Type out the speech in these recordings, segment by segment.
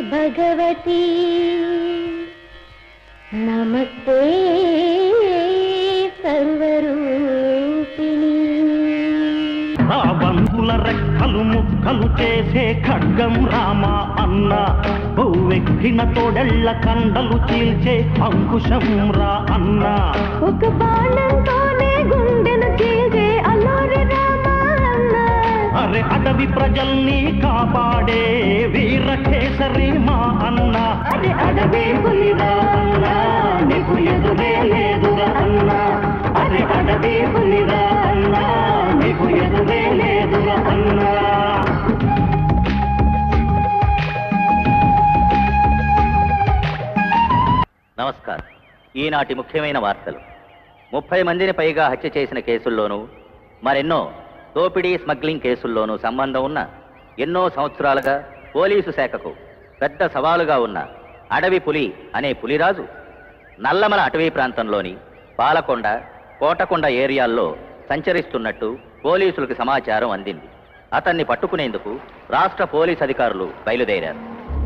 భగవతి నమస్తే సర్వరూపిణి నా బంధుల రెక్కలు ముక్కలు చేసే ఖడ్గం రామ అన్న బౌవెక్కిన తోడెళ్ళ కండలు చీల్చే అంకుశం రా అన్న ఒక బాణంతోనే గుండెను చీల్చే అల్లారి రామ అన్న అరే అడవి ప్రజల్ని కాపాడే వీర కేసరి మా అన్న అరే అడవి పులిరా అన్న నీకు ఎదురే లేదురా అన్న అరే అడవి పులిరా అన్న నీకు ఎదురే లేదురా అన్నా నమస్కారం ఈనాటి ముఖ్యమైన వార్తలు ముప్పై మందిని పైగా హత్య చేసిన కేసుల్లోనూ మరెన్నో దోపిడీ స్మగ్లింగ్ కేసుల్లోనూ సంబంధం ఉన్న ఎన్నో సంవత్సరాలుగా పోలీసు శాఖకు పెద్ద సవాలుగా ఉన్న అడవి పులి అనే పులిరాజు నల్లమల అటవీ ప్రాంతంలోని పాలకొండ కోటకొండ ఏరియాల్లో సంచరిస్తున్నట్టు పోలీసులకు సమాచారం అందింది అతన్ని పట్టుకునేందుకు రాష్ట్ర పోలీస్ అధికారులు బయలుదేరారు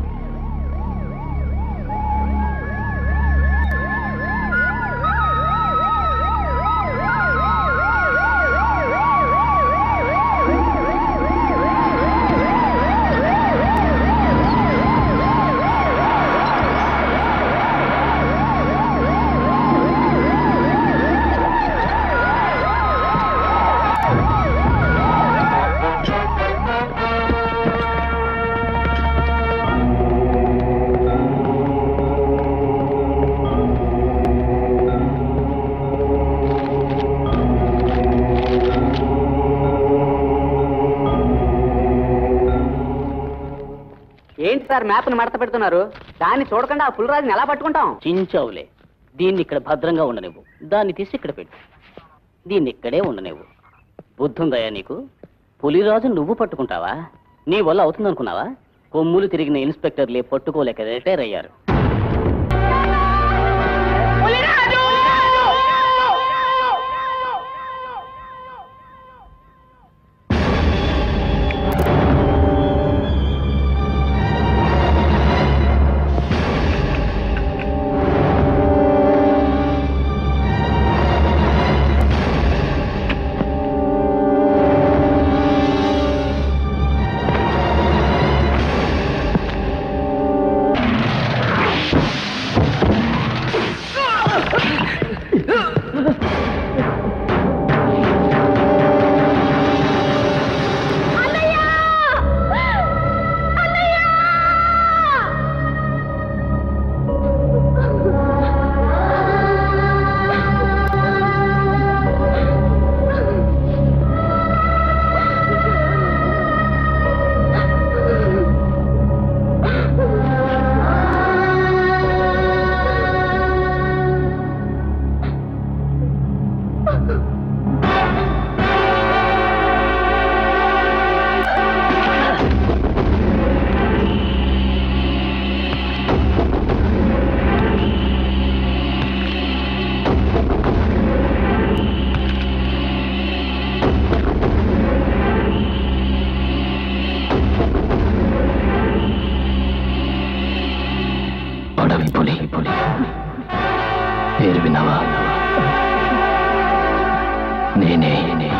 ఏంటి సార్ మ్యాప్ని మడత పెడుతున్నారు దాన్ని చూడకుండా ఆ పులిరాజుని ఎలా పట్టుకుంటాం చించావులే దీన్ని ఇక్కడ భద్రంగా ఉండనివ్వు దాన్ని తీసి ఇక్కడ పెట్టు దీన్ని ఇక్కడే ఉండనివ్వు బుద్ధుందయ్యా నీకు పులిరాజు నువ్వు పట్టుకుంటావా నీ వల్ల అవుతుందనుకున్నావా కొమ్ములు తిరిగిన ఇన్స్పెక్టర్లే పట్టుకోలేక రిటైర్ అయ్యారు అడవి పులి పులి పేరు విన్నావా నేనే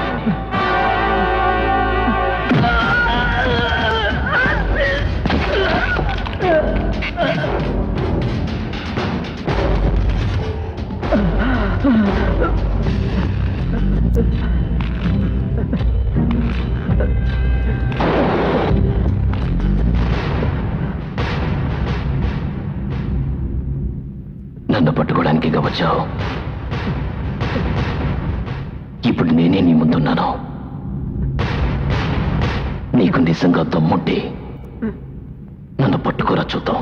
నన్ను పట్టుకోవడానికి వచ్చావు ఇప్పుడు నేనే నీ ముందున్నాను నీకు నిజంగా దమ్ముంటే నన్ను పట్టుకోరా చూద్దాం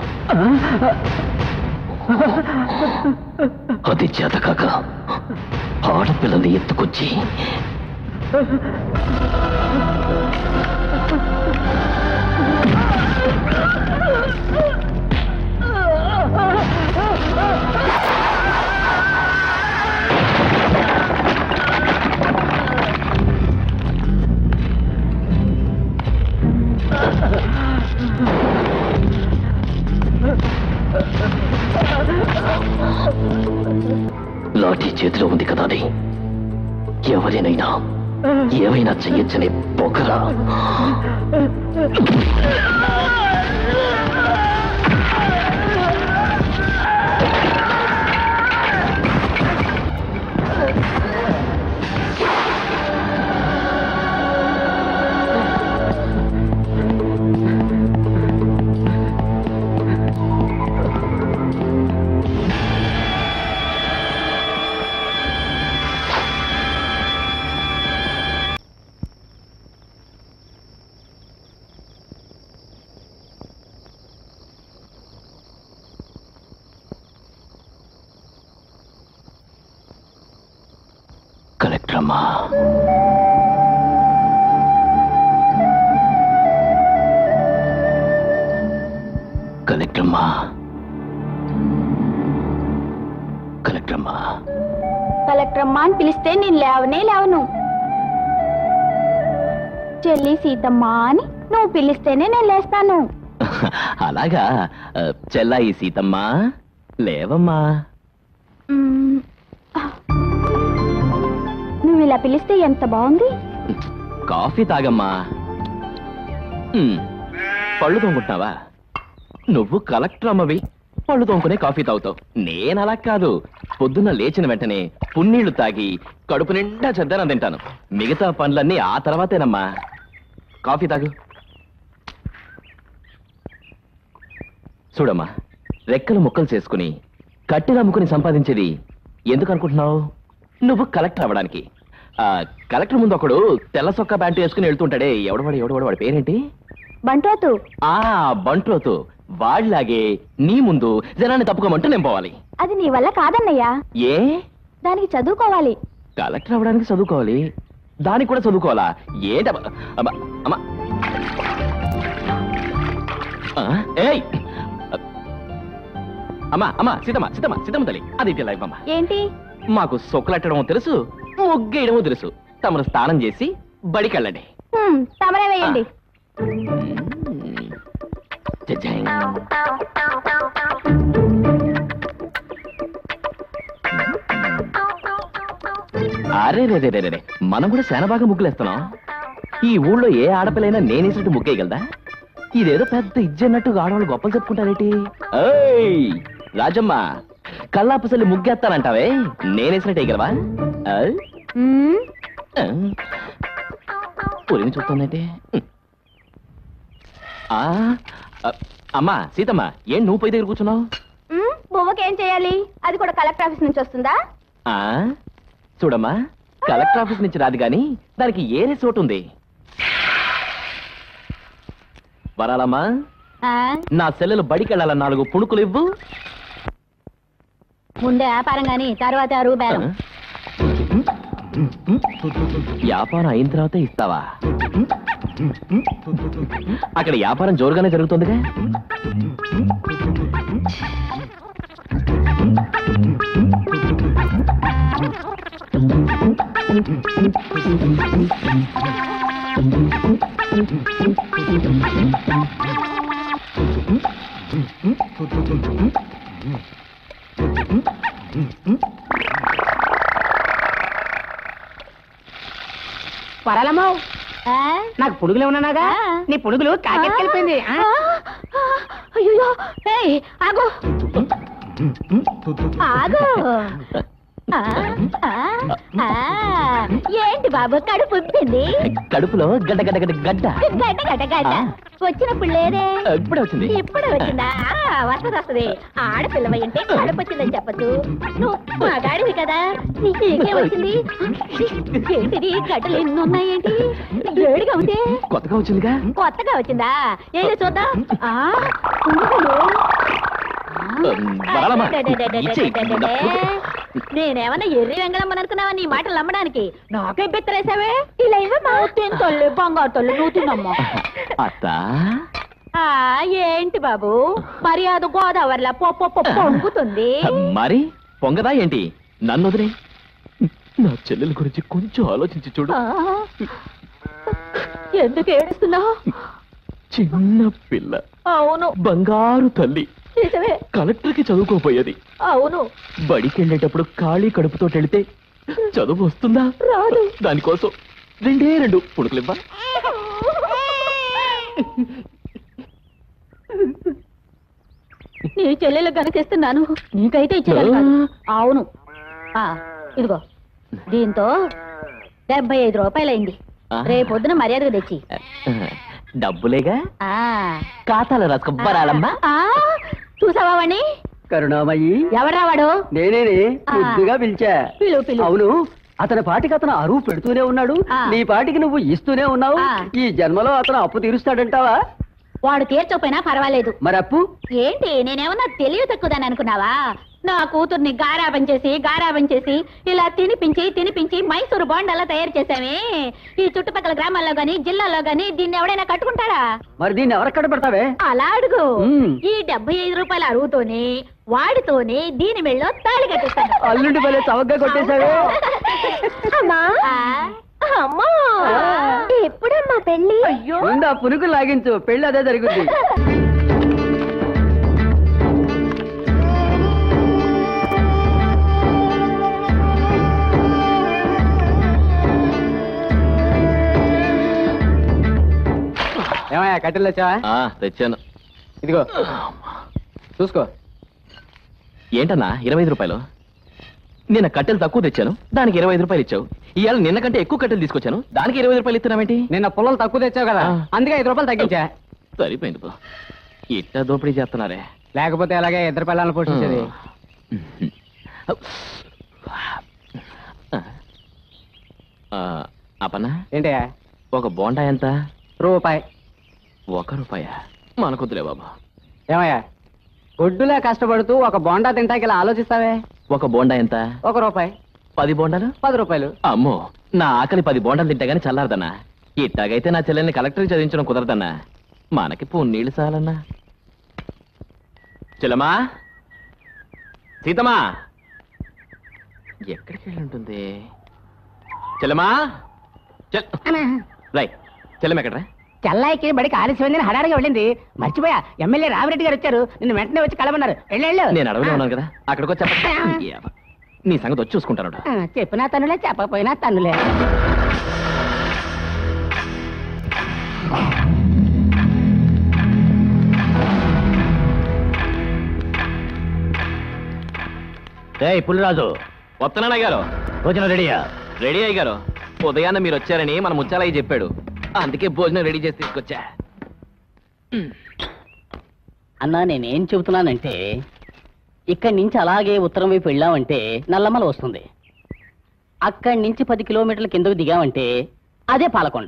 అది చేతకాక ఆడపిల్లని ఎత్తుకొచ్చి చేతిలో ఉంది కదా అని ఎవరినైనా ఏమైనా చెయ్యొచ్చనే పొగరా కలెక్టర్ అమ్మా కలెక్టర్ అమ్మా కలెక్టర్ అమ్మా కలెక్టర్ అమ్మా అని పిలిస్తే నేను లేవనే లేవను చెల్లి సీతమ్మ అని నువ్వు పిలిస్తేనే నేను లేస్తాను అలాగా ఆ, చెల్లాయి సీతమ్మ లేవమ్మా మ్మ్. నువ్వు ఇలా పిలిస్తే ఎంత బాగుంది కాఫీ తాగమ్మా ఉమ్, పళ్ళు తోముకుంటున్నావా నువ్వు కలెక్టర్ అమ్మవి పళ్ళు తోముకునే కాఫీ తాగుతావు నేను అలా కాదు పొద్దున్న లేచిన వెంటనే పున్నీళ్లు తాగి కడుపు నిండా చెద్దనం తింటాను మిగతా పనులన్నీ ఆ తర్వాతేనమ్మా కాఫీ తాగు చూడమ్మా రెక్కలు ముక్కలు చేసుకుని కట్టెలు అమ్ముకుని సంపాదించేది ఎందుకు అనుకుంటున్నావు నువ్వు కలెక్టర్ అవ్వడానికి ఆ, కలెక్టర్ ముందు ఒకడు తెల్ల సొక్క ప్యాంటు వేసుకుని వెళ్తుంటాడే ఎవడవాడు ఎవడవాడు వాడి పేరేంటి బంటోతు ఆ బంట్రోతు వాడిలాగే నీ ముందు జనాన్ని తప్పుకోమంటూ నేను పోవాలి అది నీ వల్ల కాదన్నయ్యా ఏ దానికి చదువుకోవాలి కలెక్టర్ అవ్వడానికి చదువుకోవాలి దానికి కూడా చదువుకోవాలా ఏంటమ్మా అమ్మా అమ్మా ఆ, ఏయ్ అమ్మా అమ్మా సీతమ్మ సీతమ్మ సీతమ్మ తల్లి అది లైఫ్ అమ్మా ఏంటి మాకు సొక్కలెట్టడం తెలుసు ముగ్గేయడము తెలుసు తమరు స్నానం చేసి బడికెళ్ళండి హ్మ్, తమరే వేయండి జజ్జాయ్. అరే రే రే రే రే మనం కూడా చాలా బాగా ముగ్గులేస్తున్నాం ఈ ఊళ్ళో ఏ ఆడపిల్లైనా నేనేసినట్టు ముగ్గేయగలదా ఇదేదో పెద్ద ఇజ్జన్నట్టు ఆడవాళ్ళు గొప్పలు చెప్పుకుంటారేటి ఏయ్ రాజమ్మ కల్లాపసల్లి ముగ్గేస్తానంటావే నేనేసినట్టు వేయగలవా ఆ? మ్మ్, ఆ? పులిని చూస్తుందంటే ఆ, ఆ, అమ్మా సీతమ్మ ఏం నువ్వు పోయి దగ్గర కూర్చున్నావు మ్మ్, బువ్వకేం చేయాలి అది కూడా కలెక్టర్ ఆఫీస్ నుంచి వస్తుందా ఆ చూడమ్మా కలెక్టర్ ఆఫీస్ నుంచి రాదు గాని దానికి ఏ రిసోర్ట్ ఉంది వరాలమ్మా ఆ, నా సెల్లెలు బడికెళ్ళాల నాలుగు పుణుకులు ఇవ్వు ముందే వ్యాపారం గాని తర్వాత అరువు ఆ? బేరం వ్యాపారం అయిన తర్వాత ఇస్తావా అక్కడ వ్యాపారం జోరుగానే జరుగుతుందిగా వరాలమ్మో ఆ? నాకు పుడుగులు ఉన్నాగా ఆ. నీ పుడుగులు కాకెత్తుకెళ్ళిపోయింది ఆ? ఆ, అయ్యయ్యో, ఏయ్, ఆగు ఆగు ఆ, ఆ, ఆ, ఏంటి బాబు కడుపు ఉబ్బింది కడుపులో గడ్డ గడ్డ గడ్డ గడ్డ గడ్డ గడ్డ గడ్డ ఆ. వచ్చినప్పుడు లేదే ఇప్పుడే వచ్చింది ఇప్పుడే వచ్చిందా ఆ, వస్తది వస్తది ఆడపిల్లవ అంటే కడుపు వచ్చిందని చెప్పచ్చు నువ్వు మగాడివి కదా నీకు ఏకే వచ్చింది ఏంటిది గడ్డలు ఎన్ని ఉన్నాయేంటి ఏడుగా ఉంది కొత్తగా వచ్చిందిగా కొత్తగా వచ్చిందా ఏది చూద్దాం ఆ, పువ్వులు. ఉమ్, వరాలమ్మా, ఇచ్చేయ్. నేనేమన్నా ఎర్రి వెంగళమ్మని అనుకున్నావా నీ మాటలు నమ్మడానికి నాకే బెత్తరేసావే ఇలా ఇవ్వమ్మా తిని తల్లి బంగారు తల్లి నువ్వు తిన్నమ్మా అత్త ఆ ఏంటి బాబు మర్యాద గోదావరిలా పొ పొ- పొ- పొంగుతుంది మరి పొంగదా ఏంటి నన్ను వదిలే నా చెల్లెల గురించి కొంచెం ఆలోచించి చూడు ఆ, ఎందుకు ఏడుస్తున్నావు చిన్న పిల్ల అవును బంగారు తల్లి నిజమే కలెక్టర్కి చదువుకోపోయేది అవును బడికి వెళ్ళేటప్పుడు ఖాళీ కడుపుతో వెళితే చదువు వస్తుందా రాదు దానికోసం రెండే రెండు పుణుకులివ్వా నీ చెల్లెలు కనిపిస్తున్నాను నీకైతే ఇచ్చేదాన్ని కాదు అవును ఆ, ఇదిగో దీంతో డెబ్బై ఐదు రూపాయలైంది ఆ. రేపొద్దున మర్యాదగా తెచ్చి డబ్బులేగా ఆ ఖాతాలో రాసుకోబరాలమ్మా ఆ, చూసావా వాణ్ణి కరుణామయ్యి ఎవడ్రా వాడు నేనేనే ఆ. ముద్దుగా పిలిచా పిలువు పిలువు అవును అతని పాటికి అతను అరువు పెడుతూనే ఉన్నాడు ఆ. నీ పాటికి నువ్వు ఇస్తూనే ఉన్నావు ఆ. ఈ జన్మలో అతను అప్పు తీరుస్తాడంటావా వాడు తీర్చకపోయినా పర్వాలేదు మరి అప్పు ఏంటి నేనేమన్నా తెలివి తక్కువదని అనుకున్నావా నా కూతుర్ని గారాబం చేసి గారాబం చేసి ఇలా తినిపించి తినిపించి మైసూరు బాండల్లా తయారు చేసామే ఈ చుట్టుపక్కల గ్రామాల్లో గాని జిల్లాలో గాని దీన్ని ఎవడైనా కట్టుకుంటారా మరి దీన్ని ఎవరెక్కడ పెడతావే అలా అడుగు మ్మ్. ఈ డెబ్బై ఐదు రూపాయల అరువుతోనే వాడితోనే దీని మెళ్ళో తాళి కట్టిస్తాను అల్లుండి భలే చవకగా కొట్టేశావే అమ్మా అమ్మా ఎప్పుడమ్మా పెళ్ళి అయ్యో ముందు ఆ పునుకు లాగించు పెళ్లి అదే జరుగుద్ది ఏమయ్యా కట్టెలు వచ్చావా ఆ, తెచ్చాను ఇదిగో చూసుకో ఏంటన్నా ఇరవై ఐదు రూపాయలు నిన్న కట్టెలు తక్కువ తెచ్చాను దానికి ఇరవై ఐదు రూపాయలు ఇచ్చావు ఇవాళ నిన్న కంటే ఎక్కువ కట్టెలు తీసుకొచ్చాను దానికి ఇరవై ఐదు రూపాయలు ఇస్తున్నావేంటి నిన్న పుల్లలు తక్కువ తెచ్చావు కదా ఆ. అందుకే ఐదు రూపాయలు తగ్గించా సరిపోయింది పో ఇట్లా దోపిడీ చేస్తున్నారే లేకపోతే అలాగే ఇద్దరు పిల్లల్ని పోషించేది ఆ, అపన్న ఏంటయ్యా ఒక బోండా ఎంత రూపాయి ఒక రూపాయ మనకొద్దులే బాబు ఏమయ్యా ఒడ్డులా కష్టపడుతూ ఒక బోండా తింటాకి ఇలా ఆలోచిస్తావే ఒక బోండా ఎంత ఒక రూపాయి పది బోండాలు పది రూపాయలు అమ్మో నా ఆకలి పది బోండాలు తింటే గానీ చల్లారదన్నా ఇట్టాగైతే నా చెల్లెల్ని కలెక్టర్ చదివించడం కుదరదన్నా మనకి పున్నీళ్ళు చాలన్నా చెల్లమా సీతమా ఎక్కడికి వెళ్ళి ఉంటుంది చెల్లమా చెల్ రై చెల్లెమ్మ ఎక్కడరా చెల్లాయికి బడికి ఆలస్యమైందని హడారిగా వెళ్ళింది మర్చిపోయా ఎమ్మెల్యే రామిరెడ్డి గారు వచ్చారు నిన్ను వెంటనే వచ్చి కలమన్నారు వెళ్ళు నేను అడవిలో ఉన్నాను కదా అక్కడికి వచ్చా నీ సంగతి వచ్చి చూసుకుంటాను ఆ, చెప్పినా తనులే చెప్పకపోయినా తన్నులే రేయ్ పుల్లిరాజు వస్తున్నాను అయ్యారు భోజనం రెడీయా రెడీ అయ్యారు ఉదయాన్నే మీరు వచ్చారని మన ముచ్చాలయ్య చెప్పాడు అందుకే భోజనం రెడీ చేసి తీసుకొచ్చా అన్నా నేనేం చెబుతున్నానంటే ఇక్కడి నుంచి అలాగే ఉత్తరం వైపు వెళ్ళామంటే నల్లమల వస్తుంది అక్కడి నుంచి పది కిలోమీటర్ల కిందకు దిగామంటే అదే పాలకొండ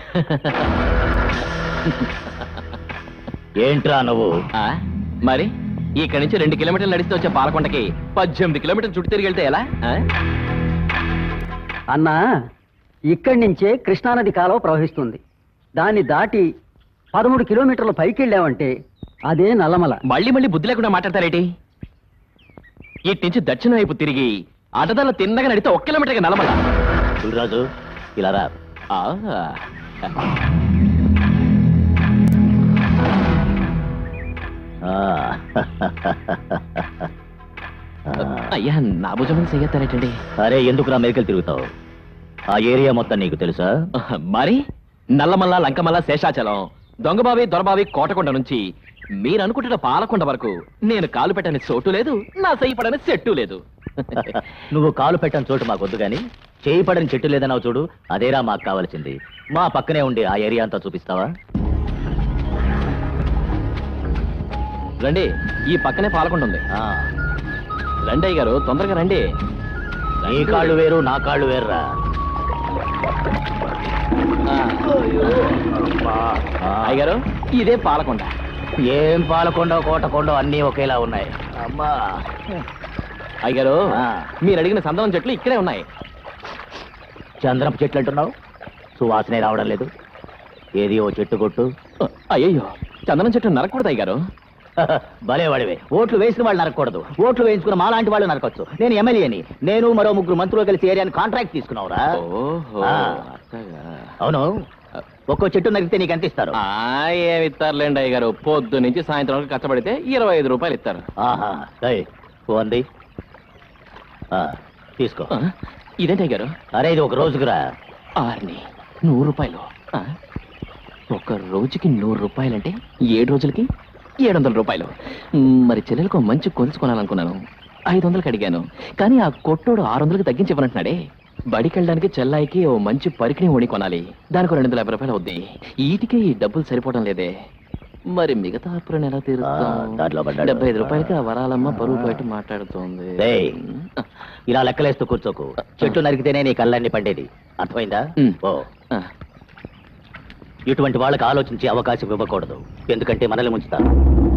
ఏంట్రా నువ్వు ఆ, మరి ఇక్కడి నుంచి రెండు కిలోమీటర్లు నడిస్తే వచ్చే పాలకొండకి పద్దెనిమిది కిలోమీటర్లు చుట్టూ తిరిగి వెళ్తే ఎలా ఆ? అన్నా ఇక్కడి నుంచే కృష్ణానది కాలువ ప్రవహిస్తుంది దాన్ని దాటి పదమూడు కిలోమీటర్ల పైకి వెళ్ళామంటే అదే నల్లమల మళ్ళీ మళ్ళీ బుద్ధి లేకుండా మాట్లాడతారేటి ఇటు నుంచి దక్షిణం వైపు తిరిగి అటదల తిన్నగా నడితే ఒక కిలోమీటర్ నలమల పుల్లిరాజు ఇలా రా ఆ. ఆ. అయ్యా నా భుజం మీద చెయ్యొత్తారేటండి అరే ఎందుకురా మెరికలు తిరుగుతావు ఆ ఏరియా మొత్తం నీకు తెలుసా మరి నల్లమల్ల లంకమల్ల శేషాచలం దొంగబావి దొరబావి కోటకొండ నుంచి మీరు అనుకుంటున్న పాలకొండ వరకు నేను కాలు పెట్టని చోటు లేదు నా చెయ్యి పడని చెట్టు లేదు నువ్వు కాలు పెట్టని చోటు మాకొద్దు గాని చేయి పడని చెట్టు లేదన్నావు చూడు అదేరా మాకు కావాల్సింది మా పక్కనే ఉండి ఆ ఏరియా అంతా చూపిస్తావా రండి ఈ పక్కనే పాలకొండ ఉంది ఆ, రండి అయ్య గారు తొందరగా రండి నీ కాళ్ళు వేరు నా కాళ్ళు వేర్రా ఆ. ఆ, అయ్య గారు ఇదే పాలకొండ ఏం పాలకొండ కోటకొండ అన్నీ ఒకేలా ఉన్నాయి అమ్మా అయ్య గారు ఆ. మీరు అడిగిన సందనం చెట్లు ఇక్కడే ఉన్నాయి చంద్రపు చెట్లు అంటున్నావు సువాసనే రావడం లేదు ఏది ఓ చెట్టు కొట్టు అయ్యయ్యో చందనం చెట్టు నరకూడదు అయ్య గారు భలే వాడివే ఓట్లు వేసిన వాళ్ళు నరకూడదు ఓట్లు వేయించుకున్న మా లాంటి వాళ్ళు నరకొచ్చు నేను ఎమ్మెల్యేని నేను మరో ముగ్గురు మంత్రులు కలిసి ఏరియాని కాంట్రాక్ట్ తీసుకున్నావురా ఓహో ఆ. అట్టగా. అవును ఒక్కో చెట్టు నరికితే నీకు ఎంత ఇస్తారు ఆ, ఏమి ఇస్తారులేండి అయ్య గారు పొద్దు నుంచి సాయంత్రం వరకు కష్టపడితే ఇరవై ఐదు రూపాయలు ఇస్తారు ఆహా ఏయ్, పోండి ఆ, తీసుకో ఆ, ఇదేంటి అయ్య గారు అరే ఇది ఒక రోజుకురా ఆర్ని నూరు రూపాయలు ఆ? ఒక రోజుకి నూరు రూపాయలంటే ఏడు రోజులకి ఏడు వందల రూపాయలు మ్, మరి చెల్లెలకు మంచి కొలుసు కొనాలనుకున్నాను ఐదు వందలకి అడిగాను కానీ ఆ కొట్టోడు ఆరు వందలకి తగ్గించి ఇవ్వనంటున్నాడే బడికి వెళ్ళడానికి చెల్లాయికి ఓ మంచి పరికిణి ఓణి కొనాలి దానికి రెండు వందల యాభై రూపాయలు అవుద్ది ఈటికి ఈ డబ్బులు సరిపోవడం లేదే మరి మిగతా అప్పులను ఎలా ఆ, తీరుస్తాం దాంట్లో పడ్డాడు. డెబ్బై ఐదు రూపాయలకి ఆ వరాలమ్మ పరువు బయట మాట్లాడుతోంది ఏయ్, ఇలా లెక్కలేస్తూ కూర్చోకు చెట్టు నరికితేనే నీ కళ్ళన్ని పండేది అర్థమైందా ఉమ్. ఓ ఆ, ఇటువంటి వాళ్ళకి ఆలోచించే అవకాశం ఇవ్వకూడదు ఎందుకంటే మనల్ని ముంచుతారు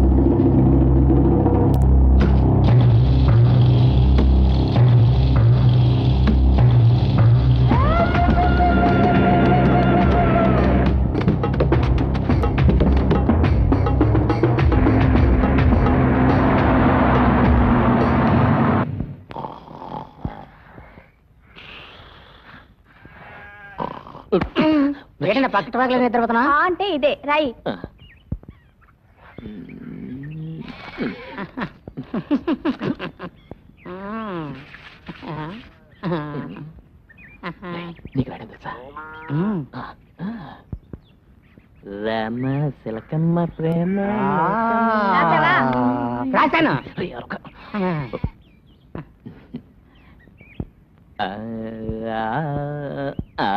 ఏంటంటే పక్కట పక్కల నిద్రపోతున్నా ఆ అంటే ఇదే రై ఆ. నీకు రాయడం తెలుసా ఆ, ఆ. రామ శిలకమ్మ ప్రేమ రాసావా? రాశాను రే, అరొక. ఆ, ఆ, ఆ.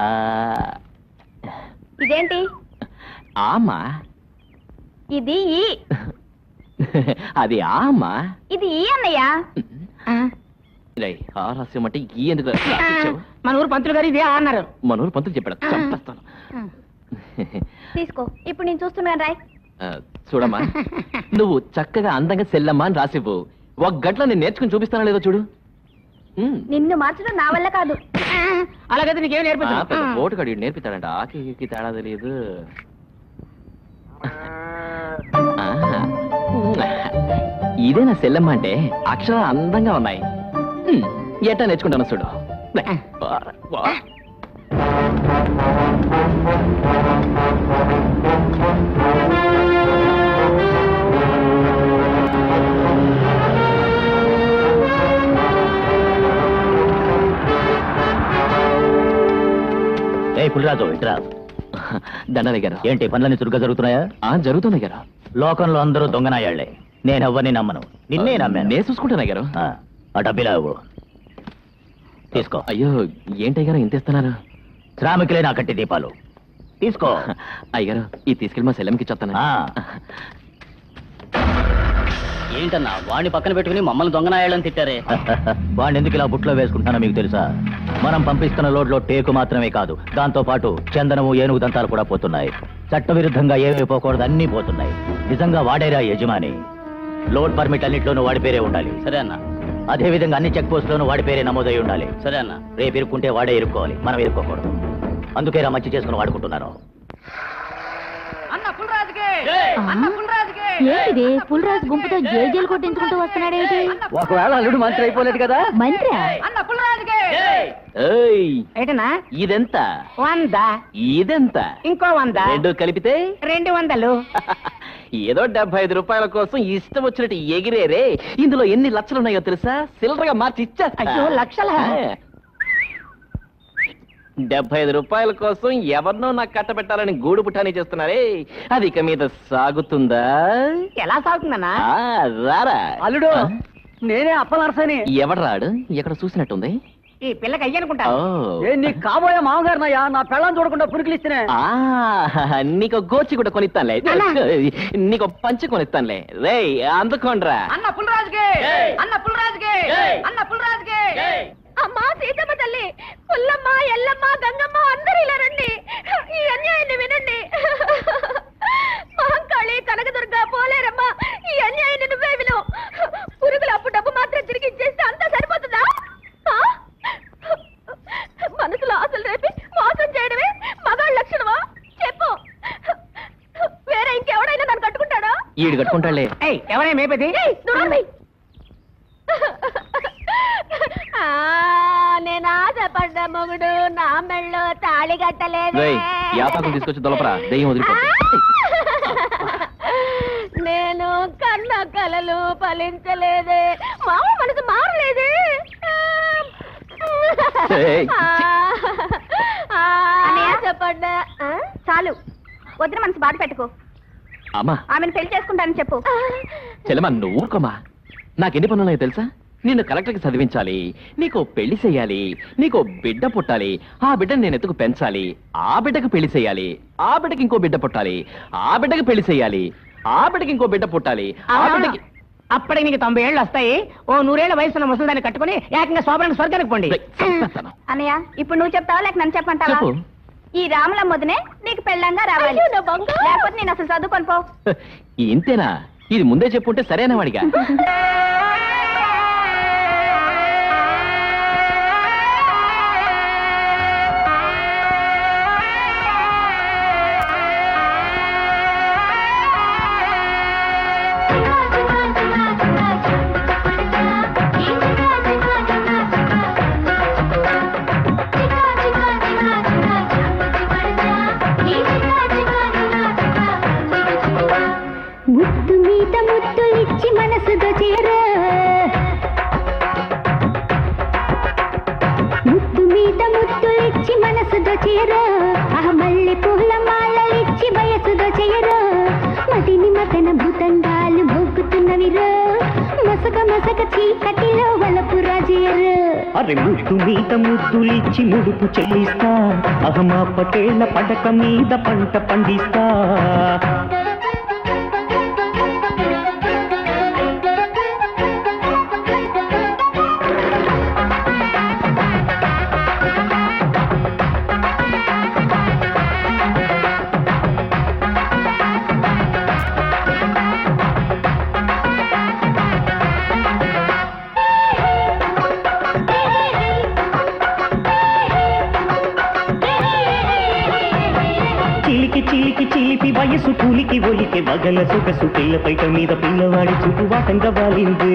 ఇదేంటి ఆమా ఇది ఈ అది ఆమా ఇది ఈ అన్నయ్య రై ఆ రహస్యం అంటే ఈ ఎందుకు రాసిచ్చావు? మన ఊరు పంతులు గారు ఇదే అన్నారు మనూరు పంతులు చెప్పాడు చంపేస్తాను తీసుకో ఇప్పుడు నేను చూస్తున్నాను రాయ్ ఆ, చూడమ్మా నువ్వు చక్కగా అందంగా సెల్లమ్మా అని రాసివ్వు ఒక గంటలో నేను నేర్చుకుని చూపిస్తానా లేదో చూడు ఉమ్. నిన్ను మార్చడం నా వల్ల కాదు అలాగైతే నీకేం ఆ, పెద్ద నేర్పించు బోటు గడి నేర్పిస్తాడంట ఆకి ఈకి తేడా తెలియదు ఆ, ఉమ్. ఇదే నా సెల్లమ్మ అంటే అక్షరాలు అందంగా ఉన్నాయి ఉమ్, ఎట్టా నేర్చుకుంటాను చూడు వా, వా. ఏ పులిరాజు ఇట్రా దండలే గారు ఏంటి పనులన్నీ చురుగ్గా జరుగుతున్నాయా ఆ, జరుగుతుంది గారు లోకంలో అందరూ దొంగనాయాళ్లే నేను ఎవరిని నమ్మను నిన్నే నమ్మాను నేను చూసుకుంటాను గారు ఆ, ఆ డబ్బిలా ఇవ్వు తీసుకో అయ్యో ఏంటి గారు ఇంత ఇస్తున్నారు శ్రామికులే నా కట్టి దీపాలు తీసుకో అయ్యారు ఈ తీసుకెళ్ళి మా సెల్లెంకి ఇచ్చేస్తాను ఆ, ఏంటన్నా వాడిని పక్కన పెట్టుకుని మమ్మల్ని దొంగనాయాలని తిట్టారే వాడిని ఎందుకు ఇలా బుట్లో వేసుకుంటానో మీకు తెలుసా మనం పంపిస్తున్న లోడ్లో టేకు మాత్రమే కాదు దాంతో పాటు చందనము ఏనుగు దంతాలు కూడా పోతున్నాయి చట్టవిరుద్ధంగా ఏమీ పోకూడదు అన్నీ పోతున్నాయి నిజంగా వాడేరా యజమాని లోడ్ పర్మిట్ అన్నింటిలోనూ వాడి పేరే ఉండాలి సరే అన్న అదే విధంగా అన్ని చెక్ పోస్టులోనూ వాడి పేరే నమోదై ఉండాలి సరే అన్న రేపు ఇరుక్కుంటే వాడే ఇరుక్కోవాలి మనం ఇరుక్కోకూడదు అందుకే రా మచ్చి చేసుకుని వాడుకుంటున్నారు ఏంటిది పుల్రాజు గుంపుతో జేజేలు కొట్టించుకుంటూ వస్తున్నాడేంటి ఒకవేళ అల్లుడు మంత్రి అయిపోలేదు కదా మంత్రి ఏయ్, ఏంటన్నా ఇదెంత వంద ఇదెంత ఇంకో వంద రెండు కలిపితే రెండు వందలు ఏదో డెబ్బై ఐదు రూపాయల కోసం ఇష్టం వచ్చినట్టు ఎగిరేరే ఇందులో ఎన్ని లక్షలు ఉన్నాయో తెలుసా సిల్లరగా మార్చి ఇచ్చేస్తా అయ్యో, లక్షలా? ఆ. డెబ్బై ఐదు రూపాయల కోసం ఎవరినో నాకు కట్టబెట్టాలని గూడు పుట్టాని చేస్తున్నారే అది ఇక మీద సాగుతుందా ఎలా సాగుతుందన్నా ఆ, రారా అల్లుడు ఆ? నేనే అప్పనరసని ఎవడు రాడు ఎక్కడ చూసినట్టుంది ఈ పిల్లకి అయ్యనుకుంటా ఓ. ఏ నీ కాబోయే మామగారినయ్యా నా పెళ్ళం చూడకుండా పురికిలిస్తేనే ఆ, నీకు గోచి కూడా కొనిస్తానులే నీకు పంచి కొనిస్తానులే రే అందుకోండ్రా అన్న పుల్లరాజుకి అన్న పుల్లరాజుకి అన్న పుల్లరాజుకి అమ్మా సీతమ్మ తల్లి పుల్లమ్మ ఎల్లమ్మ గంగమ్మ అందరూ ఇలా రండి ఈ అన్యాయాన్ని వినండి మహంకాళి కనకదుర్గ పోలేరమ్మ ఈ అన్యాయాన్ని నువ్వే విను పురుగుల అప్పు డబ్బు మాత్రం తిరిగి ఇచ్చేస్తే అంతా సరిపోతుందా ఆ? మనసులో ఆశలు రేపి మోసం చేయడమే మగాళ్ళ లక్షణమా చెప్పు వేరే ఇంకెవడైనా నన్ను కట్టుకుంటాడా ఈడు కట్టుకుంటాడులే ఏయ్ ఎవరైనా మేపేది ఏయ్, దూరండి. ఆ, నేను ఆశపడ్డ మొగుడు నా మెళ్ళో తా తాళి కట్టలేదు రేయ్ యాపాకులు తీసుకొచ్చి దొలపరా దెయ్యం వదిలిపోతుంది నేను కన్న కలలు ఫలించలేదే మామ మనసు మారలేదే ఏయ్, చెప్పండి చాలు వదిన మనసు బాధ పెట్టుకో అమ్మా ఆమెను పెళ్లి చేసుకుంటానని చెప్పు చెల్లెమ్మా నువ్వు ఊరుకోమా నాకెన్ని పనులు తెలుసా నిన్ను కలెక్టర్కి చదివించాలి నీకు పెళ్లి చెయ్యాలి నీకు బిడ్డ పుట్టాలి ఆ బిడ్డను నేను ఎత్తుకు పెంచాలి ఆ బిడ్డకు పెళ్లి చెయ్యాలి ఆ బిడ్డకి ఇంకో బిడ్డ పుట్టాలి ఆ బిడ్డకి పెళ్లి చెయ్యాలి ఆ బిడ్డకి ఇంకో బిడ్డ పుట్టాలి ఆ బిడ్డకి అప్పటికి నీకు తొంభై ఏళ్ళు వస్తాయి ఓ నూరేళ్ల వయసున్న ముసలిదాన్ని కట్టుకుని ఏకంగా శోభన స్వర్గానికి పోండి రేయ్, చంపేస్తాను. అన్నయ్య ఇప్పుడు నువ్వు చెప్తావా లేక నన్ను చెప్పంటావా చెప్పు ఈ రాముల మొదనే నీకు పెళ్ళంగా రావాలి లేకపోతే నేను అసలు చదువుకొని పో ఇంతేనా ఇది ముందే చెప్పుంటే సరేనా వాడిగా ముద్దు మీద ముద్దు ఇచ్చి మనసు దొచేర ముద్దు మీద ముద్దు ఇచ్చి మనసు దొచేర ఆ మల్లె పూల మాలలిచ్చి వయసు దొచేర మదిని మదన భూతంగాలు మోగుతున్నవిరో మసక మసక చీకటిలో వలపు రాజేరు అరే ముద్దు మీద ముద్దులిచ్చి ముడుపు చెల్లిస్తా అహమా పటేళ్ల పడక మీద పంట పండిస్తా చిలికి చిలికి చిలిపి వయసు కూలికి ఒలికి వగల సొగసు పిల్ల పైట మీద పిల్లవాడి చూపు వాటంగా వాలింది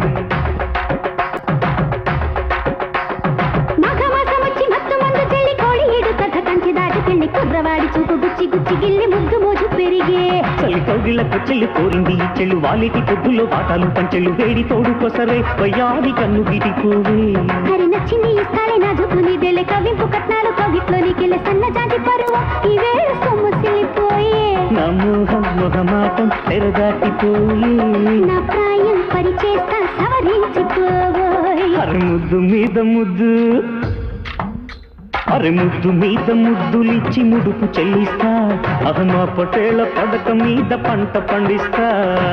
మగమసమొచ్చి మత్తు మందు చెల్లి కోడి ఏడు కథ కంచి దాటుకెళ్ళి కుర్రవాడి చూపు గుచ్చి గుచ్చి గిల్లి ముద్దు మోజు పెరిగే చలి కౌగిళ్ళకు చెల్లి కోరింది ఈ చెల్లు వాలికి పొద్దులో వాటాలు పంచెలు వేడి తోడు కొసరే వయ్యాది కన్ను గిటిపోవే హరి నచ్చింది ఇస్తాలే నా జుకుని దెలె కవింపు కట్నాలు కవిట్లోని కెళ్ళి సన్న జాతి పరువ ఈ వేళ సొమ్ము సిలిపోయే నా మోహం మొహమాటం తెరదాటిపోయే నా ప్రాయం పరిచేస్తా సవరించిపోవోయ్ అరే ముద్దు మీద ముద్దు అరే ముద్దు మీద ముద్దులిచ్చి ముడుపు చెల్లిస్తా అహమా పటేళ్ల పడక మీద పంట పండిస్తా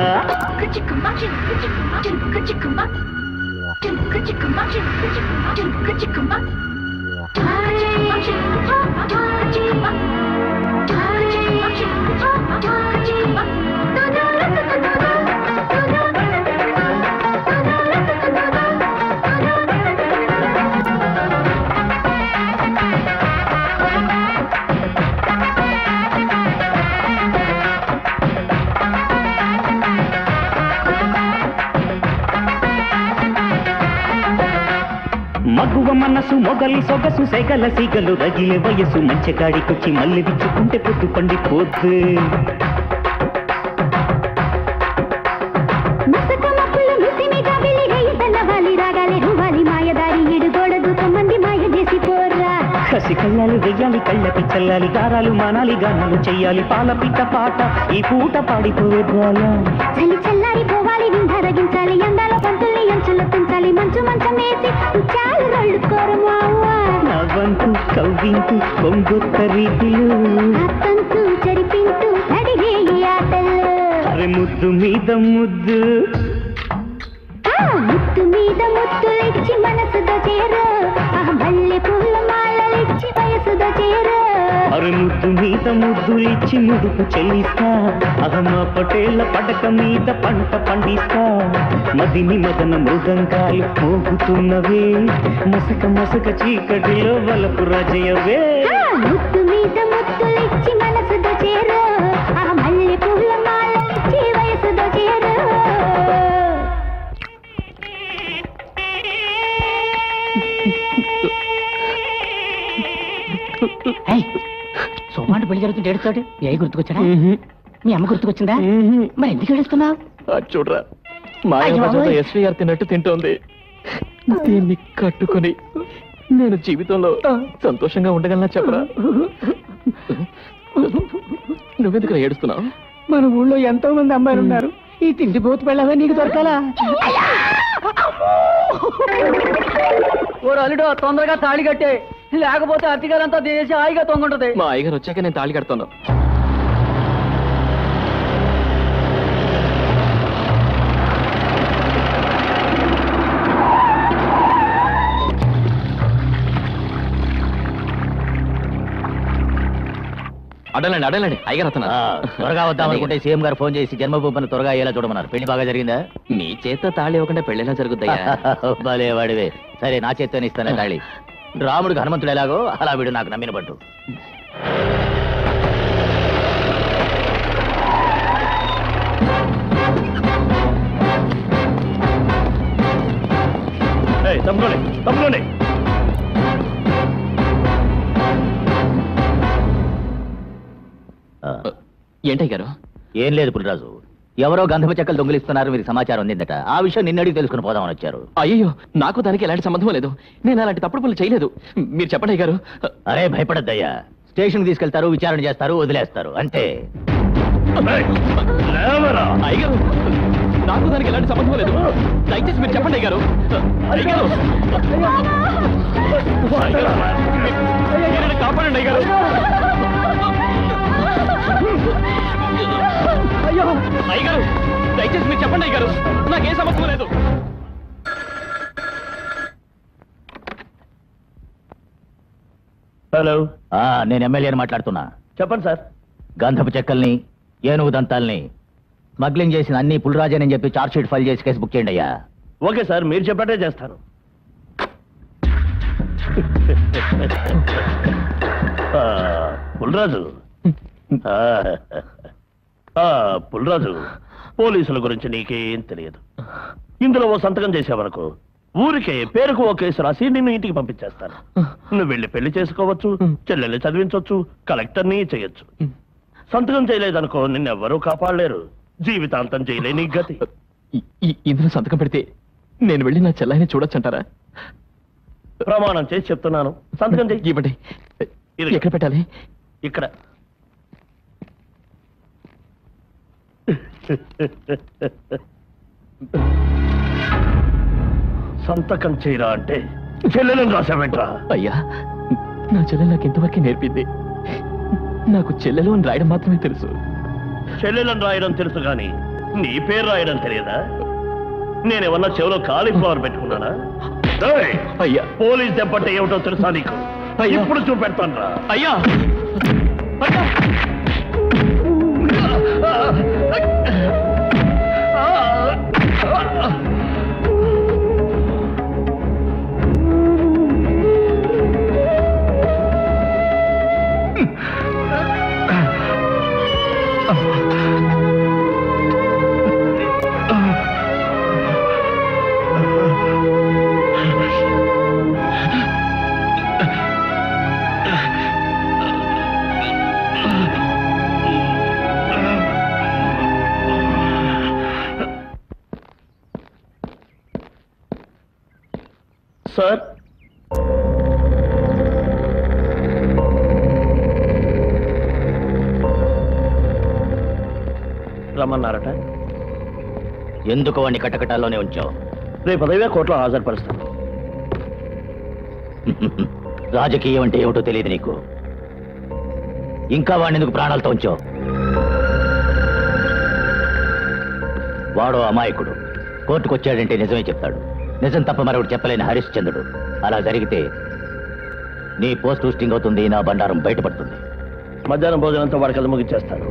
మగువ మనసు మొగలి సొగసు సెగల సిగలు రగిలే వయసు మంచగాడికొచ్చి మళ్ళీ విచ్చుకుంటే పొద్దు పండిపోద్దు మసక మప్పులు మిసిమిగా వెలి రైతన్న వాలి రాగాలి రువాలి మాయదారి ఇడుగోడ దూతం మంది మాయ చేసి పోర్రా కసి కళ్ళాలు వెయ్యాలి కళ్ళకి చల్లాలి గారాలు మానాలి గానాలు చెయ్యాలి పాల పిట్ట పాట ఈ పూట పాడిపోయే బాల చలి చల్లారి పోవాలి వింధరగించాలి ఎండాల పంతుల్ని అంచుల తుంచాలి మంచు మంచం వేసి చాలు రళ్ళు కోరమావా నవ్వంతు కవ్వింతు కొంగొత్త రీతిలో అత్తంతు జరిపింతు అడిగే ఈ ఆటలు అరే ముద్దు మీద ముద్దు ఆ ముత్తు మీద ముత్తులిచ్చి మనసు దచేరు ఆ మల్లె పూల మాలలిచ్చి వయసు దచేరు అరే ముద్దు మీద ముద్దులిచ్చి ముడుపు చెల్లిస్తా అహమ్మ పటేళ్ల పడక మీద పంట పండిస్తా మదిని మదన మృదంగాలు మోగుతున్నవే మసక మసక చీకటిలో వలపు రాజయవే ఆ ముత్తు మీద ముత్తులిచ్చి మనసు దచేరు ఆ మల్లె పూల మాలలిచ్చి వయసు దచేరు పెళ్లి జరుగుతుంటే ఏడుస్తాడు మీ అయ్యి గుర్తుకొచ్చాడా మీ అమ్మ గుర్తుకొచ్చిందా మరి ఎందుకు ఏడుస్తున్నావు అది చూడరా అయ్యో మాయా బాబోయ్. ఎస్వీఆర్ తిన్నట్టు తింటోంది దీన్ని కట్టుకొని నేను జీవితంలో సంతోషంగా ఉండగలనా చెప్పరా నువ్వెందుకు ఏడుస్తున్నావు మన ఊళ్ళో ఎంతో మంది అమ్మాయిలు ఉన్నారు ఈ తిండి పోతు పెళ్ళవే నీకు దొరకాలా ఓ అల్లుడు తొందరగా తాళి కట్టే లేకపోతే అతిగారంతా తినేసి హాయిగా తొంగుంటది మా అయ్యగారు వచ్చాక నేను తాళి కడతాను అడలండి అడలండి అయ్యగారు అతను ఆ, త్వరగా వద్దాం అనుకుంటే సీఎం గారు ఫోన్ చేసి జన్మభూమిని త్వరగా అయ్యేలా చూడమన్నారు పెళ్లి బాగా జరిగిందా మీ చేత తాళి ఇవ్వకుండా పెళ్ళేలా జరుగుతాయా భలే వాడివే సరే నా చేత్తోనే ఇస్తానే తాళి రాముడికి హనుమంతుడు ఎలాగో అలా వీడు నాకు నమ్మిన పట్టు తమ్ముడే తమ్ముడే ఆ, ఏంటయ్య గారు ఏం లేదు పులిరాజు ఎవరో గంధపు చెక్కలు దొంగిలిస్తున్నారు మీకు సమాచారం అందిందట ఆ విషయం నిన్నడికి తెలుసుకుని పోదామని వచ్చారు అయ్యో నాకు దానికి ఎలాంటి సంబంధం లేదు నేను అలాంటి తప్పుడు పనులు చేయలేదు మీరు చెప్పండి అయ్య గారు అరే భయపడద్దయ్యా స్టేషన్ తీసుకెళ్తారు విచారణ చేస్తారు వదిలేస్తారు అంతే లేవరా అయ్యగారు నాకు దానికి ఎలాంటి సంబంధం లేదు దయచేసి మీరు చెప్పండి అయ్యగారు అయ్యగారు మీరైనా కాపాడండి అయ్యగారు అయ్యగారు దయచేసి మీరు చెప్పండి అయ్యగారు నాకేం సమస్య లేదు హలో ఆ, నేను ఎమ్మెల్యేని మాట్లాడుతున్నా చెప్పండి సార్ గంధపు చెక్కల్ని ఏనుగు దంతాల్ని స్మగ్లింగ్ చేసిన అన్ని పులిరాజేనని చెప్పి చార్జ్ షీట్ ఫైల్ చేసి కేసు బుక్ చేయండి అయ్యా ఓకే సార్ మీరు చెప్పినట్టే చేస్తాను ఆ, పుల్రాజు ఆ, ఆ, పుల్రాజు పోలీసుల గురించి నీకేం తెలియదు ఇందులో ఓ సంతకం చేసావనుకో ఊరికే పేరుకు ఓ కేసు రాసి నిన్ను ఇంటికి పంపించేస్తాను నువ్వు వెళ్ళి పెళ్లి చేసుకోవచ్చు చెల్లెల్ని చదివించవచ్చు కలెక్టర్ని చేయొచ్చు సంతకం చేయలేదనుకో నిన్నెవ్వరూ కాపాడలేరు జీవితాంతం చేయలేని గతి ఈ- ఈ- ఇందులో సంతకం పెడితే నేను వెళ్ళి నా చెల్లాయిని చూడొచ్చంటారా ప్రమాణం చేసి చెప్తున్నాను సంతకం చెయ్యి ఇవ్వండి ఇదిగో. ఎక్కడ పెట్టాలి ఇక్కడ సంతకం చేయరా అంటే చెల్లెలను రాసావేంట్రా అయ్యా నా చెల్లెలు నాకు ఇంతవరకు నేర్పింది నాకు చెల్లెలు అని రాయడం మాత్రమే తెలుసు చెల్లెలను రాయడం తెలుసు గాని నీ పేరు రాయడం తెలియదా నేనేమన్నా చెవిలో కాలీఫ్లవర్ పెట్టుకున్నానా ఏయ్! అయ్యా పోలీస్ దెబ్బఅంటే ఏమిటో తెలుసా నీకు అయ్యా. ఇప్పుడు చూపెడతాను రా అయ్యా అయ్యా సార్ రమ్మన్నారట ఎందుకు వాడిని కటకటాల్లోనే ఉంచావు రేపు ఉదయమే కోర్టులో హాజరుపరుస్తాను రాజకీయం అంటే ఏమిటో తెలియదు నీకు ఇంకా వాడిని ఎందుకు ప్రాణాలతో ఉంచావు వాడో అమాయకుడు కోర్టుకు వచ్చాడంటే నిజమే చెప్తాడు నిజం తప్ప మరొకటి చెప్పలేని హరిశ్చంద్రుడు అలా జరిగితే నీ పోస్ట్ హూస్టింగ్ అవుతుంది నా బండారం బయటపడుతుంది మధ్యాహ్నం భోజనంతో వాడికి అది ముగించేస్తాను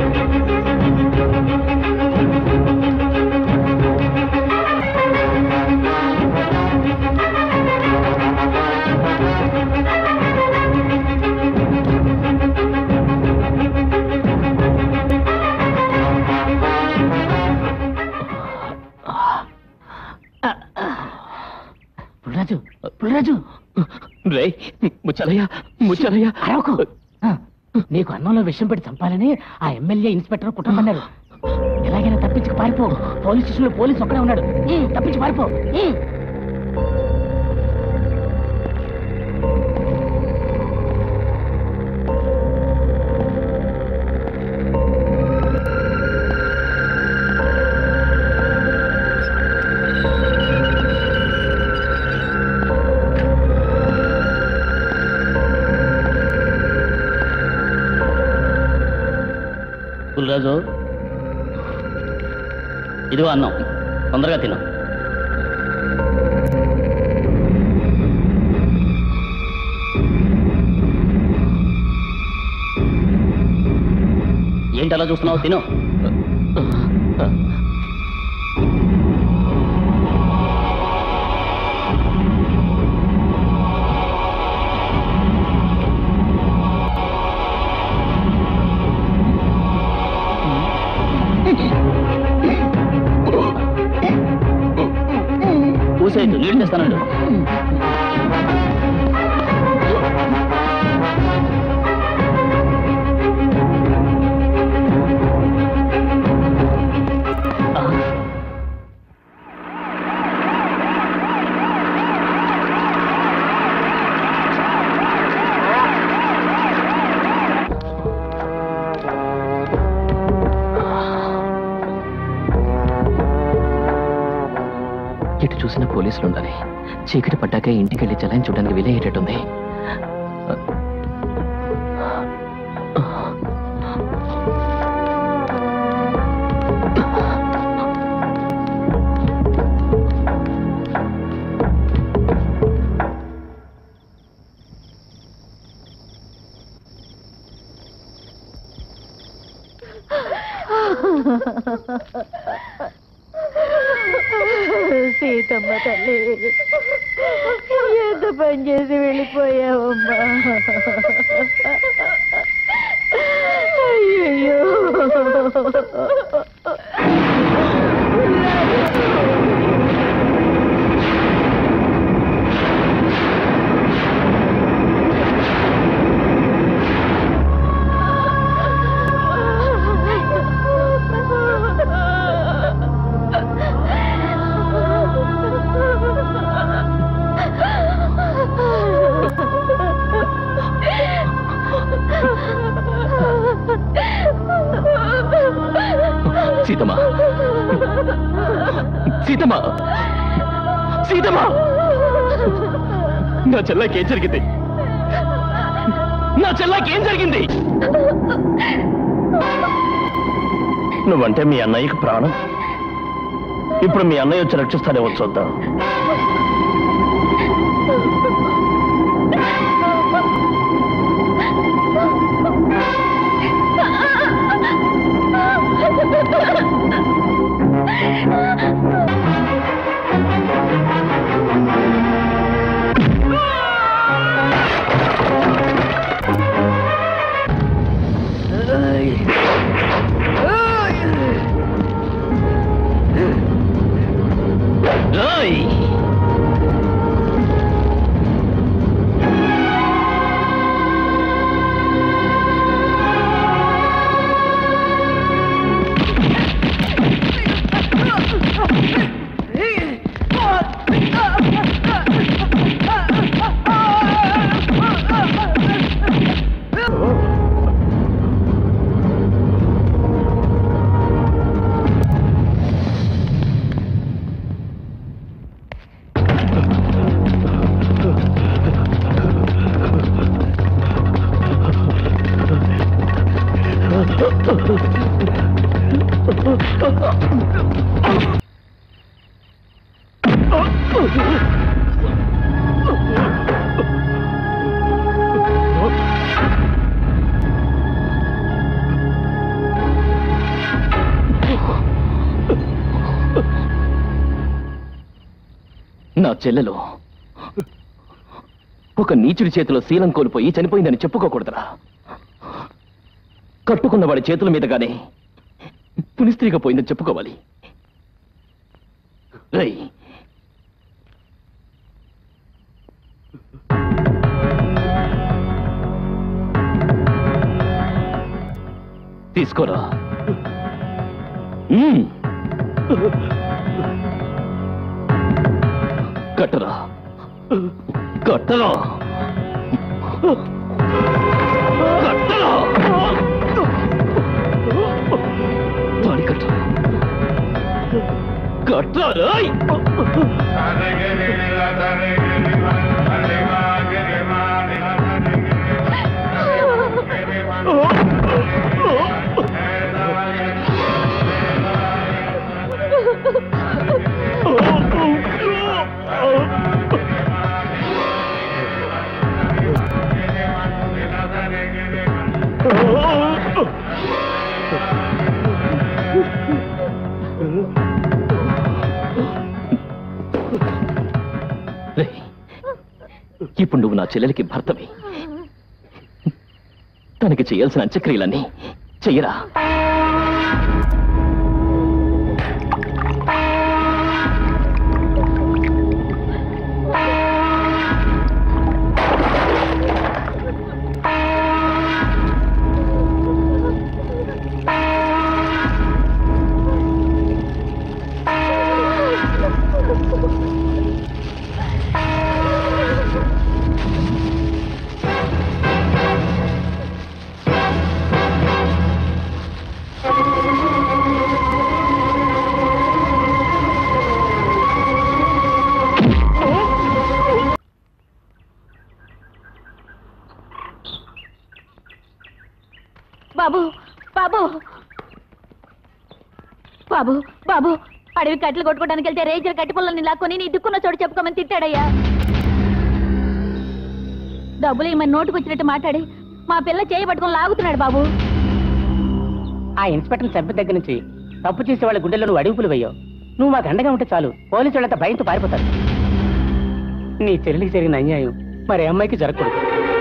పుల్లరాజు పుల్లరాజు రే ముచ్చలయ్య ముచ్చలయ్య అరవకు ఆ, నీకు అన్నంలో విషయం పెట్టి చంపాలని ఆ ఎమ్మెల్యే ఇన్స్పెక్టర్ కుట్ర పన్నారు ఎలాగైనా తప్పించుకు పారిపో పోలీస్ స్టేషన్ లో పోలీస్ ఒక్కడే ఉన్నాడు ఉమ్, తప్పించి పారిపో ఉమ్. పుల్రాజు ఇదిగో అన్నం తొందరగా తిను ఏంటి అలా చూస్తున్నావు తిను ఊసేయద్దు నీళ్ళు తెస్తానండు ఎటు చూసిన పోలీసులు ఉండాలి చీకటి పడ్డాక ఇంటికి వెళ్ళి జలాన్ని చూడడానికి వీలయ్యేటట్టుంది సీతమ్మ తల్లి ఎంత పని చేసి వెళ్ళిపోయావమ్మా అయ్యయ్యో సీతమ్మ సీతమ్మ సీతమ్మ నా చెల్లకి ఏం జరిగింది నా చెల్లకి ఏం జరిగింది నువ్వంటే మీ అన్నయ్యకి ప్రాణం ఇప్పుడు మీ అన్నయ్య వచ్చి రక్షిస్తాడేమో చూద్దాం ఏయ్! నా చెల్లెలు ఒక నీచుడి చేతిలో శీలం కోల్పోయి చనిపోయిందని చెప్పుకోకూడదురా కట్టుకున్న వాడి చేతుల మీదగానే పునిస్త్రీగా పోయిందని చెప్పుకోవాలి రేయ్ తీసుకోరా మ్మ్. కట్టరా కట్టరా కట్టరా తాడి కట్టరా కట్టరా రేయ్, ఇప్పుడు నువ్వు నా చెల్లెలికి భర్తవి తనకి చేయాల్సిన అంత్యక్రియలన్నీ చెయ్యరా బాబు బాబు బాబు బాబు అడవి కట్టెలు కొట్టుకోవడానికి వెళ్తే రేంజర్ కట్టి పుల్లల్ని లాక్కొని నీ దిక్కున్న చోటు చెప్పుకోమని తిట్టాడయ్యా డబ్బులు ఈమె నోటుకు వచ్చినట్టు మాట్లాడి మా పిల్ల చేయి పట్టుకొని లాగుతున్నాడు బాబు ఆ ఇన్స్పెక్టర్ చంపిన దగ్గర నుంచి తప్పు చేసే వాళ్ళ గుండెల్లో నువ్వు అడుగుపులు వేయవు నువ్వు మాకు అండగా ఉంటే చాలు పోలీసు వాళ్ళంతా భయంతో పారిపోతారు నీ చెల్లికి జరిగిన అన్యాయం మరి ఏ అమ్మాయికి జరగకూడదు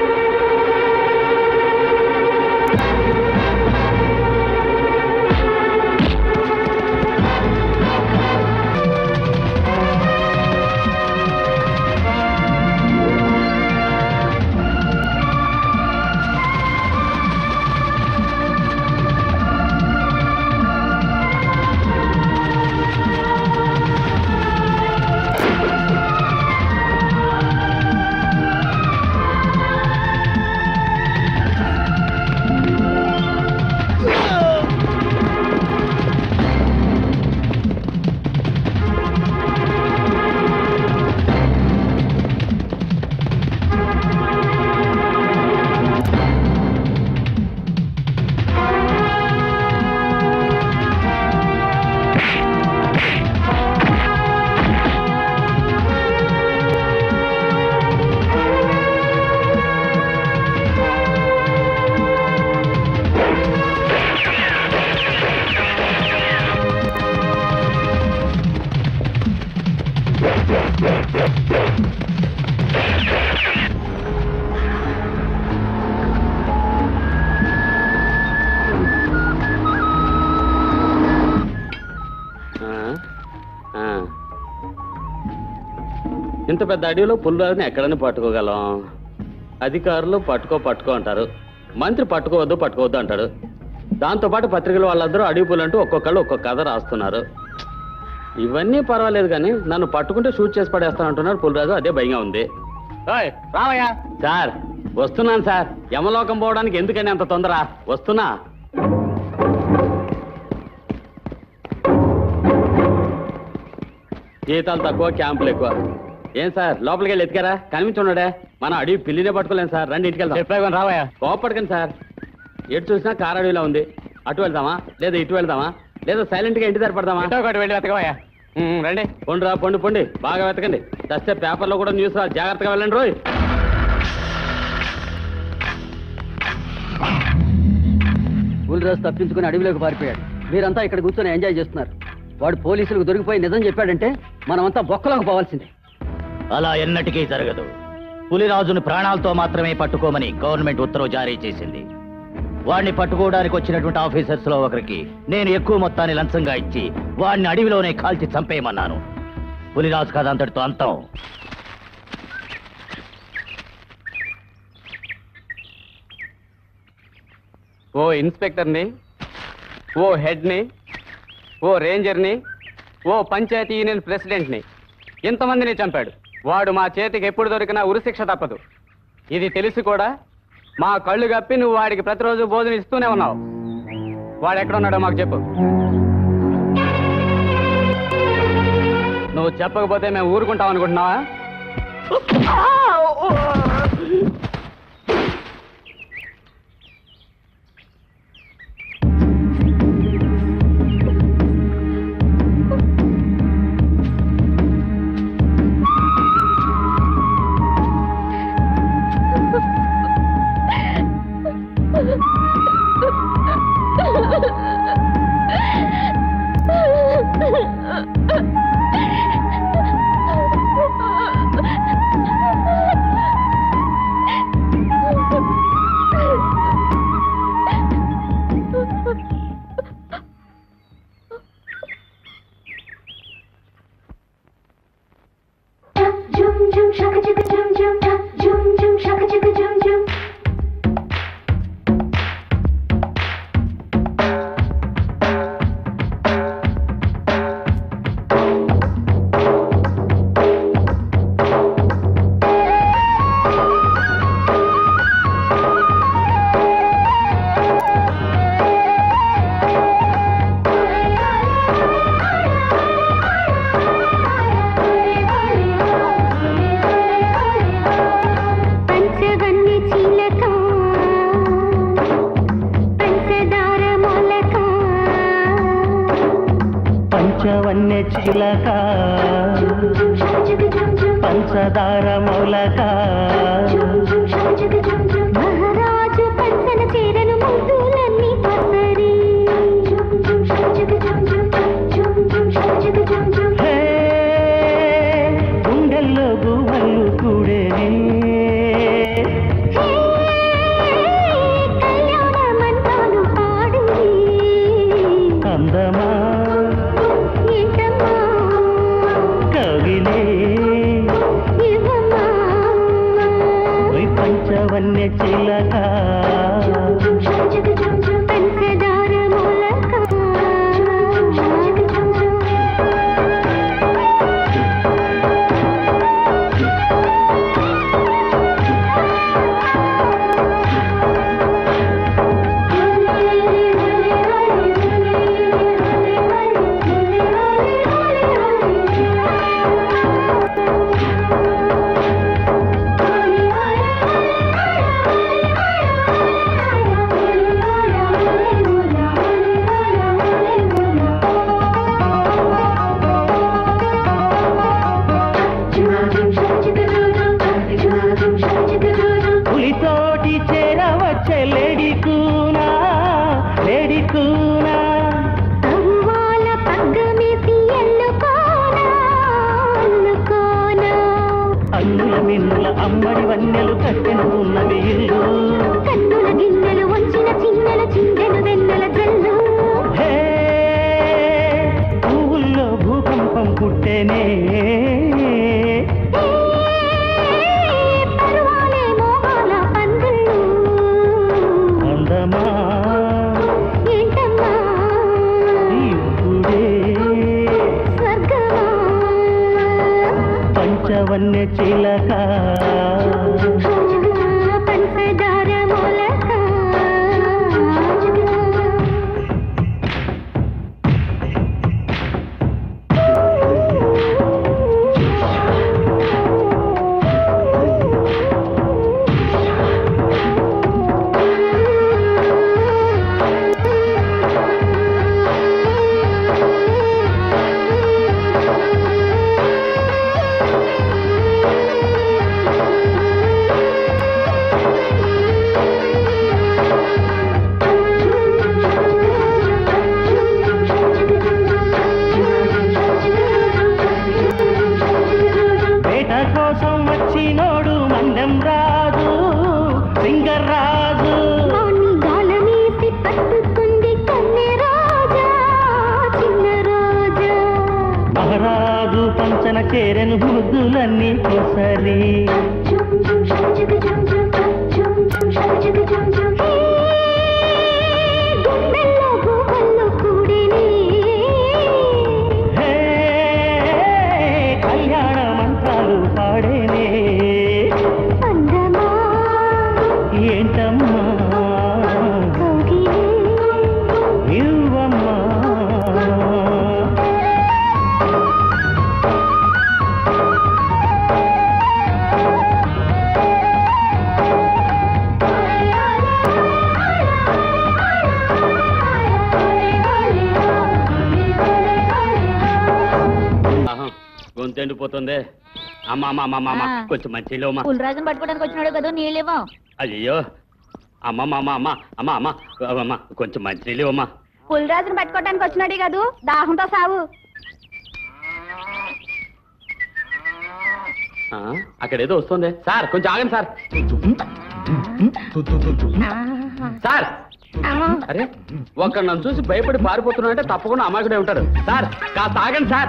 ఇంత పెద్ద అడవిలో పుల్లారిని ఎక్కడైనా పట్టుకోగలం అధికారులు పట్టుకో పట్టుకో అంటారు మంత్రి పట్టుకోవద్దు పట్టుకోవద్దు అంటాడు దాంతోపాటు పత్రికల వాళ్ళందరూ అడవి పుల్లు అంటూ ఒక్కొక్కళ్ళు ఒక్కొక్క కథ రాస్తున్నారు ఇవన్నీ పర్వాలేదు కానీ నన్ను పట్టుకుంటే షూట్ చేసి పడేస్తాను అంటున్నారు పుల్రాజు అదే భయంగా ఉంది రావయ్యా సార్ వస్తున్నాను సార్ యమలోకం పోవడానికి ఎందుకని అంత తొందర వస్తున్నా జీతాలు తక్కువ క్యాంపులు ఎక్కువ ఏం సార్ లోపలికి వెళ్ళి ఎత్తికారా కనిపించున్నాడే మనం అడవి పిల్లినే పట్టుకోలేం సార్ రండి ఇంటికి వెళ్దాం చెప్పాను రావయ్యా కోపడకండి సార్ ఎటు చూసినా కార్ అడవిలో ఉంది అటు వెళ్దామా లేదా ఇటు వెళ్దామా లేదా సైలెంట్ గా ఇంటి దగ్గర పడదామా ఒకటి వెళ్ళి వెతకవయ్యా రండి పొండి రా పొండి పొండి బాగా వెతకండి చస్తే పేపర్లో కూడా న్యూస్ రా జాగ్రత్తగా వెళ్ళండి రోయ్ రాజు తప్పించుకుని అడవిలోకి పారిపోయాడు మీరంతా ఇక్కడ కూర్చొని ఎంజాయ్ చేస్తున్నారు వాడు పోలీసులకు దొరికిపోయి నిజం చెప్పాడంటే మనమంతా బొక్కలోకి పోవాల్సిందే అలా ఎన్నటికీ జరగదు పులిరాజును ప్రాణాలతో మాత్రమే పట్టుకోమని గవర్నమెంట్ ఉత్తర్వు జారీ చేసింది వాడిని పట్టుకోవడానికి వచ్చినటువంటి ఆఫీసర్స్ లో ఒకరికి నేను ఎక్కువ మొత్తాన్ని లంచంగా ఇచ్చి వాడిని అడవిలోనే కాల్చి చంపేయమన్నాను పులిరాజు కథ అంతటితో అంతం ఓ ఇన్స్పెక్టర్ని ఓ హెడ్ని ఓ రేంజర్ని ఓ పంచాయతీ యూనియన్ ప్రెసిడెంట్ని ఇంతమందిని చంపాడు వాడు మా చేతికి ఎప్పుడు దొరికినా ఉరిశిక్ష తప్పదు ఇది తెలిసి కూడా మా కళ్ళు కప్పి నువ్వు వాడికి ప్రతిరోజు భోజనం ఇస్తూనే ఉన్నావు వాడు ఎక్కడున్నాడో మాకు చెప్పు నువ్వు చెప్పకపోతే మేము ఊరుకుంటాం అనుకుంటున్నావా Jum jum shaka jigga jum jum jum jum shaka jigga jum jum. పంచవన్ని చిలక పంచదార మొలక పంచవన్నె చిలక పంచదార మొలక మహారాజు పంచన చేరను ముద్దులన్నీ పసరి హే, గుండెల్లో గువ్వలు కూడేనే కళ్యాణమంతాను పాడి అందమా ఏంటమ్మా కవిలే ఇవ్వమ్మా ఓయ్ పంచవన్నె చిలక పంచదార మొలక పులితోటి చేరవచ్చే లేడి కూనా లేడి కూనా తవ్వాల పగ్గమేసి ఎల్లుకోనా అల్లుకోనా అన్నుల మిన్నుల అమ్మడి వన్నెలు కట్టెను ఉన్నవి ఇల్లు కన్నుల గిన్నెలు వంచిన చిన్నల చిందెను వెన్నెల జల్లు హే పువ్వుల్లో భూకంపం పుట్టేనే పర్వాలే మోహాల పందిళ్ళు అందమా ఏంటమ్మా ఇప్పుడే స్వర్గమా పంచవన్నె చిలక పంచదార మొలక వేట కోసం వచ్చినోడు మందెం రాజు సింగర్ రాజు వాణ్ణి గాలమేసి పట్టుకుంది కన్నె రాజా చిన్న రాజా మహారాజు పంచన చేరెను ముద్దులన్నీ కొసరి గుండెల్లో గుహల్లో పాటలు పాడేనే అందమా ఏంటమ్మా కౌగిలే ఇవ్వమ్మా ఆహా, గొంతు ఎండిపోతుంది అమ్మ అమ్మ అమ్మ అమ్మ, అమ్మ ఆ. కొంచెం మంచి అమ్మ పులిరాజుని పట్టుకోవడానికి వచ్చినాడు కదా నీళ్ళేమో అయ్యో అమ్మ అమ్మ అమ్మ అమ్మ అమ్మ అమ్మ అమ్మ కొంచెం మంచి నీళ్ళు అమ్మ పులిరాజుని పట్టుకోవడానికి వచ్చినాడు కాదు దాహంతో సావు ఆ, అక్కడ ఏదో వస్తుంది సార్ కొంచెం ఆగండి సార్ సార్ అరే ఒక్కడ నన్ను చూసి భయపడి పారిపోతున్నా అంటే తప్పకుండా అమాయకుడే ఉంటాడు సార్ కాస్త ఆగండి సార్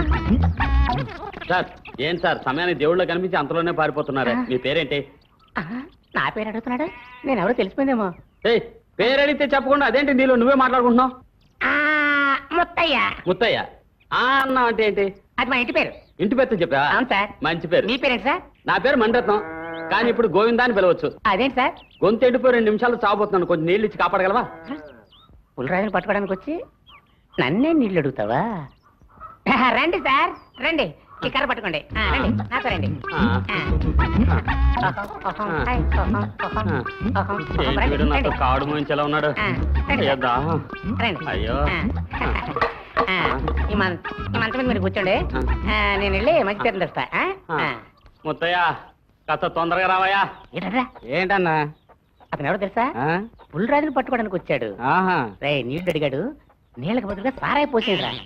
సార్ ఏం సార్ సమయానికి దేవుళ్ళ కనిపించి అంతలోనే పారిపోతున్నారే మీ పేరేంటి నా పేరు అడుగుతున్నాడు నేను ఎవరో తెలిసిపోయిందేమో ఏయ్ పేరు అడిగితే చెప్పకుండా అదేంటి నీలో నువ్వే మాట్లాడుకుంటున్నావు ఆ, ముత్తయ్య ముత్తయ్య ఆ అన్న అంటే ఏంటి అది మా ఇంటి పేరు ఇంటి పెద్ద చెప్పా అవును సార్ మంచి పేరు మీ పేరేంటి సార్ నా పేరు మణిరత్నం కానీ ఇప్పుడు గోవిందా అని పిలవచ్చు అదేంటి సార్ గొంతు ఎండిపోయి రెండు నిమిషాలు చావబోతున్నాను కొంచెం నీళ్ళు ఇచ్చి కాపాడగలవా పులిరాజుని పట్టుకోవడానికి వచ్చి నన్నే నీళ్ళు అడుగుతావా రండి సార్ రండి ఈ కర్ర పట్టుకోండి ఆ, రండి నాతో రండి ఆ. ఆ. ఓహో, ఓహో, హాయ్, ఓహో, ఓహో, ఓహో, ఓహో, ఏంటి రండి, వీడు నాతో రండి. కాడు మోయించేలా ఉన్నాడు ఆ, రండి అయ్యో సార్. దాహం. రండి అయ్యో ఆ. ఆ, ఈ మం- ఈ మంచం మీద మీరు కూర్చోండి ఆ, నేను వెళ్ళి మంచి తీర్థం తెస్తా ఆ? ఆ. ఆ. ముత్తయ్య కాస్త తొందరగా రావయ్యా ఏంటరా ఏంటన్నా అతను ఎవరో తెలుసా ఆ? పులిరాజుని పట్టుకోవడానికి వచ్చాడు ఆహా రే నీళ్లు అడిగాడు నీళ్ళకి బదులుగా సారాయి పోసేది రా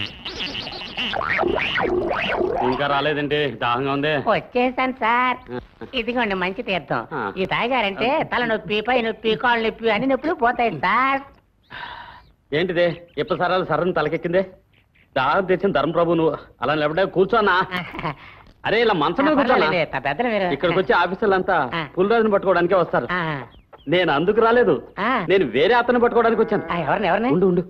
ఇంకా రాలేదండి దాహంగా ఉంది వచ్చేసాను సార్ ఇదిగోండి మంచి తీర్థం ఆ. ఈ తాగారంటే తల నొప్పి పై నొప్పి కాళ్ళు నొప్పి అన్ని నొప్పులు పోతాయి సార్ ఏంటిది ఎప్పుడు సరాలు సరని తలకెక్కింది దాహం తెచ్చిన ధర్మప్రభు నువ్వు అలా నిలబడే కూర్చోనా అరే ఇలా మంచం మీద కూర్చోనా పర్వాలేదులే, త- పెద్దలు మీరు ఇక్కడికి వచ్చే ఆఫీసర్లంతా ఆ. పులిరాజుని పట్టుకోవడానికే వస్తారు ఆ, నేను అందుకు రాలేదు ఆ. నేను వేరే అతను పట్టుకోవడానికి వచ్చాను ఆ, ఎవరిని ఎవరిని ఉండు ఉండు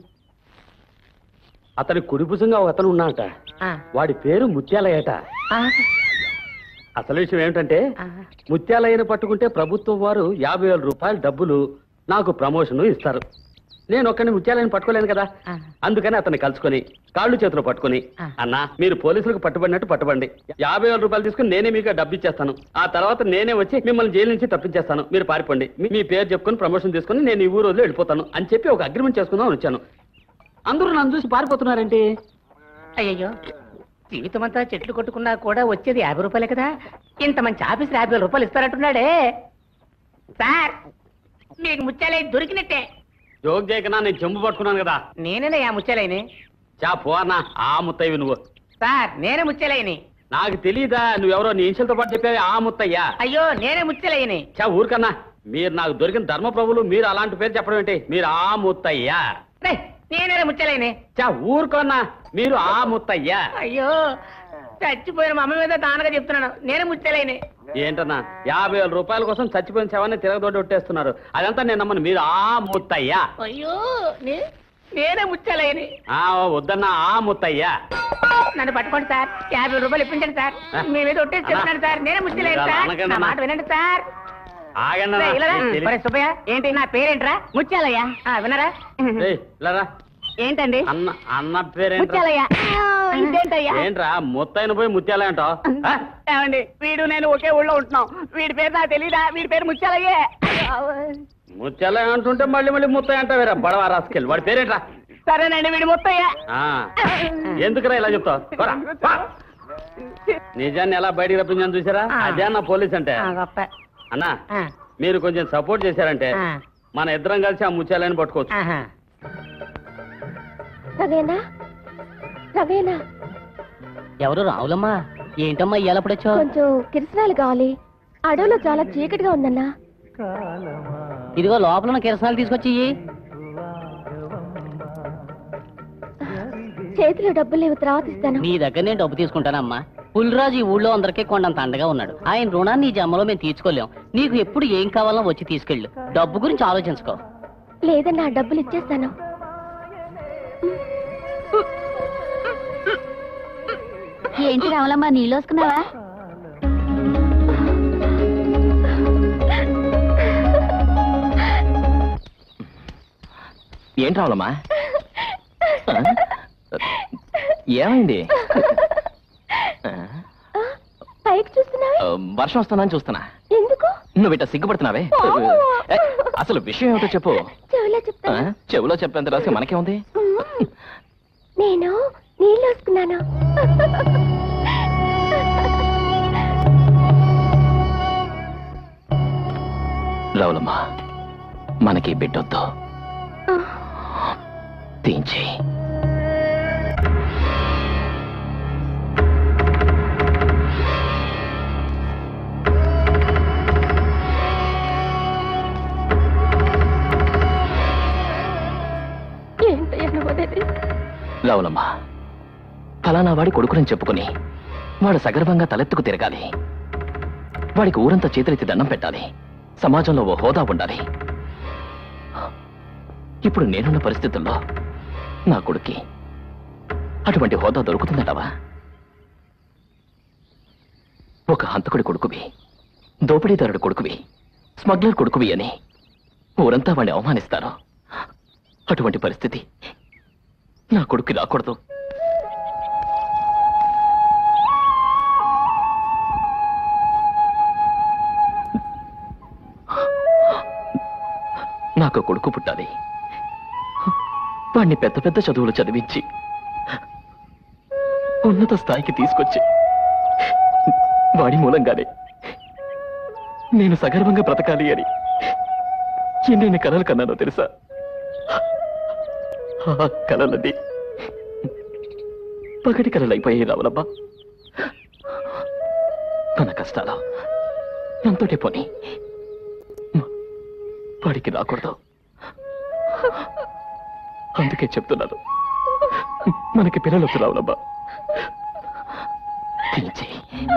అతని కుడిభుజంగా ఒక అతను ఉన్నాట ఆ, వాడి పేరు ముత్యాలయ్యట ఆ, అసలు విషయం ఏమిటంటే ఆ. ముత్యాలయ్యను పట్టుకుంటే ప్రభుత్వం వారు యాభై వేల రూపాయల డబ్బులు నాకు ప్రమోషన్ ఇస్తారు నేను ఒక్కడిని ముత్యాలయ్యను పట్టుకోలేను కదా ఆ. అందుకని అతన్ని కలుసుకొని కాళ్ళు చేతులు పట్టుకొని ఆ. అన్నా మీరు పోలీసులకు పట్టుబడినట్టు పట్టుబండి యాభై వేల రూపాయలు తీసుకుని నేనే మీకు డబ్బు ఇచ్చేస్తాను ఆ తర్వాత నేనే వచ్చి మిమ్మల్ని జైలు నుంచి తప్పించేస్తాను మీరు పారిపోండి మీ- మీ పేరు చెప్పుకొని ప్రమోషన్ తీసుకుని నేను ఈ ఊరు వదిలి వెళ్ళిపోతాను అని చెప్పి ఒక అగ్రిమెంట్ చేసుకుందాం అని వచ్చాను అందరూ నన్ను చూసి పారిపోతున్నారేంటి అయ్యయ్యో జీవితం అంతా చెట్లు కొట్టుకున్నా కూడా వచ్చేది యాభై రూపాయలే కదా ఇంత మంచి ఆఫీసర్ యాభై వేల రూపాయలు ఇస్తారంటున్నాడే సార్ మీకు ముత్యాలై దొరికినట్టే జోక్ చేయకనా నేను చెంబు పట్టుకున్నాను కదా నేనేనే ఆ ముత్యాలైని చా పో అన్నా ఆ ముత్తయ్యవి నువ్వు సార్ నేనే ముత్యాలైని నాకు తెలియదా నువ్వెవరో నీ ఇన్షియల్తో పాటు చెప్పావి ఆ ముత్తయ్యా అయ్యో నేనే ముత్యాలైని చా ఊరికన్నా మీరు నాకు దొరికిన ధర్మప్రభులు మీరు అలాంటి పేరు చెప్పడం ఏంటి మీరు ఆ ముత్తయ్యా రేయ్, నేనే ముత్యాలైని చా ఊరుకోన్నా మీరు ఆ ముత్తయ్యా అయ్యో చచ్చిపోయిన మా అమ్మ మీద దానగా చెప్తున్నాను నేనే ముత్యాలైని ఏంటన్నా యాభై వేల రూపాయల కోసం చచ్చిపోయిన శవాన్ని తిరగదొడ్డి కొట్టేస్తున్నారు అదంతా నేను నమ్మను మీరు ఆ ముత్తయ్యా అయ్యో నే- నేనే ముత్యాలైని ఆ వద్దన్నా ఆ ముత్తయ్యా నన్ను పట్టుకోండి సార్ యాభై రూపాయలు ఇప్పించండి సార్ ఆ? మీ మీద ఒట్టేసి చెప్తున్నాను సార్ నేనే ముత్యాలైని ఇలా సార్ అనకండి నా అన్న. మాట వినండి సార్ ఆగండి రేయ్, ఇలా రా. అన్నా. తెలి- ఒరేయ్ సుబ్బయ్య ఏంటి నా పేరేంట్రా ముత్యాలయ్య ఆ, వినరా ఏయ్, ఇలా రా. ఏంటండి అన్న అన్న పేరేంట్రా ముత్యాలయ్య ఇదేంటయ్యా ఏంట్రా ముత్తైన పోయి ముత్యాలే అంటావు ఏమండి వీడు నేను ఒకే ఊళ్ళో ఉంటున్నాం వీడి పేరు నాకు తెలీదా వీడి పేరు ముత్యాలయ్యే ముత్యాలే అంటుంటే మళ్ళీ మళ్ళీ ముత్తయ్య అంటావేరా బడవా రాసుకెళ్ళి వాడి పేరేంట్రా సరేనండి వీడు ముత్తయ్య ఆ, ఎందుకురా ఇలా చెప్తావు పోరా, పో. నిజాన్ని ఎలా బయటికి రప్పించాను చూసారా ఆ. అదే అన్న పోలీస్ అంటే ఆ, గొప్ప అన్నా ఆ, మీరు కొంచెం సపోర్ట్ చేశారంటే ఆ, మన ఇద్దరం కలిసి ఆ ముత్యాలని పట్టుకోవచ్చు ఆహా. రవేనా రవేనా ఎవరు రావులమ్మా ఏంటమ్మా ఇయ్యాలప్పుడొచ్చావు కొంచెం కిరసనాలు కావాలి అడవిలో చాలా చీకటిగా ఉందన్నా ఇదిగో లోపల ఉన్న కిరసనాలు తీసుకొచ్చి ఇయ్యి. చేతిలో డబ్బులు లేవు తర్వాత ఇస్తాను నీ దగ్గర నేను డబ్బు తీసుకుంటానమ్మా పులిరాజు ఈ ఊళ్ళో అందరికీ కొండంత అండగా ఉన్నాడు ఆయన రుణాన్ని ఈ జమ్మలో మేము తీర్చుకోలేం నీకు ఎప్పుడు ఏం కావాలో వచ్చి తీసుకెళ్ళు డబ్బు గురించి ఆలోచించుకో లేదన్నా డబ్బులు ఇచ్చేస్తాను ఏంటి రావులమ్మ నీళ్ళు వస్తున్నావా ఏంటి రావాలమ్మా ఆ? ఏమైంది ఆ? పైకి చూస్తున్నావా ఆ, వర్షం వస్తుందని చూస్తున్నా ఎందుకు నువ్వు ఇట్లా సిగ్గుపడుతున్నావే ఏ, అసలు విషయం ఏమిటో చెప్పు చెవిలో ఆ? చెప్తాను చెవిలో చెప్పేంత రాసి మనకే ఉంది నేను నీళ్ళు వస్తున్నాను రావులమ్మా మనకి బిడ్డొద్దు తీంచి ఏంటయ్యా నువ్వు అనేది రావులమ్మా ఫలానా వాడి కొడుకుని చెప్పుకుని వాడు సగర్వంగా తలెత్తుకు తిరగాలి వాడికి ఊరంతా చేతులెత్తి దండం పెట్టాలి సమాజంలో ఓ హోదా ఉండాలి ఇప్పుడు నేనున్న పరిస్థితుల్లో నా కొడుక్కి అటువంటి హోదా దొరుకుతుందటవా ఒక హంతకుడి కొడుకువి దోపిడీదారుడి కొడుకువి స్మగ్లర్ కొడుకువి అని ఊరంతా వాడిని అవమానిస్తారు అటువంటి పరిస్థితి నా కొడుక్కి రాకూడదు నాకు కొడుకు పుట్టాలి వాణ్ణి పెద్ద పెద్ద చదువులు చదివించి ఉన్నత స్థాయికి తీసుకొచ్చి వాడి మూలంగానే నేను సగర్వంగా బ్రతకాలి అని ఎన్నెన్ని కలలు కన్నానో తెలుసా ఆ కలలది పగటి కలలైపోయాయి రావులబ్బా మన కష్టాలు ఎంతటి పోని వాడికి రాకూడదు అందుకే చెప్తున్నాను మనకి పిల్లలు వద్దు రావులబ్బా తీయించి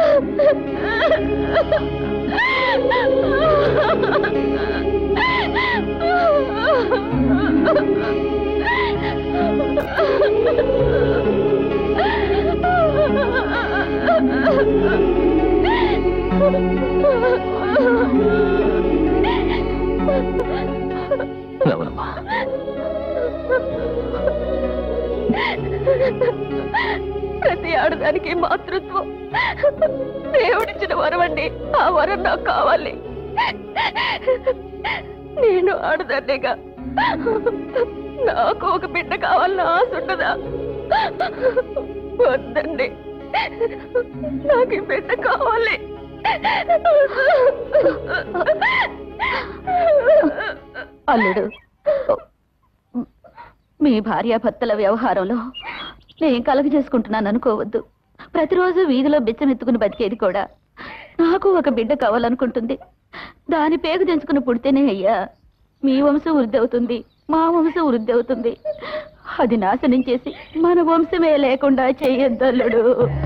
రావులమ్మా ప్రతి ఆడదానికి మాతృత్వం దేవుడిచ్చిన వరం అండి ఆ వరం నాకు కావాలి నేను ఆడదాన్నేగా నాకు ఒక బిడ్డ కావాలని ఆశ ఉండదా వద్దండి నాకు ఈ బిడ్డ కావాలి అల్లుడు మీ భార్యాభర్తల వ్యవహారంలో నేను కలగ చేసుకుంటున్నాను అనుకోవద్దు ప్రతిరోజు వీధిలో బిచ్చమెత్తుకుని బతికేది కూడా నాకు ఒక బిడ్డ కావాలనుకుంటుంది దాని పేగు తెంచుకుని పుడితేనే అయ్యా మీ వంశం వృద్ధి అవుతుంది మా వంశం వృద్ధి అవుతుంది అది నాశనం చేసి మన వంశమే లేకుండా చెయ్యొద్దల్లుడు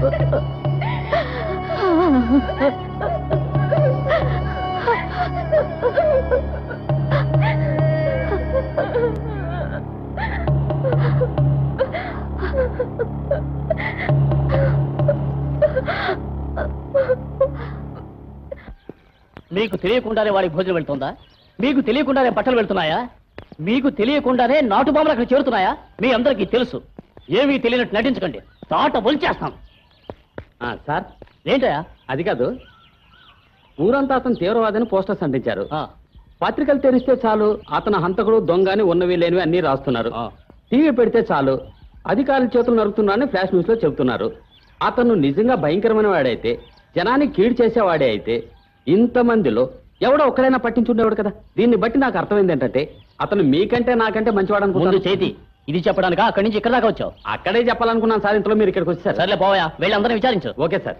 మీకు తెలియకుండానే వాడికి భోజనం వెళ్తుందా మీకు తెలియకుండానే బట్టలు వెళ్తున్నాయా మీకు తెలియకుండానే నాటు బాంబులు అక్కడ చేరుతున్నాయా మీ అందరికీ తెలుసు ఏమీ తెలియనట్టు నటించకండి తాట ఒలిచేస్తాం ఆ, సార్ ఏంటయా అది కాదు ఊరంతా అతను తీవ్రవాదని పోస్టర్స్ అంటించారు ఆ, పత్రికలు తెరిస్తే చాలు అతను హంతకుడు దొంగ అని ఉన్నవి లేనివి అన్ని రాస్తున్నారు ఆ. టీవీ పెడితే చాలు అధికారుల చేతులు నరుకుతున్నారని ఫ్లాష్ న్యూస్ లో చెబుతున్నారు అతను నిజంగా భయంకరమైన వాడైతే జనాన్ని కీడు చేసేవాడే అయితే ఇంతమందిలో ఎవడో ఒక్కడైనా పట్టించుండేవాడు కదా దీన్ని బట్టి నాకు అర్థమైంది ఏంటంటే అతను మీకంటే నాకంటే మంచివాడు ముందు అనుకుంటున్నాను చేతి ఇది చెప్పడానికా అక్కడి నుంచి ఇక్కడ దాకా వచ్చావు అక్కడే చెప్పాలనుకున్నాను సార్ ఇంతలో మీరు ఇక్కడికి వచ్చారు సర్లే పోవయా వెళ్ళి అందరం విచారించు ఓకే సార్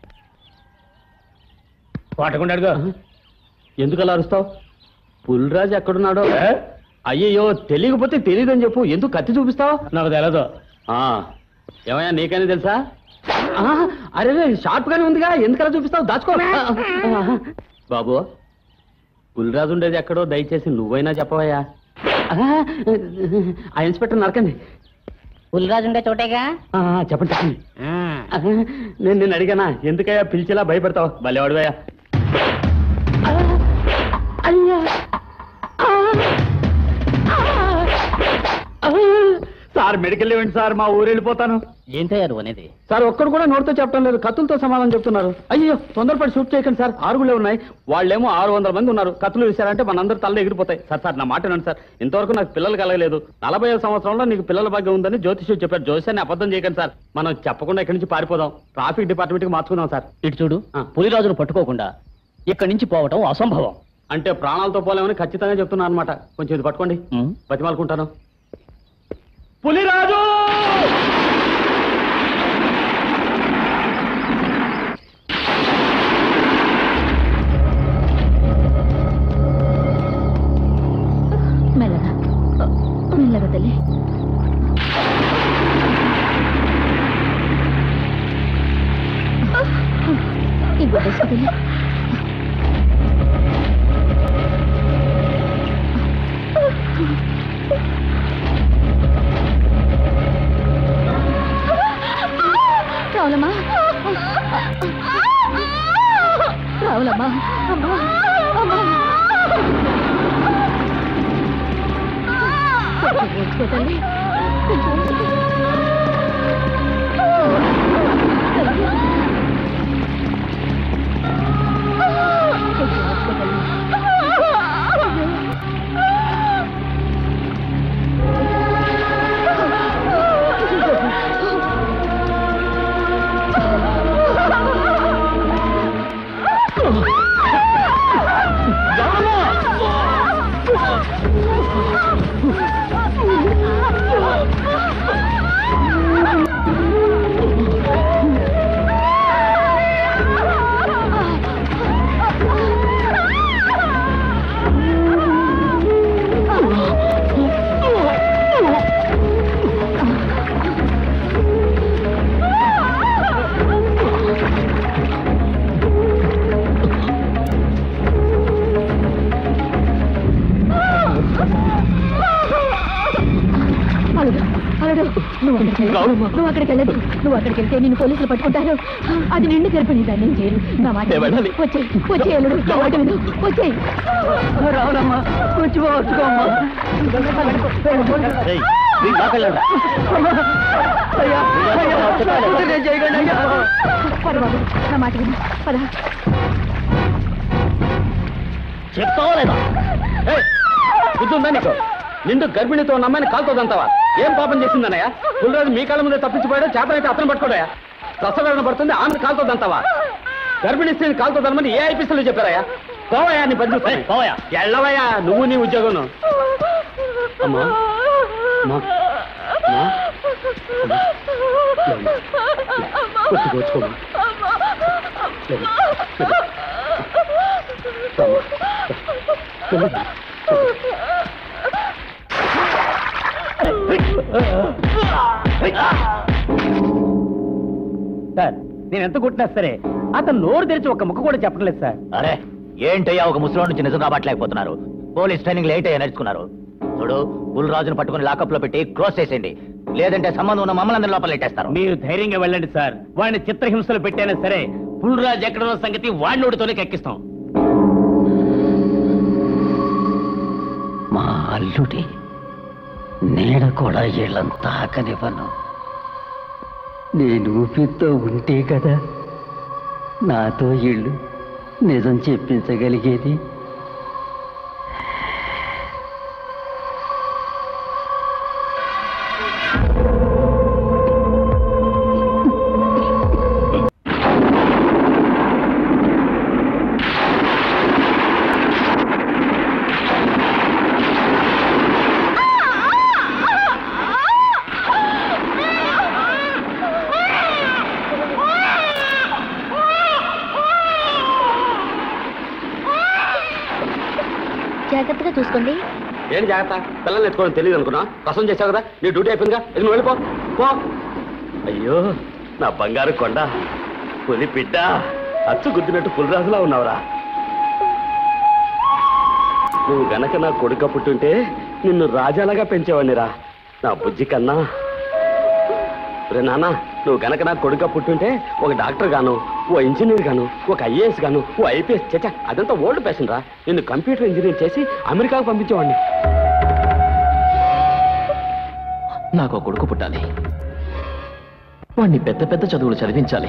పట్టకుండా అడుగు ఎందుకు అలా అరుస్తావు పుల్రాజు ఎక్కడున్నాడో అయ్యయ్యో తెలియకపోతే తెలియదని చెప్పు ఎందుకు కత్తి చూపిస్తావు నాకు తెలదు ఆ, ఏమయ్యా నీకని తెలుసా ఆ, అరే షార్ప్ గానే ఉందిగా ఎందుకలా చూపిస్తావు దాచుకో బాబు పుల్రాజు ఉండేది ఎక్కడో దయచేసి నువ్వైనా చెప్పవయ్యా ఆ, ఆ ఇన్స్పెక్టర్ నరకండి పులిరాజు ఉండే చోటేగా ఆ, చెప్పండి చెప్పండి నేను నిన్ను అడిగానా ఎందుకయ్యా పిలిచేలా భయపడతావు భలే వాడువయ్యా అయ్యా సార్ మెడికల్ ఇవ్వండి సార్ మా ఊరు వెళ్ళిపోతాను ఏంటయ్యా నువ్వు అనేది సార్ ఒక్కడు కూడా నోటితో చెప్పడం లేదు కత్తులతో సమాధానం చెప్తున్నారు అయ్యో తొందరపడి షూట్ చేయకండి సార్ ఆరుగులే ఉన్నాయి వాళ్ళేమో ఆరు వందల మంది ఉన్నారు కత్తులు వేశారంటే మనందరూ తల్ల ఎగిరిపోతాయి సార్ సార్ నా మాట వినండి సార్ ఇంతవరకు నాకు పిల్లలు కలగలేదు నలభై ఐదు సంవత్సరంలో నీకు పిల్లల భాగ్యం ఉందని జ్యోతిష్యుడు చెప్పారు జ్యోతిషాన్ని అబద్ధం చేయకండి సార్ మనం చెప్పకుండా ఇక్కడి నుంచి పారిపోదాం ట్రాఫిక్ డిపార్ట్మెంట్కి మార్చుకుందాం సార్ ఇటు చూడు ఆ. పులిరాజును పట్టుకోకుండా ఇక్కడి నుంచి పోవటం అసంభవం అంటే ప్రాణాలతో పోలేమని ఖచ్చితంగా చెప్తున్నా అనమాట కొంచెం ఇది పట్టుకోండి ఉమ్. బతిమాలుకుంటాను పులిరాజు మెల్లగా మెల్లగా తల్లి ఇవ్వ తీసుకో తల్లి రావులమ్మా రావులమ్మా అమ్మా అమ్మా కొంచెం ఓర్చుకో తల్లి కొంచెం ఓర్చుకో. తల్లి. కొంచెం ఓర్చుకో తల్లి. అల్లుడు, అల్లుడు, నువ్వు అక్కడికి వెళ్ళకు. నువ్వు అక్కడికి వెళ్ళదు నువ్వు అక్కడికి వెళ్తే నిన్ను పోలీసులు పట్టుకుంటారు అది నిండు గర్భిణి దాన్ని ఏం చేయరు నా మాట నేను వెళ్ళాలి. వచ్చే వచ్చే అల్లుడు నా మాట విను వచ్చే రావులమ్మా కొంచెం ఓర్చుకోమ్మా అయ్యా అయ్యా, వదిలే చేయకండి అయ్యా పద బాబు నా మాట విను పద చెప్తావా లేదా ఏయ్, బుద్ధి ఉందా నీకు నిండు గర్భిణితో ఉన్న అమ్మాయిని కాలుతోదంతావా ఏం పాపం చేసిందన్నయ్య పుల్లరాజు మీ కాళ్ళ ముందే తప్పించిపోయాడు చేతనైతే అతను పట్టుకోడాయా ప్రసవేదన పడుతుంది ఆమె కాలుతోదంతావా గర్భిణీ స్త్రీని కాలుతోదనమని ఏ ఐపీసీలో చెప్పారయ్యా పోవయ్యా నీ పని చూస్తాయి పోవయ్యా ఎళ్ళవయ్యా నువ్వు నీ ఉద్యోగం అమ్మా అమ్మా అమ్మా కొట్టుకోవచ్చుకోమా సార్ నేను ఎంత కొట్టినా సరే అతను నోరు తెరిచి ఒక ముక్క కూడా చెప్పట్లేదు సార్ అరే ఏంటయ్యా ఒక ముసలోడి నుంచి నిజం రాబట్టలేకపోతున్నారు పోలీస్ ట్రైనింగ్ లేట్ అయ్యా నేర్చుకున్నారు చూడు బుల్రాజును పట్టుకుని లాకప్ లో పెట్టి క్లోజ్ చేసేయండి లేదంటే సంబంధం ఉన్న మమ్మల్ని అందరి లోపల పెట్టేస్తారు మీరు ధైర్యంగా వెళ్ళండి సార్ వాడిని చిత్రహింసలు పెట్టైనా సరే పుల్రాజ్ ఎక్కడున్న సంగతి వాడినోడితోనే కక్కిస్తాం మా అల్లుడి నీడ కూడా వీళ్ళంతా ఆకనివ్వను నేను ఊపిరితో ఉంటే కదా నాతో ఇళ్ళు నిజం చెప్పించగలిగేది జాగ్రత్తగా చూసుకోండి ఏంటి జాగ్రత్త పిల్లల్ని ఎత్తుకోవడం తెలియదు అనుకున్నా రసం చేసావు కదా నీ డ్యూటీ అయిపోయిందిగా ఇది నువ్వు వెళ్ళిపో పో అయ్యో నా బంగారు కొండ పులి బిడ్డ అచ్చు గుద్దినట్టు పులిరాజులా ఉన్నావురా నువ్వు గనక నా కొడుక పుట్టుంటే నిన్ను రాజాలాగా పెంచేవాడినిరా నా బుజ్జి కన్నా రే నాన్న నువ్వు గనక నాకు కొడుక పుట్టుంటే ఒక డాక్టర్ గాను ఓ ఇంజనీర్ గాను ఒక ఐఏఎస్ గాను ఓ ఐపీఎస్ చచ్చా అదంతా ఓల్డ్ ఫ్యాషన్ రా నేను కంప్యూటర్ ఇంజనీర్ చేసి అమెరికాకు పంపించేవాడిని నాకు ఒక కొడుకు పుట్టాలి వాణ్ణి పెద్ద పెద్ద చదువులు చదివించాలి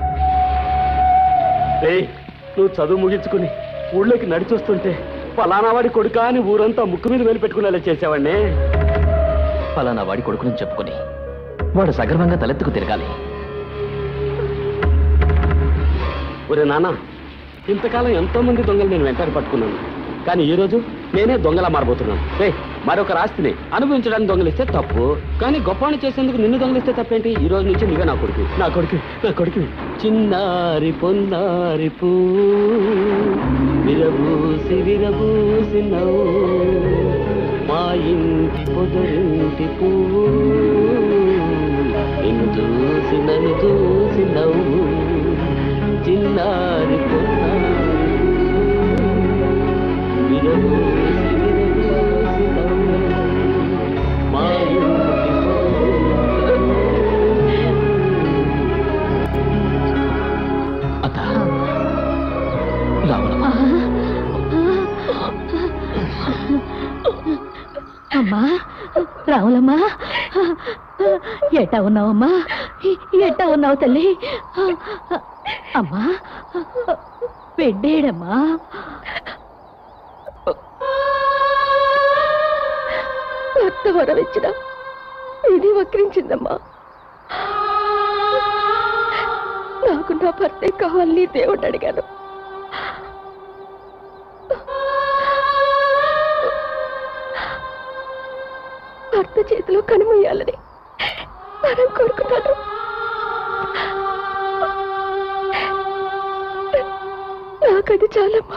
రేయ్ నువ్వు చదువు ముగించుకుని ఊళ్ళోకి నడిచొస్తుంటే ఫలానా వాడి కొడుకా అని ఊరంతా ముక్కు మీద వేలు పెట్టుకునేలా చేసేవాడిని ఫలానా వాడి కొడుకుని చెప్పుకొని వాడు సగర్వంగా తలెత్తుకు తిరగాలి ఒరే నాన్న ఇంతకాలం ఎంతో మంది దొంగలు నేను వెంటాడి పట్టుకున్నాను కానీ ఈ రోజు నేనే దొంగలా మారబోతున్నాను రే మరొక రాస్తిని అనుభవించడానికి దొంగలిస్తే తప్పు కానీ గొప్పవాణి చేసేందుకు నిన్ను దొంగలిస్తే తప్పేంటి ఈ రోజు నుంచి నువ్వే నా కొడుకు నా కొడుకు నా కొడుకు చిన్నారి పొన్నారి పూ విరబూసి విరబూసి నవ్వు మా ఇంటి పొదరింటి పువ్వు నిన్ను చూసి నన్ను చూసి నవ్వు చిన్నారి పొన్నారి విరబూసి విరబూసి నవ్వు మా ఇంటి అత్త రావణమ్మ అమ్మా రావులమ్మా ఎట్టా ఉన్నావమ్మా ఎట్టా ఉన్నావు తల్లి అమ్మా పెడ్డేడమ్మా భర్త వరవిచ్చిన ఇది వక్రించిందమ్మా నాకు నా భర్తే కావాలని దేవుడు అడిగాను భర్త చేతిలో కనుమయ్యాలని మనం కోరుకున్నాను నాకది చాలమ్మా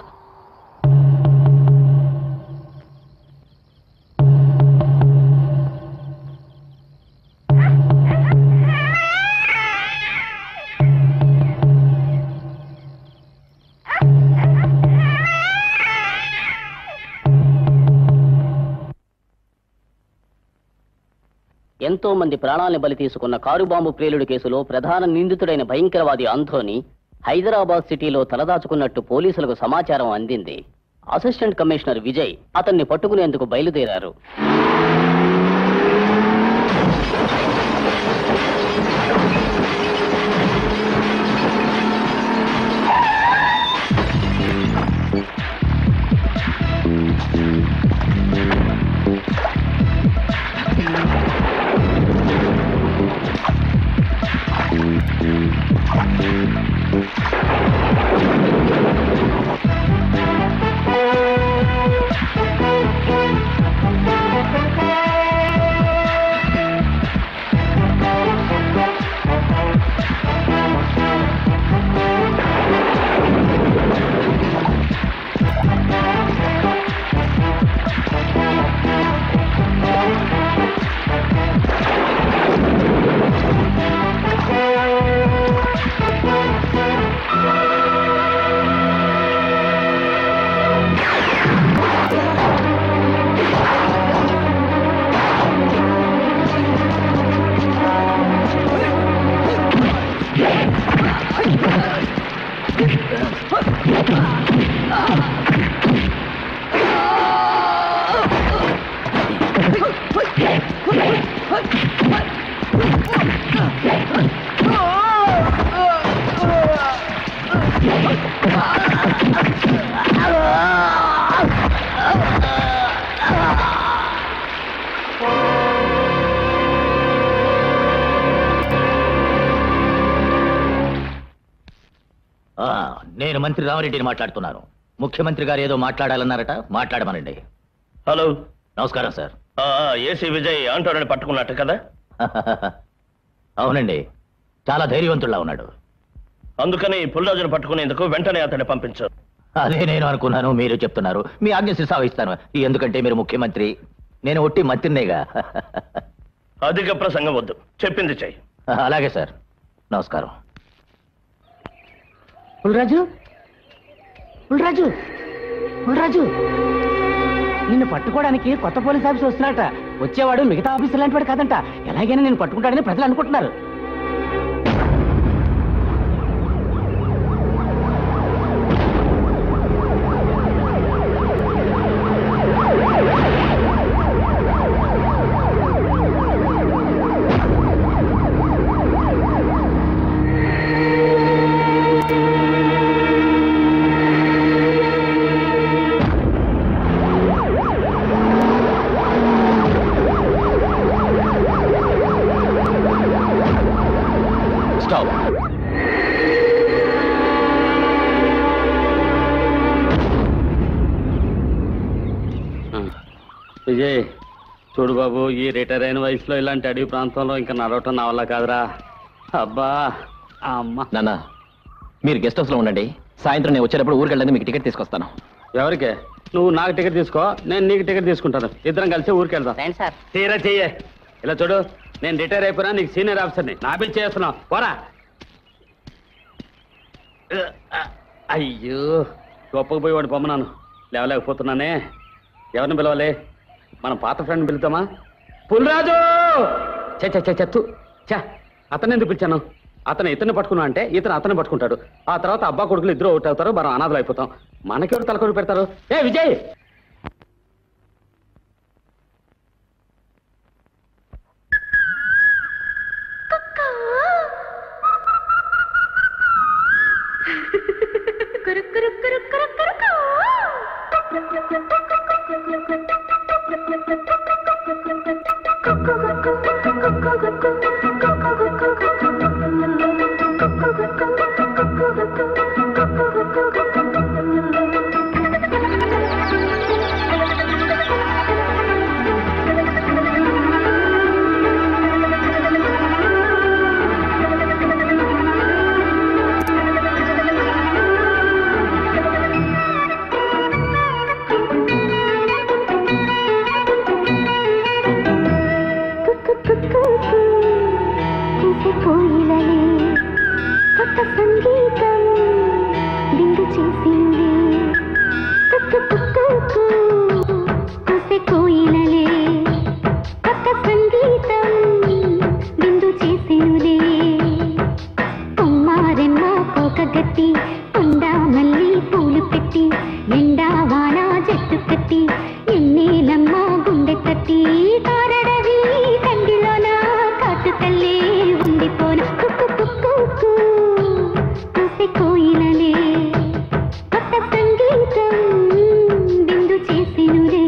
ఎంతో మంది ప్రాణాలను బలి తీసుకున్న కారు బాంబు ప్రేలుడు కేసులో ప్రధాన నిందితుడైన భయంకరవాది అంథోని హైదరాబాద్ సిటీలో తలదాచుకున్నట్టు పోలీసులకు సమాచారం అందింది అసిస్టెంట్ కమిషనర్ విజయ్ అతన్ని పట్టుకునేందుకు బయలుదేరారు ఆ, నేను మంత్రి రామరెడ్డిని మాట్లాడుతున్నాను ముఖ్యమంత్రి గారు ఏదో మాట్లాడాలన్నారట మాట్లాడమనండి హలో నమస్కారం సార్ ఏసీ విజయ్ ఆంటోని పట్టుకున్నట్టు కదా అవునండి చాలా ధైర్యవంతుల్లా ఉన్నాడు అందుకని పుల్లాజును పట్టుకునేందుకు వెంటనే అతన్ని పంపించారు అదే నేను అనుకున్నాను మీరు చెప్తున్నారు మీ ఆజ్ఞ శిస్తావిస్తాను ఎందుకంటే మీరు ముఖ్యమంత్రి నేను ఒట్టి మంత్రినేగా అధిక ప్రసంగం వద్దు చెప్పింది చెయ్యి అలాగే సార్ నమస్కారం పుల్రాజు పుల్రాజు పుల్రాజు నిన్ను పట్టుకోవడానికి కొత్త పోలీస్ ఆఫీసర్ వస్తున్నాడట వచ్చేవాడు మిగతా ఆఫీసర్ లాంటి వాడు కాదంట ఎలాగైనా నేను పట్టుకుంటాడని ప్రజలు అనుకుంటున్నారు విజయ్ చూడు బాబు ఈ రిటైర్ అయిన వయసులో ఇలాంటి అడవి ప్రాంతంలో ఇంకా నడవటం నా వల్ల కాదురా అబ్బా ఆ అమ్మ నాన్న మీరు గెస్ట్ హౌస్ లో ఉండండి సాయంత్రం నేను వచ్చేటప్పుడు ఊరికి వెళ్ళడానికి మీకు టికెట్ తీసుకొస్తాను ఎవరికి నువ్వు నాకు టికెట్ తీసుకో నేను నీకు టికెట్ తీసుకుంటాను ఇద్దరం కలిసి ఊరికి వెళ్దాం సార్ తీరా చెయ్యే ఇలా చూడు నేను రిటైర్ అయిపోయినా నీకు సీనియర్ ఆఫీసర్ని నా బిల్ చేస్తున్నావు పోరా అయ్యో గొప్పకు పోయి వాడు పొమ్మన్నాను లేవలేకపోతున్నానే ఎవరిని పిలవాలి మన పాత ఫ్రెండ్ పిలుతామా పుల్రాజు చే చే చెత్తు చా అతను ఎందుకు పిలిచాను అతను ఇతన్ని పట్టుకున్నా అంటే ఇతను అతన్ని పట్టుకుంటాడు ఆ తర్వాత అబ్బా కొడుకులు ఇద్దరు ఒకటి అవుతారు మనం అనాథలు అయిపోతాం మనకెవరు తలకొడు పెడతారు ఏ విజయ్ కోయిలలే కొత్త సంగీతం బిందు చేసింది కుక్కు కుక్కు కుసే కోయిలలే కొత్త సంగీతం బిందు చేసినులే కుమ్మారెమ్మ కోక గట్టి కొండ మల్లి పూలు పెట్టి ఎండా వాన చెట్టు కట్టి ఎన్నేలమ్మ గుండె కట్టి కారడవి కండిలోన కాటు తల్లి ఉండిపోన కుక్కు కుక్కు కు, కూసే కోయిలలే కొత్త సంగీతం బిందు చేసినులే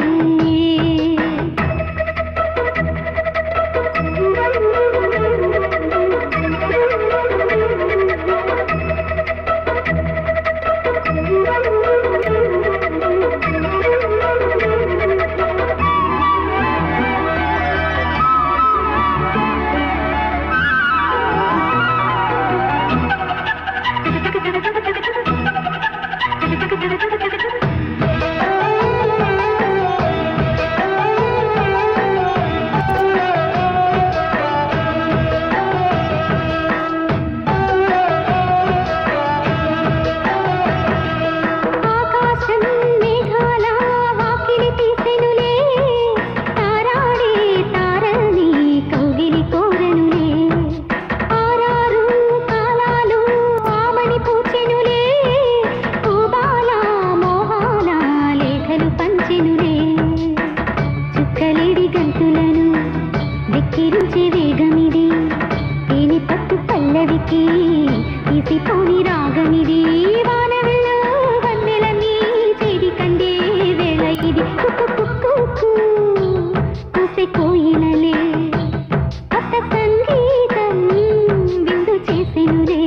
ఆకాశం మేఘాల వాకిలి తీసెనులే తారాడే తారని కౌగిలి కోరెనులే ఆరారు కాలాలు ఆమని పూచెనులే పూబాల మోహాల లేఖలు పంచెనులే చుక్కలేడి గంతులను వెక్కిరించే వేగమిది తేనె పట్టు పల్లవికి తీసిపోని రాగమిది వానవిల్లు వన్నెలన్నీ చేడి కండే వేళ ఇది కుక్కు కుక్కు కు, కూసే కోయిలలే కొత్త సంగీతం విందు చేసెనులే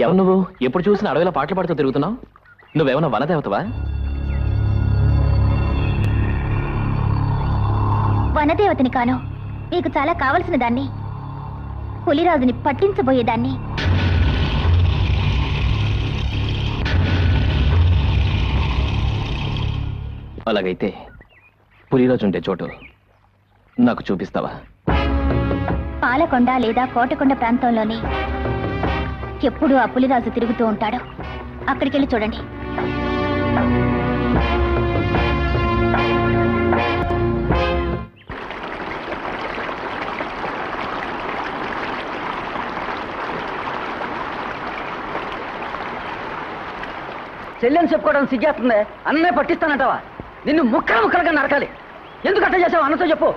ఎవరు నువ్వు ఎప్పుడు చూసినా అడవిలో పాటలు పాడుతూ తిరుగుతున్నావు నువ్వేమన్నా వనదేవతవా వనదేవతని కాను మీకు చాలా కావలసిన దాన్ని పులిరాజుని పట్టించబోయేదాన్ని అలాగైతే పులిరాజు ఉండే చోటు నాకు చూపిస్తావా పాలకొండ లేదా కోటకొండ ప్రాంతంలోని ఎప్పుడూ ఆ పులిరాజు తిరుగుతూ ఉంటాడు అక్కడికెళ్ళి చూడండి చెల్లెని చెప్పుకోవడానికి సిగ్గేస్తుంది అన్నే పట్టిస్తానంటావా నిన్ను ముక్కలు ముక్కలుగా నరకాలి ఎందుకు అట్ట చేసావు అన్నతో చెప్పు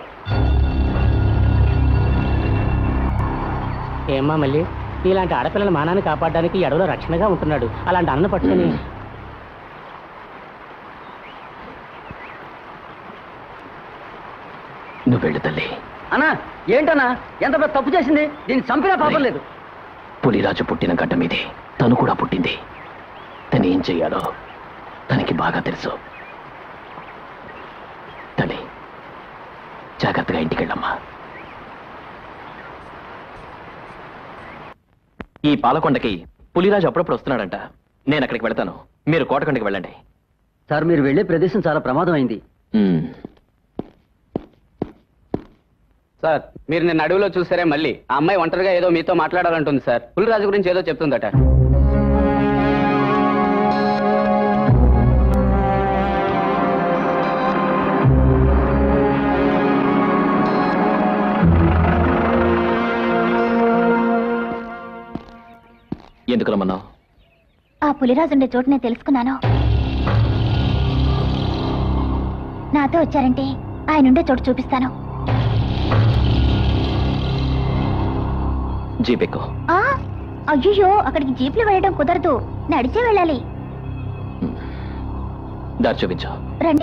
ఏమ్మా మళ్ళీ నీలాంటి ఆడపిల్లల మానాన్ని కాపాడడానికి ఈ అడవిలో రక్షణగా ఉంటున్నాడు అలాంటి అన్న పట్టుకొని నువ్వు వెళ్ళు తల్లి అన్నా ఏంటన్నా ఎంత పెద్ద తప్పు చేసింది దీన్ని చంపినా పాపం లేదు పులిరాజు పుట్టిన గడ్డ మీదే తను కూడా పుట్టింది తను ఏం చెయ్యాలో తనకి బాగా తెలుసు తల్లి జాగ్రత్తగా ఇంటికి వెళ్ళమ్మా ఈ పాలకొండకి పులిరాజు అప్పుడప్పుడు వస్తున్నాడంట నేను అక్కడికి వెళ్తాను మీరు కోటకొండకి వెళ్ళండి సార్ మీరు వెళ్ళే ప్రదేశం చాలా ప్రమాదం అయింది ఉమ్. సార్ మీరు నిన్న అడవిలో చూసారే మళ్ళీ ఆ అమ్మాయి ఒంటరిగా ఏదో మీతో మాట్లాడాలంటుంది సార్ పులిరాజు గురించి ఏదో చెప్తుందట ఎందుకు రమ్మన్నావు ఆ పులిరాజు ఉండే చోటు నేను తెలుసుకున్నాను నాతో వచ్చారంటే ఆయన ఉండే చోటు చూపిస్తాను జీపెక్కు ఆ అయ్యో అక్కడికి జీప్లు వెళ్ళడం కుదరదు నడిచే వెళ్ళాలి దారి చూపించు రండి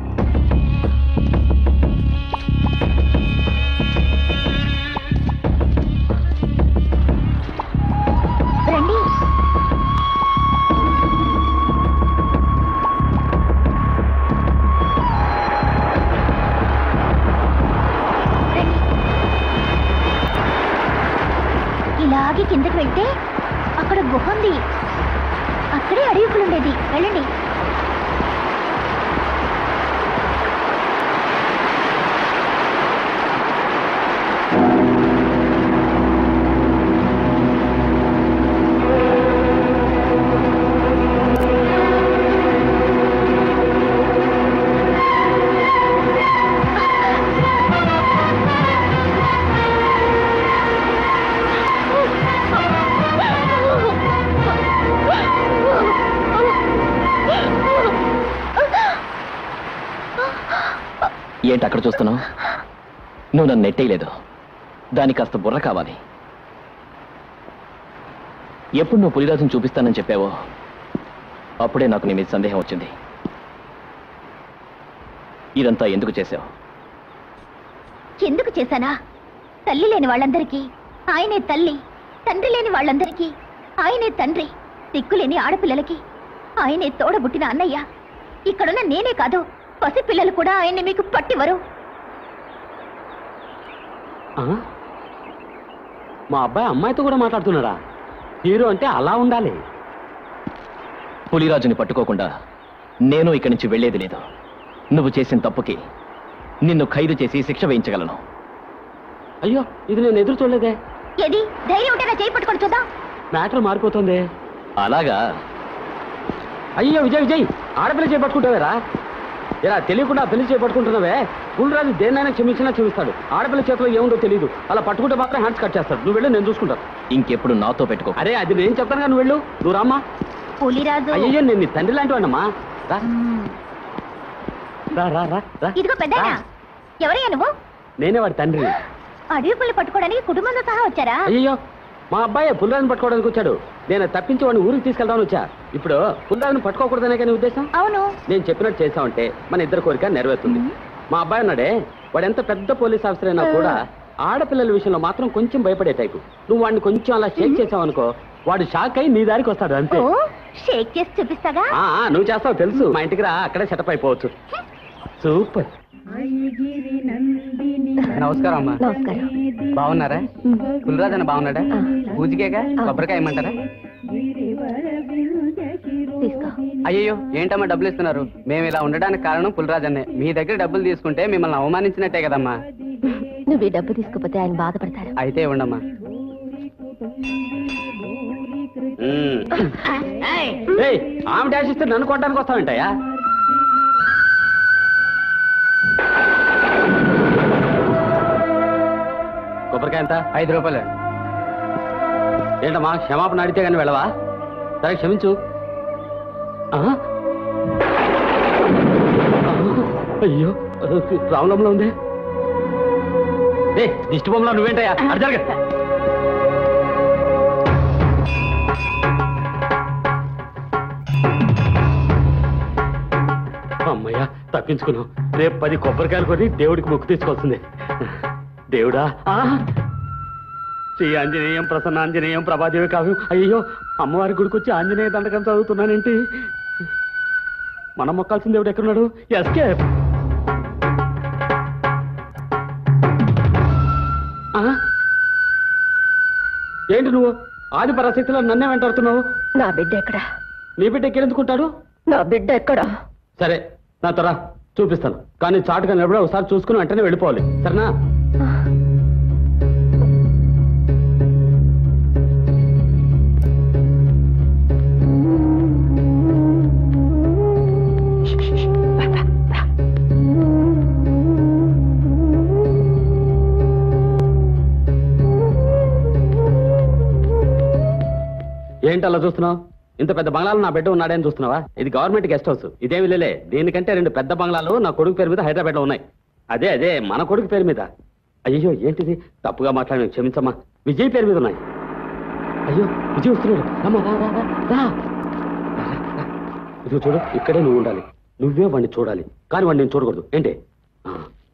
రండి రండి. ఇలాగే కిందకి వెళ్తే అక్కడ గుహ ఉంది అక్కడే అడవికులు ఉండేది వెళ్ళండి ఏంటి అక్కడ చూస్తున్నావు నువ్వు నన్ను నెట్టేయలేదు దానికి కాస్త బుర్ర కావాలి ఎప్పుడు నువ్వు పులిరాజుని చూపిస్తానని చెప్పావో అప్పుడే నాకు నీ మీద సందేహం వచ్చింది ఇదంతా ఎందుకు చేశావు ఎందుకు చేశానా తల్లి లేని వాళ్ళందరికీ ఆయనే తల్లి తండ్రి లేని వాళ్ళందరికీ ఆయనే తండ్రి దిక్కులేని ఆడపిల్లలకి ఆయనే తోడబుట్టిన అన్నయ్య ఇక్కడున్న నేనే కాదు పసిపిల్లలు కూడా ఆయన్ని మీకు పట్టివరు ఆ? మా అబ్బాయి అమ్మాయితో కూడా మాట్లాడుతున్నాడా హీరో అంటే అలా ఉండాలి పులిరాజుని పట్టుకోకుండా నేను ఇక్కడి నుంచి వెళ్ళేది లేదు నువ్వు చేసిన తప్పుకి నిన్ను ఖైదు చేసి శిక్ష వేయించగలను అయ్యో ఇది నేను ఎదురు చూడలేదే ఏది ధైర్యం ఉంటే నా చేయి పట్టుకొని చూద్దాం మ్యాటర్ మారిపోతుంది అలాగా అయ్యో విజయ్ విజయ్ ఆడపిల్ల చేపట్టుకుంటావేరా ఇలా తెలియకుండా పెళ్లి చేపట్టుకుంటున్నావే గుండ్రాజు దేన్నైనా క్షమించినా క్షమిస్తాడు ఆడపిల్ల చేతిలో ఏముందో తెలియదు అలా పట్టుకుంటే మాత్రం హ్యాండ్స్ కట్ చేస్తాడు నువ్వు వెళ్ళు నేను చూసుకుంటాను ఇంకెప్పుడు నాతో పెట్టుకో అరే అది నేను చెప్తాను కానీ నువ్వు వెళ్ళు నువ్వు రామ్మా పులిరాజు అయ్యో నేను నీ తండ్రి లాంటి వాడినమ్మా రా మ్మ్. రా రా రా రా ఇదిగో పెద్దయ్య ఎవరయ్యా నువ్వు నేనే వాడి తండ్రి అడవి పుల్లి పట్టుకోవడానికి కుటుంబంతో సహా వచ్చారా అయ్యో మా అబ్బాయి పుల్లాన్ని పట్టుకోవడానికి వచ్చాడు నేను తప్పించి వాడిని ఊరికి తీసుకెళ్దామని వచ్చా ఇప్పుడు పుల్లాన్ని పట్టుకోకూడదనే కానీ ఉద్దేశం అవును నేను చెప్పినట్టు చేసామంటే మన ఇద్దరు కోరిక నెరవేరుతుంది మా అబ్బాయి అన్నాడే వాడు ఎంత పెద్ద పోలీస్ ఆఫీసర్ అయినా కూడా ఆడపిల్లల విషయంలో మాత్రం కొంచెం భయపడే టైపు నువ్వు వాడిని కొంచెం అలా షేక్ చేసావనుకో వాడు షాక్ అయి నీ దారికి వస్తాడు అంతే ఓ షేక్ చేసి చూపిస్తాగా ఆ, ఆ, నువ్వు చేస్తావు తెలుసు మా ఇంటికి రా అక్కడే సెటప్ అయిపోవచ్చు సూపర్ నమస్కారం అమ్మా నమస్కారం బాగున్నారా పులిరాజన్న బాగున్నాడా పూజకేగా కొబ్బరికాయ ఇమ్మంటారా తీసుకో అయ్యో ఏంటమ్మా డబ్బులు ఇస్తున్నారు మేము ఇలా ఉండడానికి కారణం పులిరాజన్నే మీ దగ్గర డబ్బులు తీసుకుంటే మిమ్మల్ని అవమానించినట్టే కదమ్మా నువ్వు ఈ డబ్బు తీసుకుపోతే ఆయన బాధపడతారు అయితే ఇవ్వండమ్మా ఉమ్. ఏయ్, ఆమె డాష్ ఇస్తే నన్ను కొట్టడానికి వస్తావంటాయా కొబ్బరికాయ ఎంత ఐదు రూపాయలు ఏంటమ్మా క్షమాపణ అడిగితే కానీ వెళ్ళవా సరే క్షమించు ఆహా. అయ్యో రామలంలో ఉంది ఏ దిష్టి బొమ్మలో నువ్వేంటయ్యా అటు జరగ అమ్మయ్యా తప్పించుకున్నావు రేపు పది కొబ్బరికాయలు కొని దేవుడికి మొక్కు తీసుకోవాల్సిందే దేవుడా ఆ! శ్రీ ఆంజనేయం ప్రసన్నాంజనేయం ప్రభాదేవి కావ్యం అయ్యో అమ్మవారి గుడికి వచ్చి ఆంజనేయ దండకం చదువుతున్నానేంటి మనం మొక్కాల్సిన దేవుడు ఎక్కడున్నాడు ఎస్కేప్ ఏంటి నువ్వు ఆది పరాశక్తిలో నన్నే వెంటాడుతున్నావు నా బిడ్డ ఎక్కడ నీ బిడ్డ ఎక్కిరెందుకుంటాడు నా బిడ్డ ఎక్కడ సరే నా త్వర చూపిస్తాను కానీ చాటుగా నిలబడి ఒకసారి చూసుకుని వెంటనే వెళ్ళిపోవాలి సరేనా ఏంటి అలా చూస్తున్నావు ఇంత పెద్ద బంగ్లాలో నా బిడ్డ ఉన్నాడని చూస్తున్నావా ఇది గవర్నమెంట్ గెస్ట్ హౌస్ ఇదేమి లేలే దీనికంటే రెండు పెద్ద బంగ్లాలు నా కొడుకు పేరు మీద హైదరాబాద్ లో ఉన్నాయి అదే అదే మన కొడుకు పేరు మీద అయ్యో ఏంటిది తప్పుగా మాట్లాడిన క్షమించమ్మా విజయ్ పేరు మీద ఉన్నాయి అయ్యో విజయ్ వస్తున్నాడు అమ్మా రా రా రా రా ఇదిగో చూడు ఇక్కడే నువ్వు ఉండాలి నువ్వే వాడిని చూడాలి కానీ వాడిని నేను చూడకూడదు ఏంటి ఆ.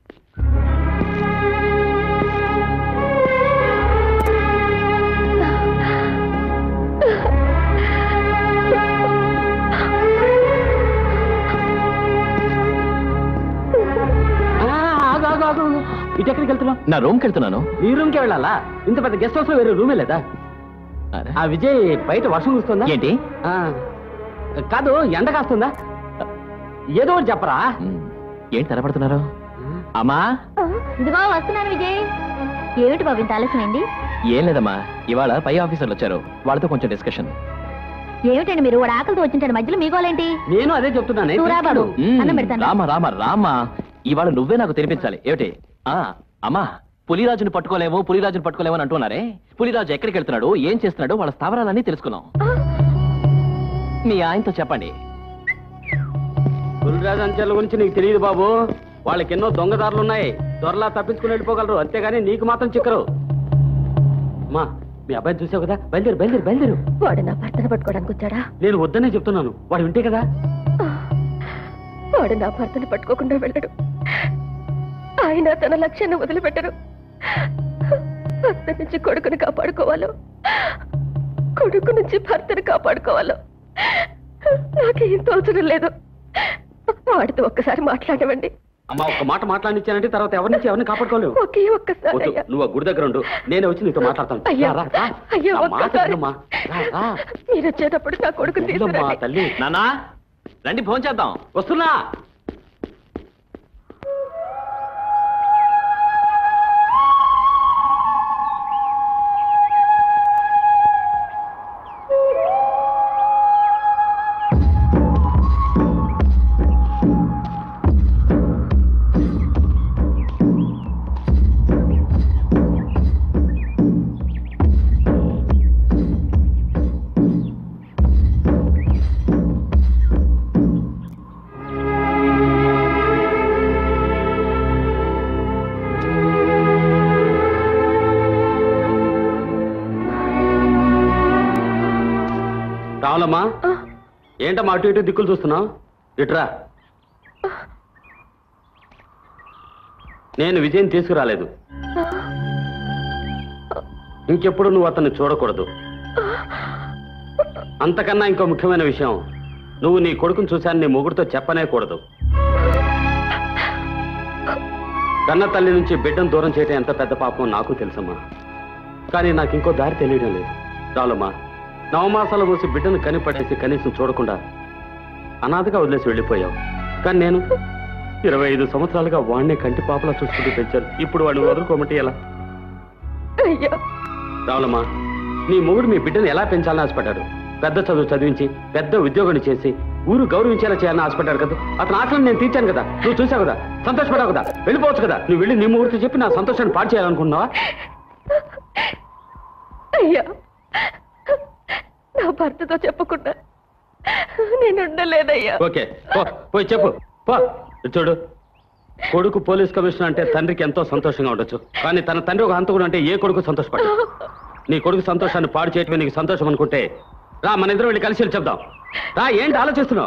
ఆ, ఆగు, ఆగు, ఆగు. ఇటు ఎక్కడికి వెళ్తున్నావు నా రూమ్కి వెళ్తున్నాను ఈ రూమ్కి వెళ్ళాలా ఇంత పెద్ద గెస్ట్ హౌస్ లో వేరే రూమే లేదా అరే, ఆ విజయ్ బయట వర్షం కురుస్తుందా ఏంటి ఆ, కాదు ఎండ కాస్తుందా ఏదో ఒకటి చెప్పరా ఉమ్, ఏంటి తలపడుతున్నారు అమ్మా ఇదిగో వస్తున్నాను విజయ్ ఏమిటి బాబు ఇంత ఆలస్యమైంది ఏం లేదమ్మా ఇవాళ పై ఆఫీసర్లు వచ్చారు వాళ్ళతో కొంచెం డిస్కషన్ ఏమిటండి మీరు వాడు ఆకలితో వచ్చింటాడు మధ్యలో మీగోలేంటి నేను అదే చెప్తున్నాను నువ్వు రా బాబు అన్నం పెడతాను రామ రామ రామ ఇవాళ నువ్వే నాకు తినిపించాలి ఏమిటి ఆ అమ్మా పులిరాజుని పట్టుకోలేము పులిరాజుని పట్టుకోలేము అని అంటున్నారే పులిరాజు ఎక్కడికి వెళ్తున్నాడు ఏం చేస్తున్నాడు వాళ్ళ స్థావరాలన్నీ తెలుసుకున్నాం మీ ఆయనతో చెప్పండి గురురాజు అంచెల గురించి నీకు తెలియదు బాబు వాళ్ళకి ఎన్నో దొంగదారులు ఉన్నాయి త్వరలా తప్పించుకుని వెళ్ళిపోగలరు అంతేగాని నీకు మాత్రం చిక్కరు అమ్మా మీ అబ్బాయిని చూసావు కదా బయలుదేరు బయలుదేరు బయలుదేరు వాడు నా భర్తను పట్టుకోవడానికి వచ్చాడా నేను వద్దనే చెప్తున్నాను వాడు వింటే కదా వాడు నా భర్తను పట్టుకోకుండా వెళ్ళడు ఆయన తన లక్ష్యాన్ని వదిలిపెట్టరు భర్త నుంచి కొడుకుని కాపాడుకోవాలో కొడుకు నుంచి భర్తను కాపాడుకోవాలో నాకేం తోచడం లేదు వాడితో ఒక్కసారి మాట్లాడమండి అమ్మా ఒక్క మాట మాట్లాడిచ్చానంటే తర్వాత ఎవరి నుంచి ఎవరిని కాపాడుకోలేవు ఒకే ఒక్కసారి వద్దు, అయ్యా. నువ్వు ఆ గుడి దగ్గర ఉండు నేనే వచ్చి నీతో మాట్లాడతాను అయ్యా రా, రా, రా. అయ్యా నా మాట ఒక్కసారి వినమ్మా. రా, రా. మీరు వచ్చేటప్పుడు నా కొడుకు ఉందమ్మా, తీసుకురండి తల్లి నానా రండి ఫోన్ చేద్దాం వస్తున్నా రావులమ్మా ఏంటమ్మా అటు ఇటు దిక్కులు చూస్తున్నావు ఇటురా నేను విజయం తీసుకురాలేదు ఇంకెప్పుడు నువ్వు అతన్ని చూడకూడదు అంతకన్నా ఇంకో ముఖ్యమైన విషయం నువ్వు నీ కొడుకుని చూశాను నీ మొగుడితో చెప్పనే కూడదు కన్న తల్లి నుంచి బిడ్డను దూరం చేయడం ఎంత పెద్ద పాపం నాకు తెలుసమ్మా కానీ నాకు ఇంకో దారి తెలియడం లేదు చాలమ్మా నవమాసాలు మూసి బిడ్డను కనిపడేసి కనీసం చూడకుండా అనాథగా వదిలేసి వెళ్ళిపోయావు కానీ నేను ఇరవై ఐదు సంవత్సరాలుగా వాడినే కంటి పాపలా చూసుకుంటూ పెంచాను ఇప్పుడు వాడిని వదులుకోమంటే ఎలా అయ్యో రావులమ్మా నీ మొగుడు మీ బిడ్డను ఎలా పెంచాలని ఆశపడ్డాడు పెద్ద చదువు చదివించి పెద్ద ఉద్యోగం చేసి ఊరు గౌరవించేలా చేయాలని ఆశపడ్డాడు కదా అతను ఆశలను నేను తీర్చాను కదా నువ్వు చూసావు కదా సంతోషపడావు కదా వెళ్ళిపోవచ్చు కదా నువ్వు వెళ్ళి నీ ముహూర్తం చెప్పి నా సంతోషాన్ని పాటు చేయాలనుకున్నావా అయ్యా నా భర్తతో చెప్పకుండా నేను ఉండలేదయ్యా ఓకే పో పోయి చెప్పు పో ఇటు చూడు కొడుకు పోలీస్ కమిషనర్ అంటే తండ్రికి ఎంతో సంతోషంగా ఉండొచ్చు కానీ తన తండ్రి ఒక హంతకుడు అంటే ఏ కొడుకు సంతోషపడదు నీ కొడుకు సంతోషాన్ని పాడు చేయటమే నీకు సంతోషం అనుకుంటే రా మన ఇద్దరం వెళ్ళి కలిసి వెళ్ళి చెప్దాం రా ఏంటి ఆలోచిస్తున్నావు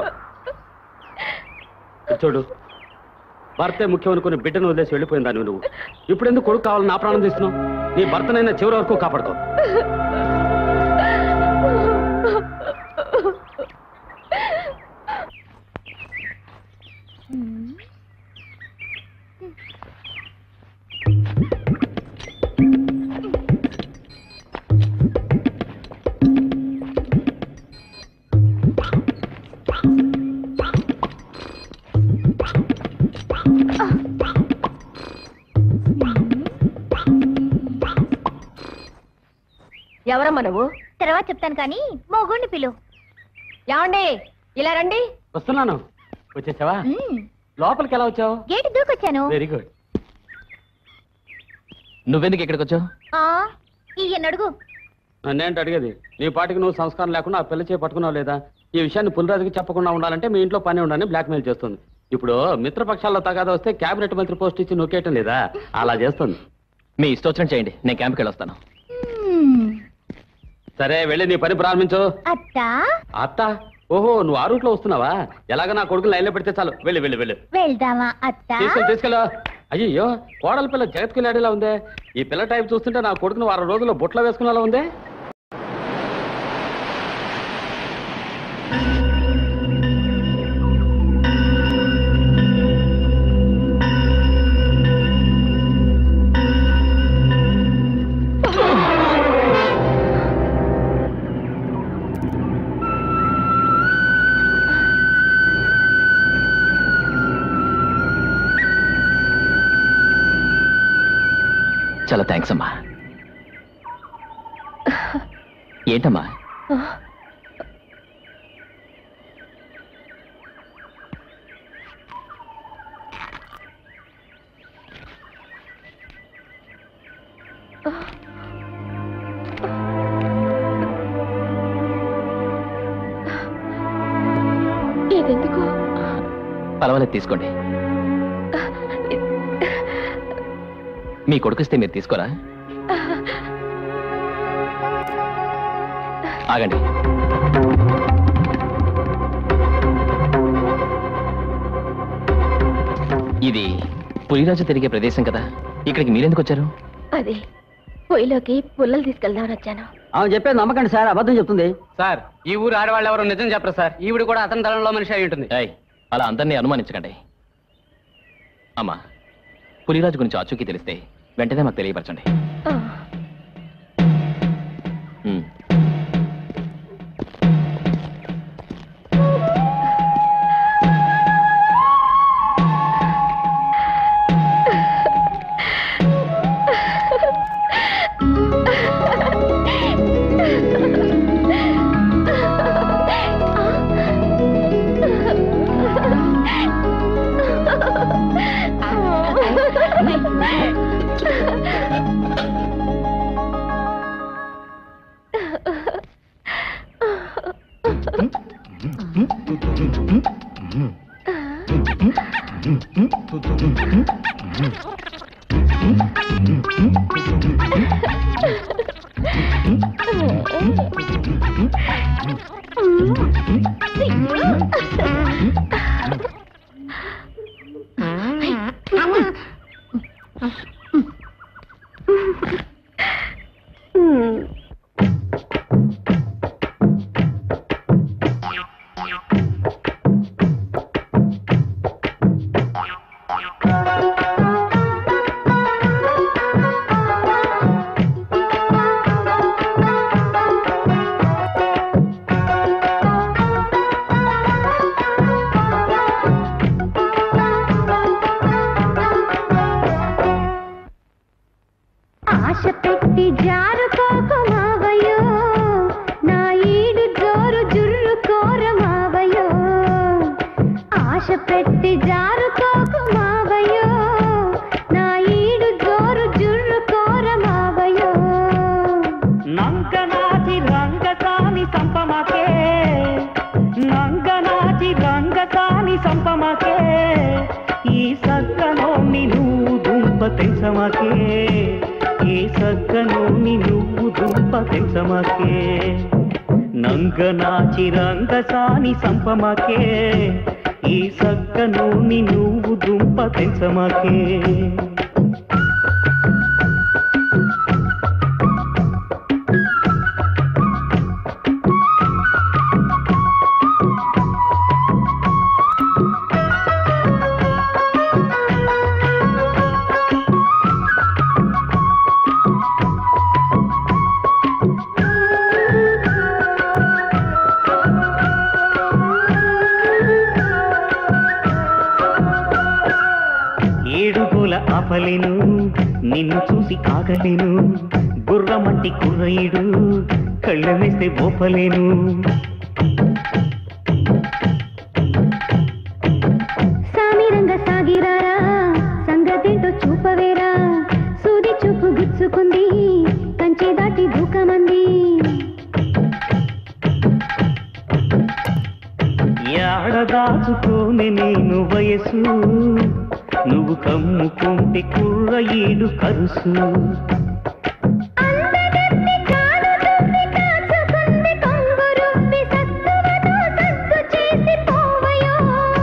ఇటు చూడు భర్తే ముఖ్యం అనుకుని బిడ్డను వదిలేసి వెళ్ళిపోయిందా నువ్వు ఇప్పుడు ఎందుకు కొడుకు కావాలని నా ప్రాణం తీస్తున్నావు నీ భర్తనైనా చివరి వరకు కాపాడుకో ఎవరమ్మా నువ్వు తర్వాత చెప్తాను కానీ మొగుడిని పిలు ఏమండి ఇలా రండి వస్తున్నాను వచ్చేసావా మ్మ్. లోపలికి ఎలా వచ్చావు గేటు దూకొచ్చాను వెరీ గుడ్ నువ్వెందుకు ఇక్కడికి వచ్చావు ఆ, ఈయన అడుగు నన్నేంటి అడిగేది నీ పాటికి నువ్వు సంస్కారం లేకుండా ఆ పిల్ల చేయి పట్టుకున్నావు లేదా ఈ విషయాన్ని పులిరాజుకి చెప్పకుండా ఉండాలంటే మీ ఇంట్లో పని ఉండాలని బ్లాక్మెయిల్ చేస్తుంది ఇప్పుడు మిత్రపక్షాల్లో తగాద వస్తే కేబినెట్ మంత్రి పోస్ట్ ఇచ్చి నొక్కేయటం లేదా అలా చేస్తుంది మీ ఇష్టం వచ్చినట్టు చేయండి నేను క్యాంప్కి వెళ్ళొస్తాను మ్మ్. సరే వెళ్ళి నీ పని ప్రారంభించు అత్తా అత్త ఓహో నువ్వు ఆ రూట్లో వస్తున్నావా ఎలాగ నా కొడుకుని లైన్లో పెడితే చాలు వెళ్ళి వెళ్ళి వెళ్ళి వెళ్దామా అత్తా తీసుకెళ్ళి తీసుకెళ్ళు అయ్యో కోడల పిల్ల జగత్కెళ్ళాడేలా ఉందే ఈ పిల్ల టైప్ చూస్తుంటే నా కొడుకుని వారం రోజుల్లో బుట్లో వేసుకునేలా ఉందే చాలా థ్యాంక్స్ అమ్మా ఏంటమ్మా ఇదెందుకు పర్వాలేదు తీసుకోండి మీ కొడుకుస్తే మీరు తీసుకోరా ఆగండి ఇది పులిరాజు తిరిగే ప్రదేశం కదా ఇక్కడికి మీరెందుకు వచ్చారు అది పొయ్యిలోకి పుల్లలు తీసుకెళ్దామని వచ్చాను ఆమె చెప్పేది నమ్మకండి సార్ అబద్ధం చెప్తుంది సార్ ఈ ఊరు ఆడవాళ్ళు ఎవరు నిజం చెప్పరు సార్ ఈవిడ కూడా అతని తలంలో మనిషి అయి ఉంటుంది ఏయ్ అలా అందరినీ అనుమానించకండి అమ్మా పులిరాజు గురించి ఆచూకీ తెలిస్తే వెంటనే మాకు తెలియపరచండి ఆ, ఉమ్. ఆశ పెట్టి జారుకోకు మావయ్యో నా ఈడు జోరు జుర్రు కోర మావయ్యో నంగనాచి రంగసాని సంపమకే నంగనాచి రంగసాని సంపమకే ఈ సక్కనోని నువ్వు దుంప తెంచమకే ఈ సక్కనోని నువ్వు దుంప తెంచమకే నంగనాచి రంగసాని సంపమకే ఈ సక్కనోని నువ్వు దుంప తెంచమకే ఏడుగోల ఆపలేను నిన్ను చూసి ఆగలేను గుర్రమంటి కుర్రయుడు కళ్ళ వేస్తే ఓపలేను సామిరంగ సాగిరారా సంగతేంటో చూపవేరా సూది చూపు గుచ్చుకుంది కంచె దాటి దూకమంది ఏడదాచుకోని నేను వయసు నువ్వు కమ్ముకుంటే కుర్రయ్యేడు కరుసు అందగత్తి కాలు దువ్వి కాచుకుంది కొంగు రువ్వి సత్తువతో సత్తు చేసి పోవయో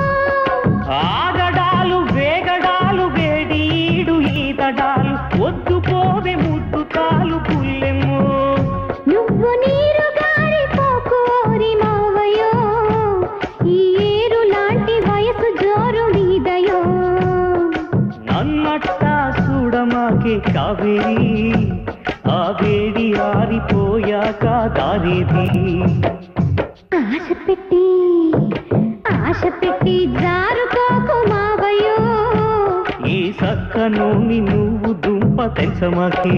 ఆగడాలు వేగడాలు వేడీడు ఈదడాలు వద్దు పోవే ముద్దు తాలు పుల్లెము నువ్వు నీరు గారి పోకోరి మావయో ఈ ఏరు లాంటి వయసు జోరు నీదయో నన్నట్టా చూడమాకే కావేరి ఆ వేడి ఆరిపోయాక దారేది ఆశ పెట్టి ఆశ పెట్టి జారుకోకు మావయో ఈ సక్కనోని నువ్వు దుంప తెంచమాకే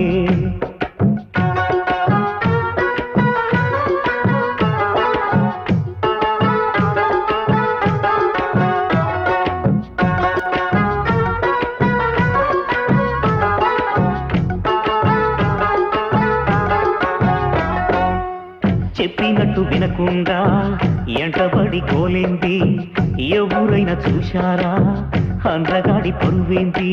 చెప్పినట్టు వినకుండా ఎంటబడి కోలేంది ఎవరైనా చూశారా అందగాడి పరువేంది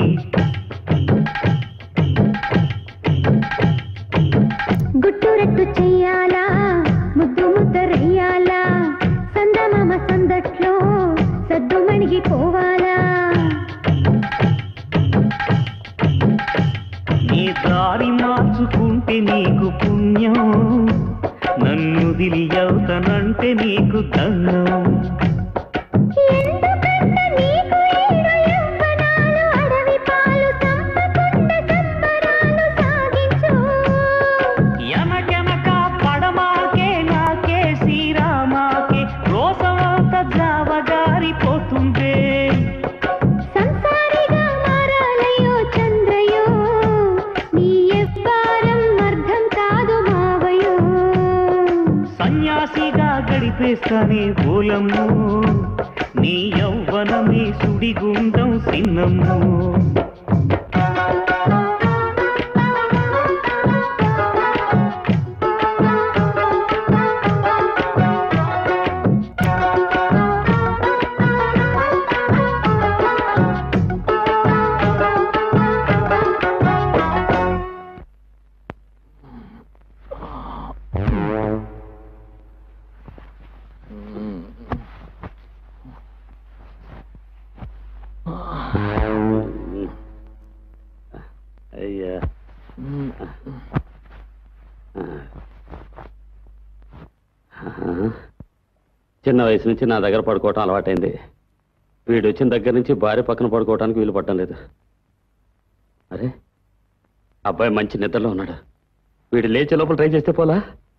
గుట్టురెట్టు చెయ్యాలా ముద్దు ముద్దరయ్యాలా సందమామ సందట్లో సద్దు మణిగిపోవాలా నీ దారి మార్చుకుంటే నీకు పుణ్యం నన్ను దిలియవుతానంటే నీకు దండం ఎందుకంటే నీకు ఈడు యవ్వనాలు అడవి పాలు సంపకుండా సంబరాలు సాగించు ఎమకెమక పడమాకే నాకే శ్రీరామాకే రోసమంత జావగారిపోతుందే సంసారిగా మారాలయో చంద్రయో నీ ఎవ్వారం అర్థం కాదు మావయో సన్యాసిగా గడిపేస్తానే బోలమ్ము నీ యౌవనమే సుడిగుండం సిన్నమ్ము అయ్యా చిన్న వయసు నుంచి నా దగ్గర పడుకోవటం అలవాటైంది వీడు వచ్చిన దగ్గర నుంచి భార్య పక్కన పడుకోవడానికి వీలు పట్టడం లేదు అరే అబ్బాయి మంచి నిద్రలో ఉన్నాడు వీడు లేచే లోపల ట్రై చేస్తే పోలా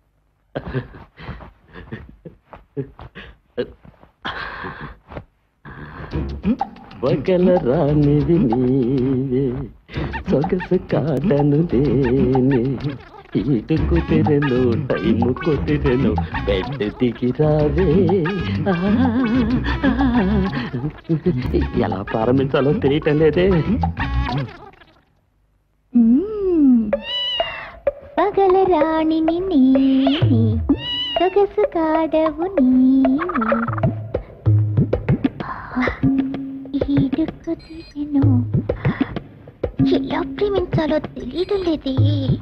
బగల రానిది నీవే సొగసు కాటను దేని ఈటు కుదిరెను టైము కుదిరెను బెడ్ దిగి రావే ఎలా ప్రారంభించాలో తెలియటం లేదే మ్మ్. పగల రాణిని నీవి సొగసు కాడవు నీవి ఈడుకు తిరిగెను ఎలా ప్రేమించాలో తెలియడం లేదే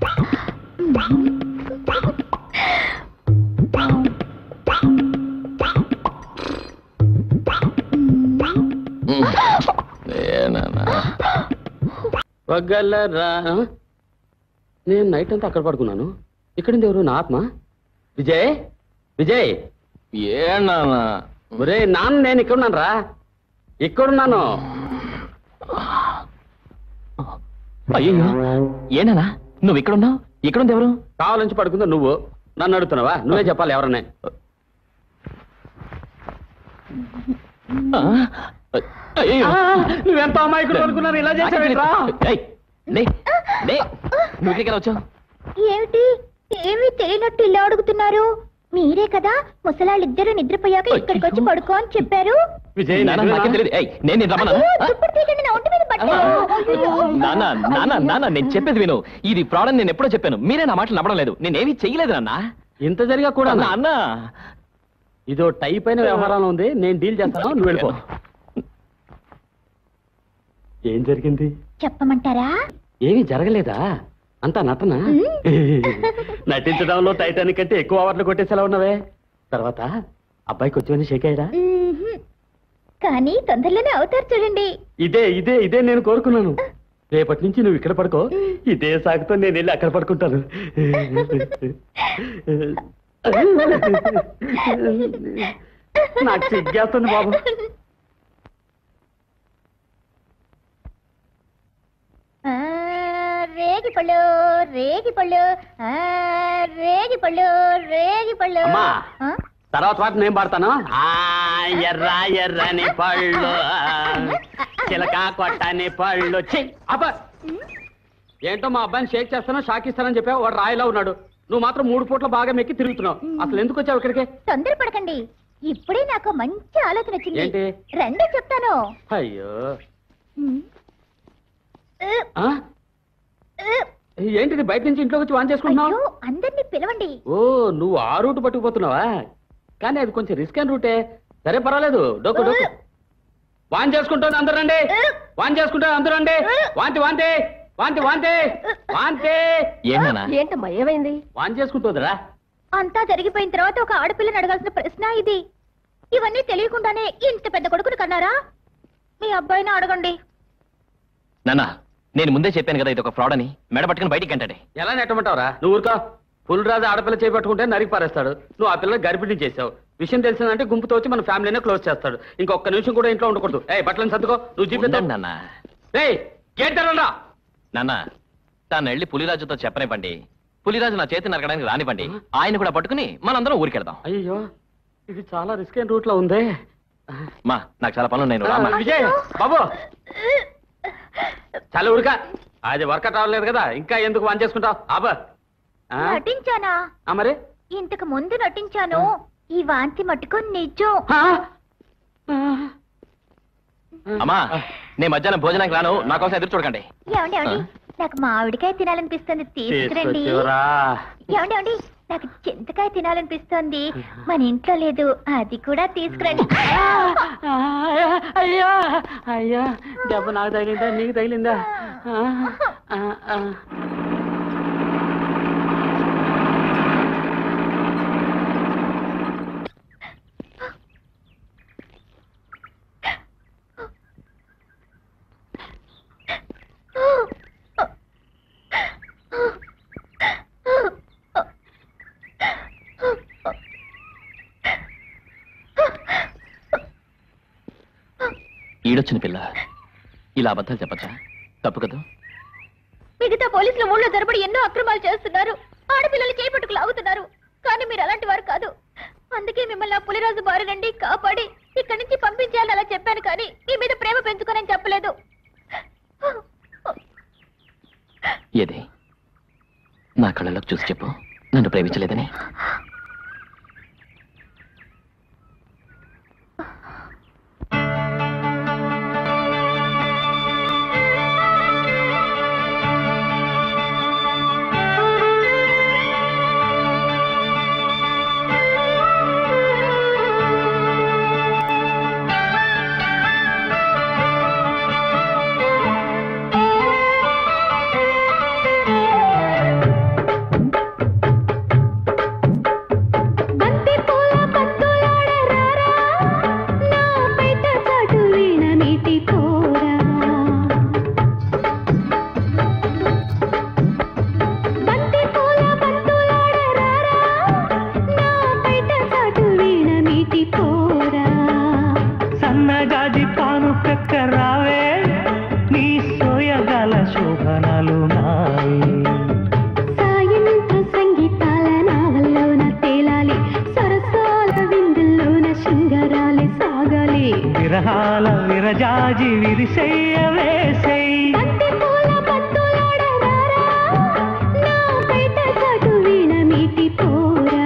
పగలరా నేను నైట్ అంతా అక్కడ పడుకున్నాను ఇక్కడింది ఎవరు నా ఆత్మ విజయ్ విజయ్ ఏనా ఒరే నాన్న నేను ఇక్కడున్నాను రా ఇక్కడున్నాను అయ్యో ఏనా నువ్వు ఇక్కడున్నావు ఇక్కడుంది ఎవరు కావాలని పడుకుందో నువ్వు నన్ను అడుగుతున్నావా నువ్వే చెప్పాలి ఎవరనే ఆ, అయ్యో నువ్వెంత అమాయకుడు అనుకున్నారు ఇలా చేసావేంట్రా ఏయ్, లే, లే, నువ్వు ఇక్కడికి ఎలా వచ్చావు ఏమిటి ఏమీ తెలియనట్టు ఇలా అడుగుతున్నారు మీరే కదా ముసలాళ్ళిద్దరూ నిద్రపోయాక ఇక్కడికి వచ్చి పడుకో అని చెప్పారు విజయ్ నాన్న, నాకేం తెలియదు ఏయ్, నేను నేను రమ్మన్నా అయ్యో, దుప్పటి తీయకండి, నా ఒంటి మీద పట్టారు నాన్న నాన్న నాన్న నేను చెప్పేది విను ఇది ప్రాడక్ట్ నేను ఎప్పుడో చెప్పాను మీరే నా మాటలు నమ్మడం లేదు నేనేమీ చెయ్యలేదు నాన్న ఇంత జరిగా కూడా నాన్న ఇదో టైప్ అయిన వ్యవహారంలో ఉంది నేను డీల్ చేస్తాను నువ్వు వెళ్ళిపో ఏం జరిగింది చెప్పమంటారా ఏమీ జరగలేదా అంతా నటన నటించడంలో టైటానిక్ అంటే ఎక్కువ అవర్లు కొట్టేసేలా ఉన్నావే తర్వాత అబ్బాయికి వచ్చి షేక్ అయ్యాడా మ్మ్హ్మ్. కానీ తొందరలోనే అవుతారు చూడండి ఇదే ఇదే ఇదే నేను కోరుకున్నాను రేపటి నుంచి నువ్వు ఇక్కడ పడుకో ఇదే సాగుతో నేను వెళ్ళి అక్కడ పడుకుంటాను నాకు సిగ్గేస్తుంది బాబు ఆ, రేగి పళ్ళు రేగి పళ్ళు ఆ, రేగి పళ్ళు రేగి పళ్ళు అమ్మా. ఆ? తర్వాత పాట నేను పాడతాను ఆ ఎర్ర ఎర్రని పళ్ళు చిలక కొట్టని పళ్ళు ఛీ, అబ్బా ఏంటో మా అబ్బాయిని షేక్ చేస్తాను షాక్ ఇస్తానని చెప్పావు వాడు రాయిలా ఉన్నాడు నువ్వు మాత్రం మూడు పూట్ల బాగా మెక్కి తిరుగుతున్నావు అసలు ఎందుకు వచ్చావు ఇక్కడికి తొందరపడకండి ఇప్పుడే నాకు మంచి ఆలోచన వచ్చింది ఏంటి? రండి చెప్తాను అయ్యో ఉమ్. ఉ, ఆ? ఉ. ఏంటిది బయట నుంచి ఇంట్లోకి వచ్చి వాన్ చేసుకుంటున్నావు అయ్యో, అందరినీ పిలవండి ఓ నువ్వు ఆ రూట్ పట్టుకుపోతున్నావా కానీ అది కొంచెం రిస్క్ అయిన రూటే సరే పర్వాలేదు డొక్కు డొక్కు వాన్ చేసుకుంటుంది అందరూ రండి వాన్ చేసుకుంటుంది అందరూ రండి వాంతి వాంతి వాంతి వాంతి వాంతి ఏంటన్నా ఏంటమ్మా ఏమైంది వాన్ చేసుకుంటుందిరా అంతా జరిగిపోయిన తర్వాత ఒక ఆడపిల్లని అడగాల్సిన ప్రశ్న ఇది ఇవన్నీ తెలియకుండానే ఇంత పెద్ద కొడుకుని కన్నారా మీ అబ్బాయిని అడగండి నాన్న నేను ముందే చెప్పాను కదా ఇది ఒక ఫ్రాడ్ అని మెడ పట్టుకుని బయటికి అంటాడే ఎలా నెట్టమంటావురా నువ్వు ఊరుకో ఫుల్ రాజు ఆడపిల్ల చేపట్టుకుంటే నరికి పారేస్తాడు నువ్వు ఆ పిల్ల గర్భిణి చేసావు విషయం తెలిసిందంటే గుంపుతో వచ్చి మన ఫ్యామిలీనే క్లోజ్ చేస్తాడు ఇంకొక నిమిషం కూడా ఇంట్లో ఉండకూడదు ఏ బట్టలను సర్దుకో నువ్వు ఉండండి జీపిస్తావు నాన్న ఏయ్ గేట్ తెరవండ్రా. నాన్న తాను వెళ్ళి పులిరాజుతో చెప్పనివ్వండి పులిరాజు నా చేతి నరకడానికి రానివ్వండి ఆయన కూడా పట్టుకుని మనందరం ఊరికెళ్దాం అయ్యో ఇది చాలా రిస్క్ అయిన రూట్ లో ఉంది మా నాకు చాలా పనులు నేను ఆ, విజయ్ బాబు చాలా ఊరిక అది వర్కౌట్ అవ్వలేదు కదా ఇంకా ఎందుకు వన్ చేసుకుంటావు ఆబా ఆ? నటించానా ఆ, మరి ఇంతకు ముందు నటించాను ఈ వాంతి మట్టుకు నిజం అమ్మా నేను మధ్యాహ్నం భోజనానికి రాను నా కోసం ఎదురు చూడకండి ఏమండి ఏమండి నాకు మామిడికాయ తినాలనిపిస్తుంది తీసుకురండి తీసుకొచ్చేవరా. ఏమండి ఏమండి నాకు చింతకాయ తినాలనిపిస్తుంది మన ఇంట్లో లేదు అది కూడా తీసుకురండి అయ్యా అయ్యా దెబ్బ నాకు తగిలిందా నీకు తగిలిందా ఆ, ఆ, ఆ. ఈడొచ్చిన పిల్ల ఇలా అబద్ధాలు చెప్పచ్చా తప్పు కదా మిగతా పోలీసులు ఊళ్ళో జరబడి ఎన్నో అక్రమాలు చేస్తున్నారు ఆడపిల్లలు చేపట్టుకు లాగుతున్నారు కానీ మీరు అలాంటి వారు కాదు అందుకే మిమ్మల్ని ఆ పులిరాజు బారి నుండి కాపాడి ఇక్కడి నుంచి పంపించాలని అలా చెప్పాను కానీ మీ మీద ప్రేమ పెంచుకోనని చెప్పలేదు ఏది నా కళ్ళలోకి చూసి చెప్పు నన్ను ప్రేమించలేదని బంతి పూల పత్తులాడ రారా నా పేట చాటు వీణ మీటి పోరా బంతి పూల పత్తులాడ రారా నా పేట చాటు వీణ మీటి పోరా సన్నజాజి పాను కక్క రావే నీ సోయగాల శోభనాలు నావే సాయంత్రం సంగీతాల నావల్లోన తేలాలి సరసాల విందుల్లోన శృంగారాలే సాగాలి విరహాల విరజాజి విరిసెయ్య వేసెయ్యి బంతి పూల పత్తులాడ రారా నా పేట చాటు వీణ మీటి పోరా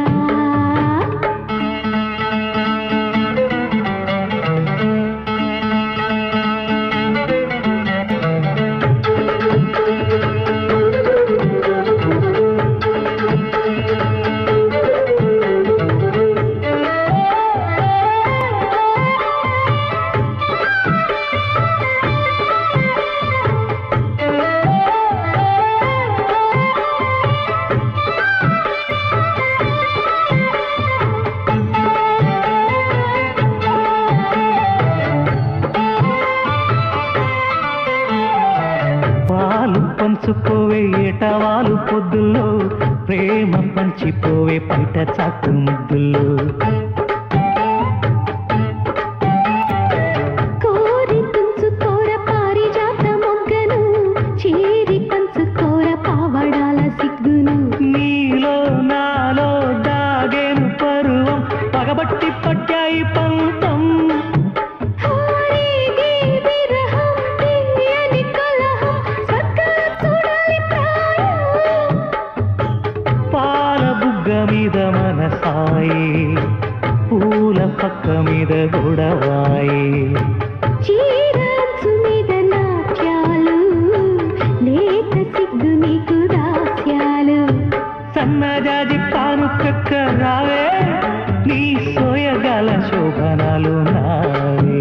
పాలు పంచుకోవే ఏటవాలు పొద్దుల్లో ప్రేమ పంచిపోవే పంట చాటు ముద్దుల్లో కోరి తుంచుకోర పారిజాత మొగ్గను చీరి పంచుకోర పావడాల సిగ్గును నీలో నాలో దాగేను పరువం పగబట్టి పట్టాయి పంతం హారీగి విరహం తీయని కలహం చక్కగా చూడాలి ప్రాయం పాల బుగ్గ మీద మనసాయి పూల పక్క మీద గొడవాయి చీరాచు మీద నాట్యాలు లేత సిగ్గు నీకు దాస్యాలు సన్నజాజి పాను కక్క రావే నీ సోయగాల శోభనాలు నావే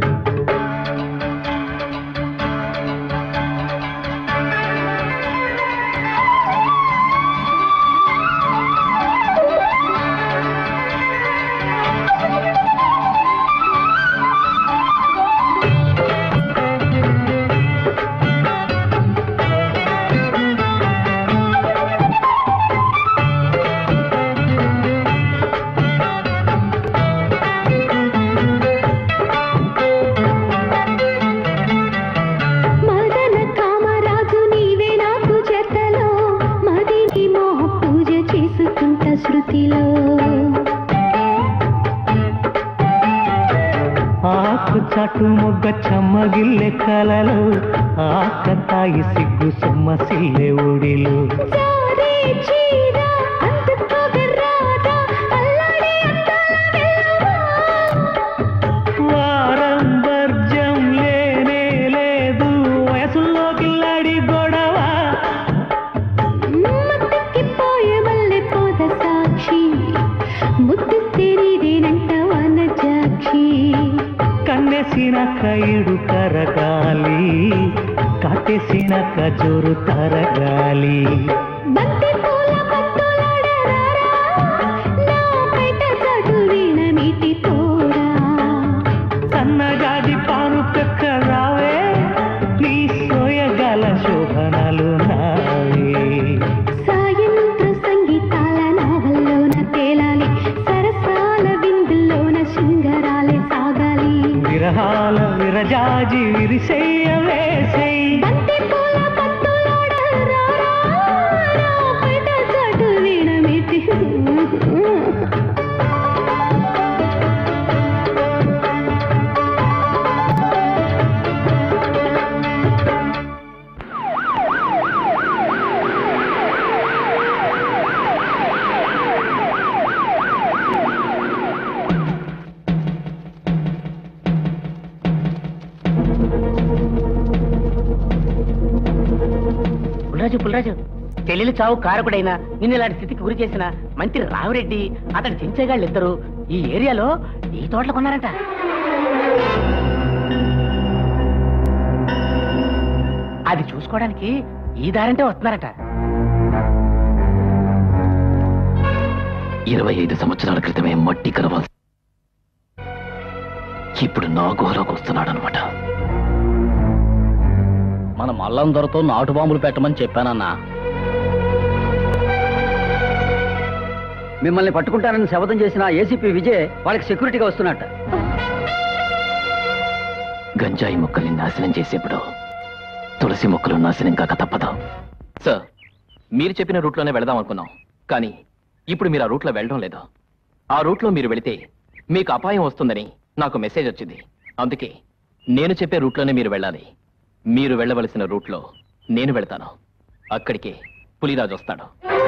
మదన కామరాజు నీవే నాకు జతలో మదిని మోహ పూజ చేసుకుంట శృతిలో ఆకు చాటు మొగ్గ చెమ్మగిల్లె కలలో ఆక తాయి సిగ్గు సొమ్మసిల్లె ఒడిలు జారే చీర అందుకోగరాదా అల్లాడే అందాల వెల్లువా వారం వర్జం లేనే లేదు వయసులో కిల్లాడి గొడవ మత్తెక్కిపోయే మల్లె పోద సాక్షి ముద్దు తెరిదేనంట వనజాక్షి కన్నెసిన కైడు కరగాలి కాటేసిన కజోరు తరగాలి బంతి పూల పత్తులాడ రారా నా పేట చాటు వీణ మీటి పోరా సన్నజాజి పాను కక్క రావే నీ సోయగాల శోభనాలు నావే సాయంత్రం సంగీతాల నావల్లోన తేలాలి సరసాల విందుల్లోన శృంగారాలే సాగాలి విరహాల విరజాజి విరిసెయ్య వేసెయ్యి బంతి పూల పత్తులాడ రారా నా పేట చాటు వీణ మీటి పుల్రాజు పుల్రాజు చెల్లెలు చావు కారకుడైన నిన్ను ఇలాంటి స్థితికి గురి చేసిన మంత్రి రామిరెడ్డి అతని చెంచేగాళ్ళు ఇద్దరు ఈ ఏరియాలో ఈ తోటలు కొన్నారంట అది చూసుకోవడానికి ఈ దారంటే వస్తున్నారట ఇరవై ఐదు సంవత్సరాల క్రితమే మట్టి కలవాల్సి ఇప్పుడు నా గుహలోకి వస్తున్నాడనమాట మన మల్లం దొరతో నాటు బాంబులు పెట్టమని చెప్పానన్నా మిమ్మల్ని పట్టుకుంటానని శపథం చేసిన ఏసీపీ విజయ్ వాళ్ళకి సెక్యూరిటీగా వస్తున్నట్ట గంజాయి మొక్కల్ని నాశనం చేసేప్పుడు తులసి మొక్కలు నాశనం కాక తప్పదు సార్ మీరు చెప్పిన రూట్లోనే వెళదాం అనుకున్నాం కానీ ఇప్పుడు మీరు ఆ రూట్లో వెళ్ళడం లేదు ఆ రూట్లో మీరు వెళితే మీకు అపాయం వస్తుందని నాకు మెసేజ్ వచ్చింది అందుకే నేను చెప్పే రూట్లోనే మీరు వెళ్ళాలి మీరు వెళ్ళవలసిన రూట్లో నేను వెళ్తాను అక్కడికే పులిరాజు వస్తాడు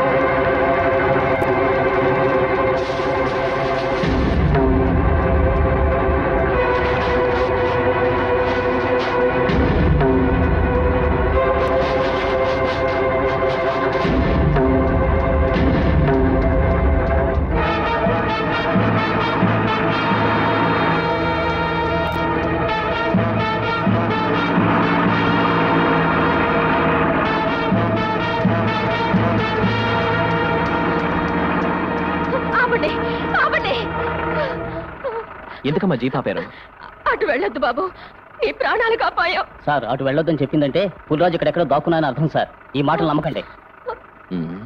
ఆపండి ఆపండి ఎందుకమ్మా జీప్ ఆపారు అటు వెళ్ళొద్దు బాబు నీ ప్రాణాలు కాపాయం సార్ అటు వెళ్ళొద్దని చెప్పిందంటే పుల్రాజు ఇక్కడెక్కడో దాక్కున్నాయని అర్థం సార్ ఈ మాటలు నమ్మకండి మ్మ్.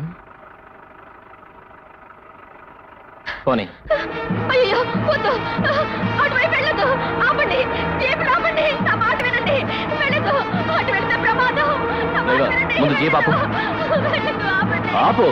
పోనీ అయ్యో వద్దు అటువైపు వెళ్ళొద్దు ఆపండి జీపులు ఆపండి నా మాట వినండి వెళ్ళొద్దు అటు వెళ్తే ప్రమాదం నా మాట ఇదిగో, వినండి. ముందు జీప్ ఆపు. వెళ్ళొద్దు, ఆపండి. ఆపు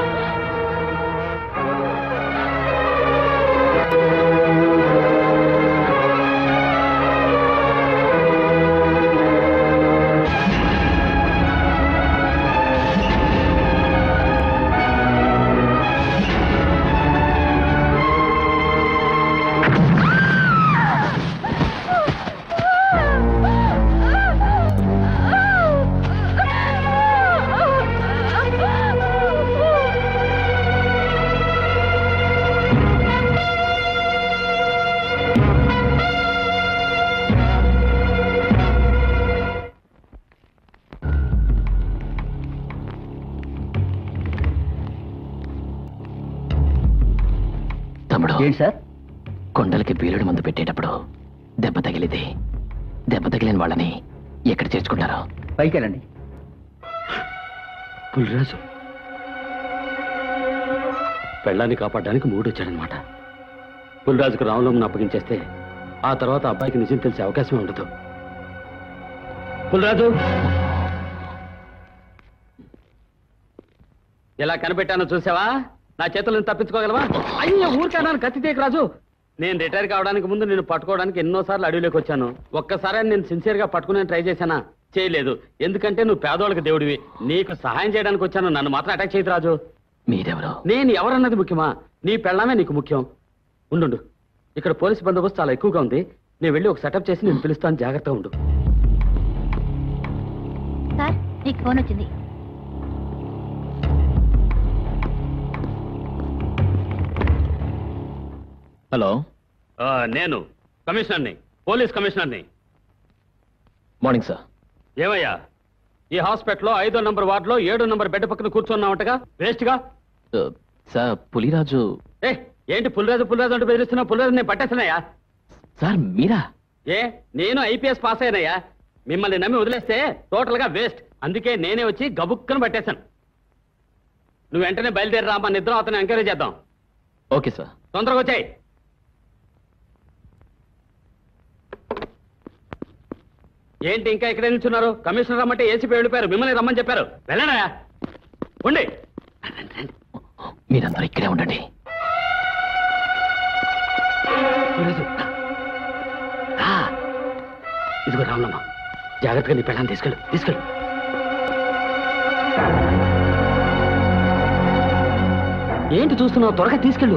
తమ్ముడు ఏంటి సార్ కొండలకి బీలుడు మందు పెట్టేటప్పుడు దెబ్బ తగిలితే దెబ్బ తగిలిన వాళ్ళని ఎక్కడ చేర్చుకుంటారు పైకి వెళ్ళండి పులిరాజు పెళ్ళాన్ని కాపాడడానికి మూడు వచ్చాడనమాట పులిరాజుకు రామలమ్మను అప్పగించేస్తే ఆ తర్వాత అబ్బాయికి నిజం తెలిసే అవకాశం ఉండదు పులిరాజు ఎలా కనిపెట్టానో చూసావా నా చేతుల నుంచి తప్పించుకోగలవా అయ్యో ఊరికన్నాను కత్తి తీయకు రాజు నేను రిటైర్ కావడానికి ముందు నేను పట్టుకోవడానికి ఎన్నోసార్లు అడవిలోకి వచ్చాను ఒక్కసారి నేను సిన్సియర్ గా పట్టుకునే ట్రై చేశానా చేయలేదు ఎందుకంటే నువ్వు పేదోళ్ళకి దేవుడివి నీకు సహాయం చేయడానికి వచ్చాను నన్ను మాత్రం అటాక్ చేయదు రాజు మీరెవరు నేను ఎవరన్నది ముఖ్యమా నీ పెళ్ళామే నీకు ముఖ్యం ఉండు ఇక్కడ పోలీస్ బందోబస్తు చాలా ఎక్కువగా ఉంది నేను వెళ్ళి ఒక సెటప్ చేసి నేను పిలుస్తాను జాగ్రత్తగా ఉండు సార్ నీకు ఫోన్ వచ్చింది హలో నేను కమిషనర్ని పోలీస్ కమిషనర్ని మార్నింగ్ సార్ ఏమయ్యా ఈ హాస్పిటల్లో ఐదో నంబర్ వార్డులో ఏడో నంబర్ బెడ్ పక్కన కూర్చున్నావంటగా వేస్ట్గా సార్ పులిరాజు ఏ ఏంటి పుల్రాజు పుల్రాజు అంటే బెదిరిస్తున్నావు పుల్రాజు నేను పట్టేస్తున్నాయా సార్ మీరా ఏ నేను ఐపీఎస్ పాస్ అయినయ్యా మిమ్మల్ని నమ్మి వదిలేస్తే టోటల్ గా వేస్ట్ అందుకే నేనే వచ్చి గబుక్కను పట్టేశాను నువ్వు వెంటనే బయలుదేరి రా మన ఇద్దరం అతను ఎంకరేజ్ చేద్దాం ఓకే సార్ తొందరగా వచ్చాయి ఏంటి ఇంకా ఇక్కడ నిల్చున్నారు కమిషనర్ రమ్మంటే ఏసీపీ వెళ్ళిపోయారు మిమ్మల్ని రమ్మని చెప్పారు వెళ్ళడా ఉండి మీరందరూ ఇక్కడే ఉండండి పుల్రాజు, రా. రా. ఇదిగో రామలమ్మ జాగ్రత్తగా నీ పెళ్ళాన్ని తీసుకెళ్ళు తీసుకెళ్ళు ఏంటి చూస్తున్నావు త్వరగా తీసుకెళ్ళు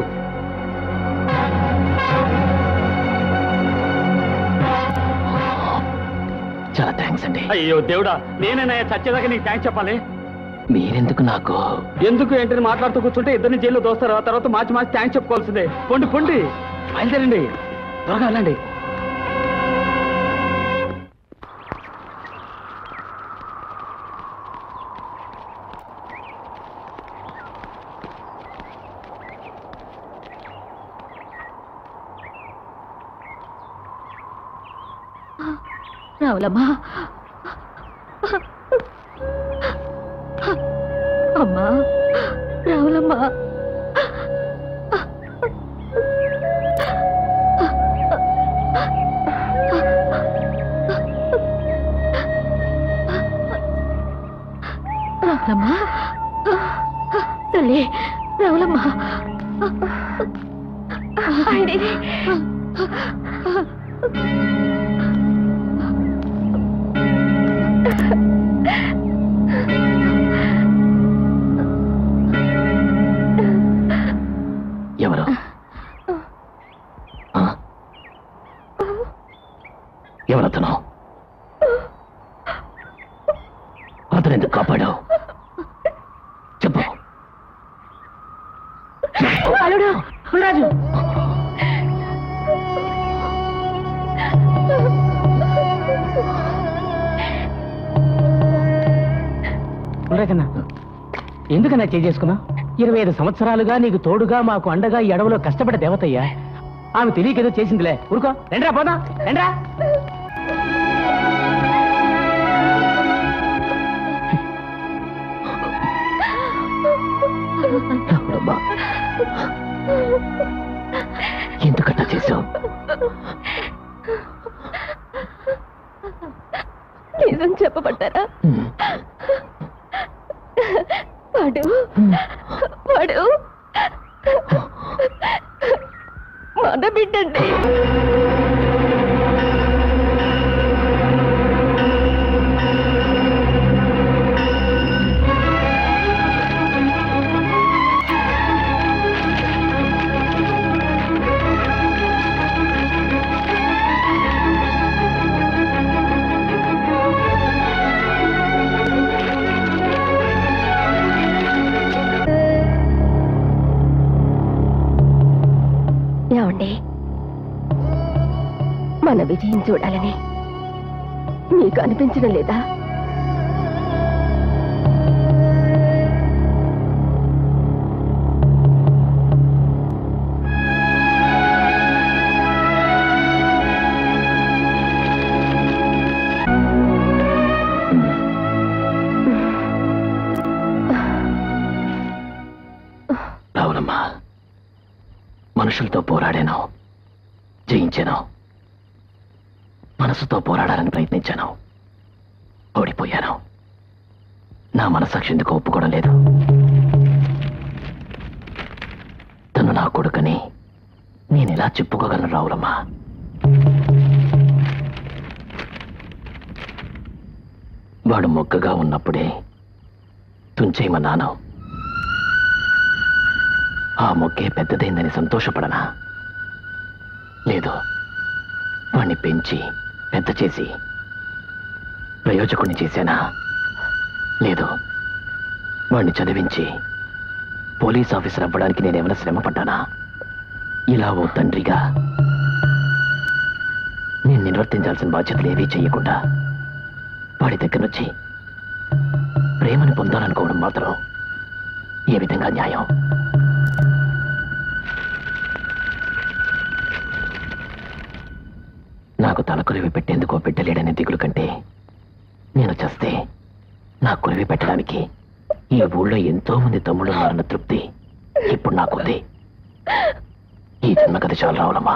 చాలా థ్యాంక్స్ అండి అయ్యో దేవుడా నేనేనా చచ్చేదాకా నీకు థ్యాంక్స్ చెప్పాలి మీరెందుకు నాకు ఎందుకు ఏంటని మాట్లాడుతూ కూర్చుంటే ఇద్దరిని జైల్లో దోస్తారు ఆ తర్వాత మార్చి మార్చి థ్యాంక్స్ చెప్పుకోవాల్సిందే పొండి పొండి బయలుదేరండి త్వరగా వెళ్ళండి రావులమ్మా అమ్మా రావులమ్మా రావులమ్మా తల్లి రావులమ్మా ఆయనే ఎవరు ఆ? ఎవరతను అతను ఎందుకు కాపాడావు చెప్పు అల్లుడు రాజు ఉండకన్నా ఎందుకన్నా చేసుకున్నావు ఇరవై ఐదు సంవత్సరాలుగా నీకు తోడుగా మాకు అండగా ఈ అడవిలో కష్టపడే దేవతయ్యా ఆమె తెలియకేదో చేసిందిలే ఊరుకో రండ్రా పోదాం రండ్రా రాముడమ్మా ఎందుకట్టా చేశావు నిజం చెప్పబడ్డారా వాడు వాడు మన బిడ్డండి ఏమండి మన విజయం చూడాలని మీకు అనిపించడం లేదా రావునమ్మా మనుషులతో పోరాడాను జయించాను మనసుతో పోరాడాలని ప్రయత్నించాను ఓడిపోయాను నా మనసాక్షి ఎందుకు ఒప్పుకోవడం లేదు తను నా కొడుకని నేను ఎలా చెప్పుకోగలను రావులమ్మా వాడు మొగ్గగా ఉన్నప్పుడే తుంచేయమన్నాను ఆ మొక్కే పెద్దదైందని సంతోషపడనా లేదు వాణ్ణి పెంచి పెద్ద చేసి ప్రయోజకుణ్ణి చేశానా లేదు వాణ్ణి చదివించి పోలీస్ ఆఫీసర్ అవ్వడానికి నేనేమైనా శ్రమ పడ్డానా ఇలా ఓ తండ్రిగా నేను నిర్వర్తించాల్సిన బాధ్యతలు ఏవీ చెయ్యకుండా వాడి దగ్గర నుంచి ప్రేమను పొందాలనుకోవడం మాత్రం ఏ విధంగా న్యాయం నాకు తల కొరివి పెట్టేందుకు ఓ బిడ్డలేడనే దిగులు కంటే నేను చస్తే నా కొరివి పెట్టడానికి ఈ ఊళ్ళో ఎంతో మంది తమ్ముళ్ళు ఉన్నారన్న తృప్తి ఇప్పుడు నాకుంది ఈ జన్మ కథ చాలు రావులమ్మా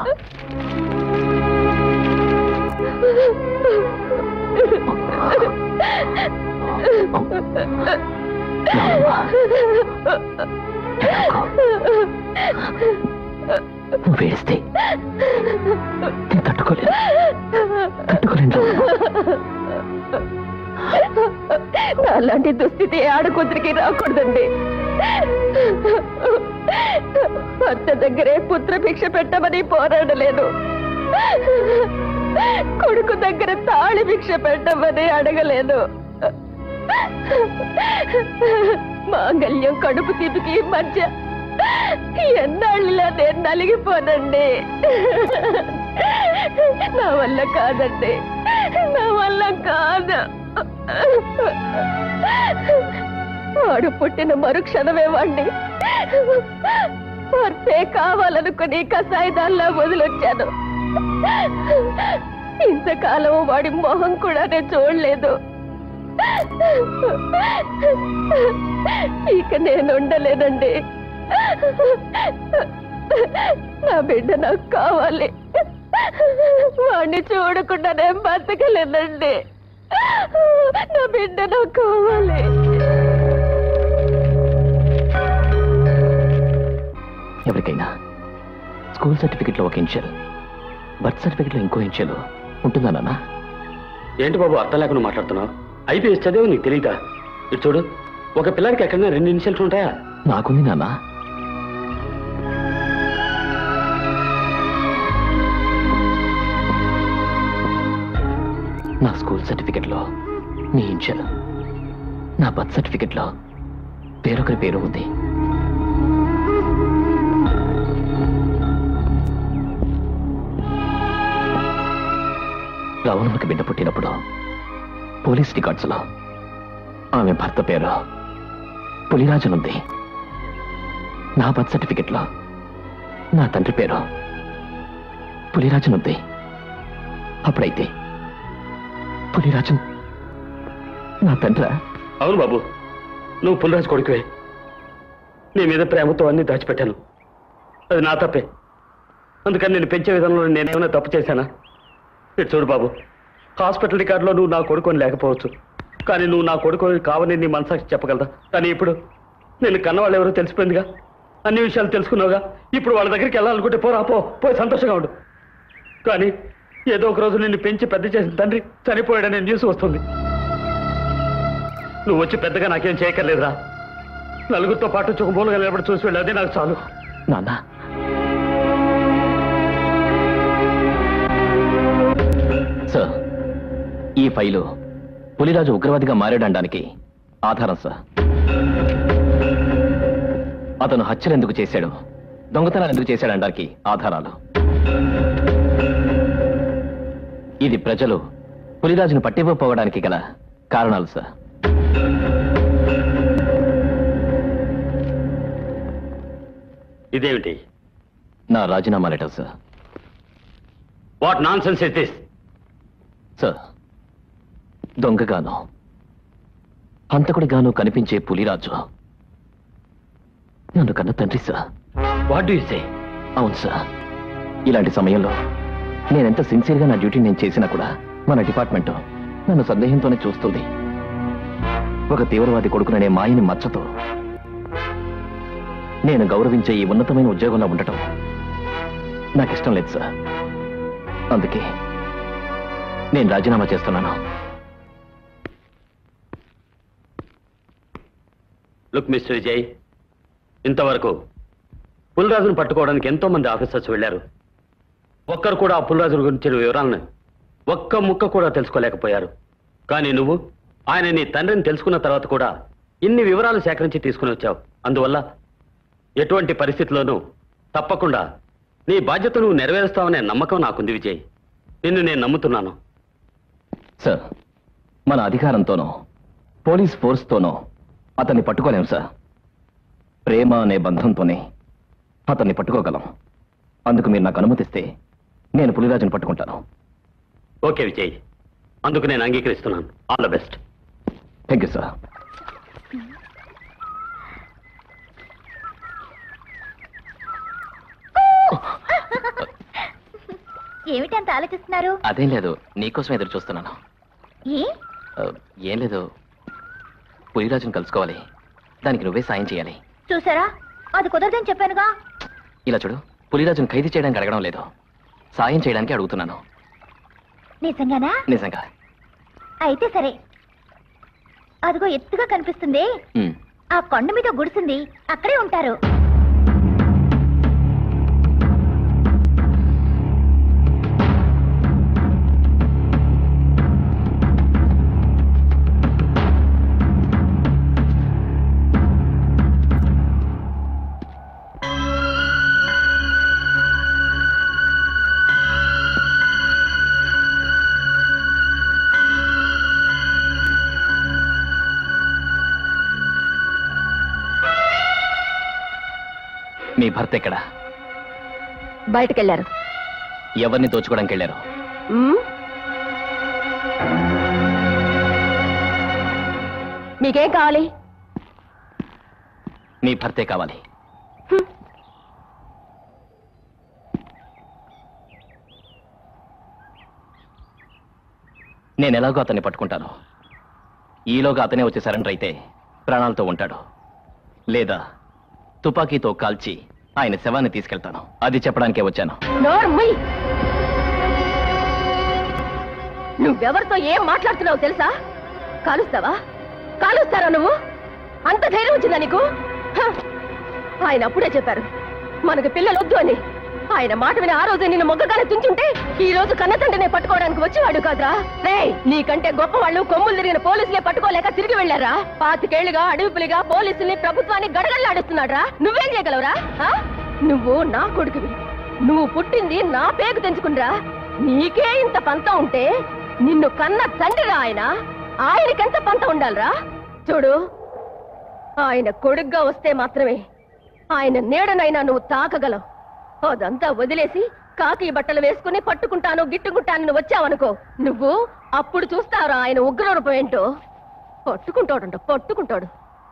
రావులమ్మా. నువ్వు వేడిస్తే నేను తట్టుకోలేను తట్టుకోలేను రావులమ్మా. అలాంటి దుస్థితి ఆడకూతురికి రాకూడదండి భర్త దగ్గరే పుత్ర భిక్ష పెట్టమని పోరాడలేదు కొడుకు దగ్గర తాళి భిక్ష పెట్టమని అడగలేదు మాంగళ్యం కడుపు తీపికి ఈ మధ్య ఎన్నాళ్ళులా నేను నలిగిపోనండి నా వల్ల కాదండి నా వల్ల కాదు వాడు పుట్టిన మరుక్షణమే వాణ్ణి వర్తే కావాలనుకుని కసాయిదాల్లా వదిలొచ్చాను ఇంతకాలం వాడి మొహం కూడా నేను చూడలేదు ఇక నేను ఉండలేనండి నా బిడ్డ నాకు కావాలి వాడిని చూడకుండా నేను బతకలేనండి నా బిడ్డ నాకు కావాలి ఎవరికైనా స్కూల్ సర్టిఫికెట్లో ఒక ఇన్షియల్ బర్త్ సర్టిఫికెట్లో ఇంకో ఇన్షియల్ ఉంటుందా నాన్న ఏంటి బాబు అర్థం లేకుండా మాట్లాడుతున్నావు ఐపీఎస్ చదివి నీకు తెలియదా ఇటు చూడు ఒక పిల్లడికి ఎక్కడైనా రెండు ఇన్షియల్స్ ఉంటాయా నాకుంది నాన్న నా స్కూల్ సర్టిఫికెట్లో నీ ఇన్షియల్ నా బర్త్ సర్టిఫికెట్లో పేరొకరి పేరు ఉంది రవణమ్మకి బిడ్డ పుట్టినప్పుడు పోలీస్ రికార్డ్స్లో ఆమె భర్త పేరు పులిరాజనుంది నా బర్త్ సర్టిఫికెట్లో నా తండ్రి పేరు పులిరాజనుంది అప్పుడైతే పులిరాజన్ నా తండ్రి అవును బాబు నువ్వు పుల్లరాజు కొడుకువే నీ మీద ప్రేమతో అన్ని దాచిపెట్టాను అది నా తప్పే అందుకని నేను పెంచే విధానంలో నేనేమైనా తప్పు చేశానా ఇటు చూడు బాబు హాస్పిటల్ రికార్డులో నువ్వు నా కొడుకుని లేకపోవచ్చు కానీ నువ్వు నా కొడుకుని కావని నీ మనసాక్షి చెప్పగలదా కానీ ఇప్పుడు నేను కన్నవాళ్ళు ఎవరో తెలిసిపోయిందిగా అన్ని విషయాలు తెలుసుకున్నావుగా ఇప్పుడు వాళ్ళ దగ్గరికి వెళ్ళాలనుకుంటే పోరా పో పోయి సంతోషంగా ఉండు కానీ ఏదో ఒక రోజు నిన్ను పెంచి పెద్ద చేసిన తండ్రి చనిపోయాడనే న్యూస్ వస్తుంది నువ్వు వచ్చి పెద్దగా నాకేం చేయక్కర్లేదురా నలుగురితో పాటు చుకమూలుగా నిలబడి చూసి వెళ్ళి అదే నాకు చాలు నాన్న సార్ ఈ ఫైలు పులిరాజు ఉగ్రవాదిగా మారాడనడానికి ఆధారం సార్ అతను హత్యలు ఎందుకు చేశాడు దొంగతనాలు ఎందుకు చేశాడనడానికి ఆధారాలు ఇది ప్రజలు పులిరాజును పట్టిపోవడానికి గల కారణాలు సార్ ఇదేమిటి నా రాజీనామా letter sir what nonsense is this sir దొంగగాను హంతకుడిగాను కనిపించే పులిరాజు నన్ను కన్న తండ్రి సార్ వాట్ డూ సే అవును సార్ ఇలాంటి సమయంలో నేనెంత సిన్సియర్గా నా డ్యూటీ నేను చేసినా కూడా మన డిపార్ట్మెంట్ నన్ను సందేహంతోనే చూస్తుంది ఒక తీవ్రవాది కొడుకుననే మాయని మచ్చతో నేను గౌరవించే ఈ ఉన్నతమైన ఉద్యోగంలో ఉండటం నాకు ఇష్టం లేదు సార్ అందుకే నేను రాజీనామా చేస్తున్నాను లుక్ మిస్టర్ విజయ్ ఇంతవరకు పుల్రాజును పట్టుకోవడానికి ఎంతో మంది ఆఫీసర్స్ వెళ్ళారు ఒక్కరు కూడా ఆ పుల్రాజు గురించిన వివరాలను ఒక్క ముక్క కూడా తెలుసుకోలేకపోయారు కానీ నువ్వు ఆయన నీ తండ్రిని తెలుసుకున్న తర్వాత కూడా ఇన్ని వివరాలు సేకరించి తీసుకుని వచ్చావు అందువల్ల ఎటువంటి పరిస్థితిలోనూ తప్పకుండా నీ బాధ్యత నువ్వు నెరవేరుస్తావనే నమ్మకం నాకుంది విజయ్ నిన్ను నేను నమ్ముతున్నాను సార్ మన అధికారంతోనో పోలీస్ ఫోర్స్తోనో అతన్ని పట్టుకోలేం సార్ ప్రేమ అనే బంధంతోనే అతన్ని పట్టుకోగలం అందుకు మీరు నాకు అనుమతిస్తే నేను పులిరాజుని పట్టుకుంటాను ఓకే విజయ్ అందుకు నేను అంగీకరిస్తున్నాను all the best thank you sir ఏమిటి అంత ఆలోచిస్తున్నారు అదేం లేదు నీకోసం ఎదురు చూస్తున్నాను ఏ ఆ, ఏం లేదు పులిరాజుని కలుసుకోవాలి దానికి నువ్వే సాయం చేయాలి చూసారా అది కుదరదని చెప్పానుగా ఇలా చూడు పులిరాజుని ఖైదు చేయడానికి అడగడం లేదు సాయం చేయడానికి అడుగుతున్నాను నిజంగానా నిజంగా అయితే సరే అదిగో ఎత్తుగా కనిపిస్తుంది ఉమ్. ఆ కొండ మీద గుడిసింది అక్కడే ఉంటారు మీ భర్త ఎక్కడ బయటకెళ్లారు ఎవరిని దోచుకోవడానికి వెళ్ళారు ఉమ్? మీకేం కావాలి మీ భర్తే కావాలి నేను ఎలాగో అతన్ని పట్టుకుంటాను ఈలోగా అతనే వచ్చి సరెండర్ అయితే ప్రాణాలతో ఉంటాడు లేదా తుపాకీతో కాల్చి ఆయన శవాన్ని తీసుకెళ్తాను అది చెప్పడానికే వచ్చాను నోర్మయ్ నువ్వెవరితో ఏం మాట్లాడుతున్నావు తెలుసా కాలుస్తావా కాలుస్తారా నువ్వు అంత ధైర్యం వచ్చిందా నీకు హ! ఆయన అప్పుడే చెప్పారు మనకు పిల్లలు వద్దు అని ఆయన మాట విని ఆ రోజు నిన్ను మొగ్గగానే తుంచుంటే ఈ రోజు కన్నతండ్రినే పట్టుకోవడానికి వచ్చేవాడు కాదురా రే నీకంటే గొప్ప వాళ్ళు కొమ్ములు తిరిగిన పోలీసులే పట్టుకోలేక తిరిగి వెళ్లారా పాతికేళ్లుగా అడవిపులిగా పోలీసుల్ని ప్రభుత్వాన్ని గడగడలాడిస్తున్నాడ్రా నువ్వేం చేయగలవురా ఆ? నువ్వు నా కొడుకువి నువ్వు పుట్టింది నా పేగు తెంచుకునిరా నీకే ఇంత పంతం ఉంటే నిన్ను కన్న తండ్రిరా ఆయన ఆయనకెంత పంతం ఉండాలిరా చూడు ఆయన కొడుగ్గా వస్తే మాత్రమే ఆయన నీడనైనా నువ్వు తాకగలవు అదంతా వదిలేసి కాకి బట్టలు వేసుకుని పట్టుకుంటాను గిట్టుకుంటాను వచ్చావనుకో నువ్వు అప్పుడు చూస్తారా ఆయన ఉగ్ర రూపం ఏంటో పట్టుకుంటాడంట పట్టుకుంటాడు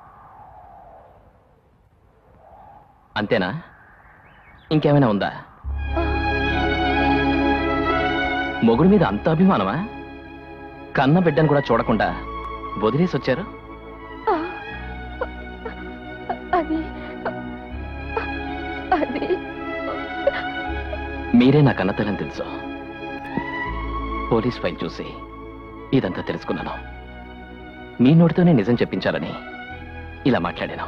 అంతేనా ఇంకేమైనా ఉందా మొగుడు మీద అంత అభిమానమా కన్న బిడ్డను కూడా చూడకుండా వదిలేసి వచ్చారు అది అది మీరే నా కన్నతలని తెలుసు పోలీస్ ఫైల్ చూసి ఇదంతా తెలుసుకున్నాను మీ నోటితోనే నిజం చెప్పించాలని ఇలా మాట్లాడాను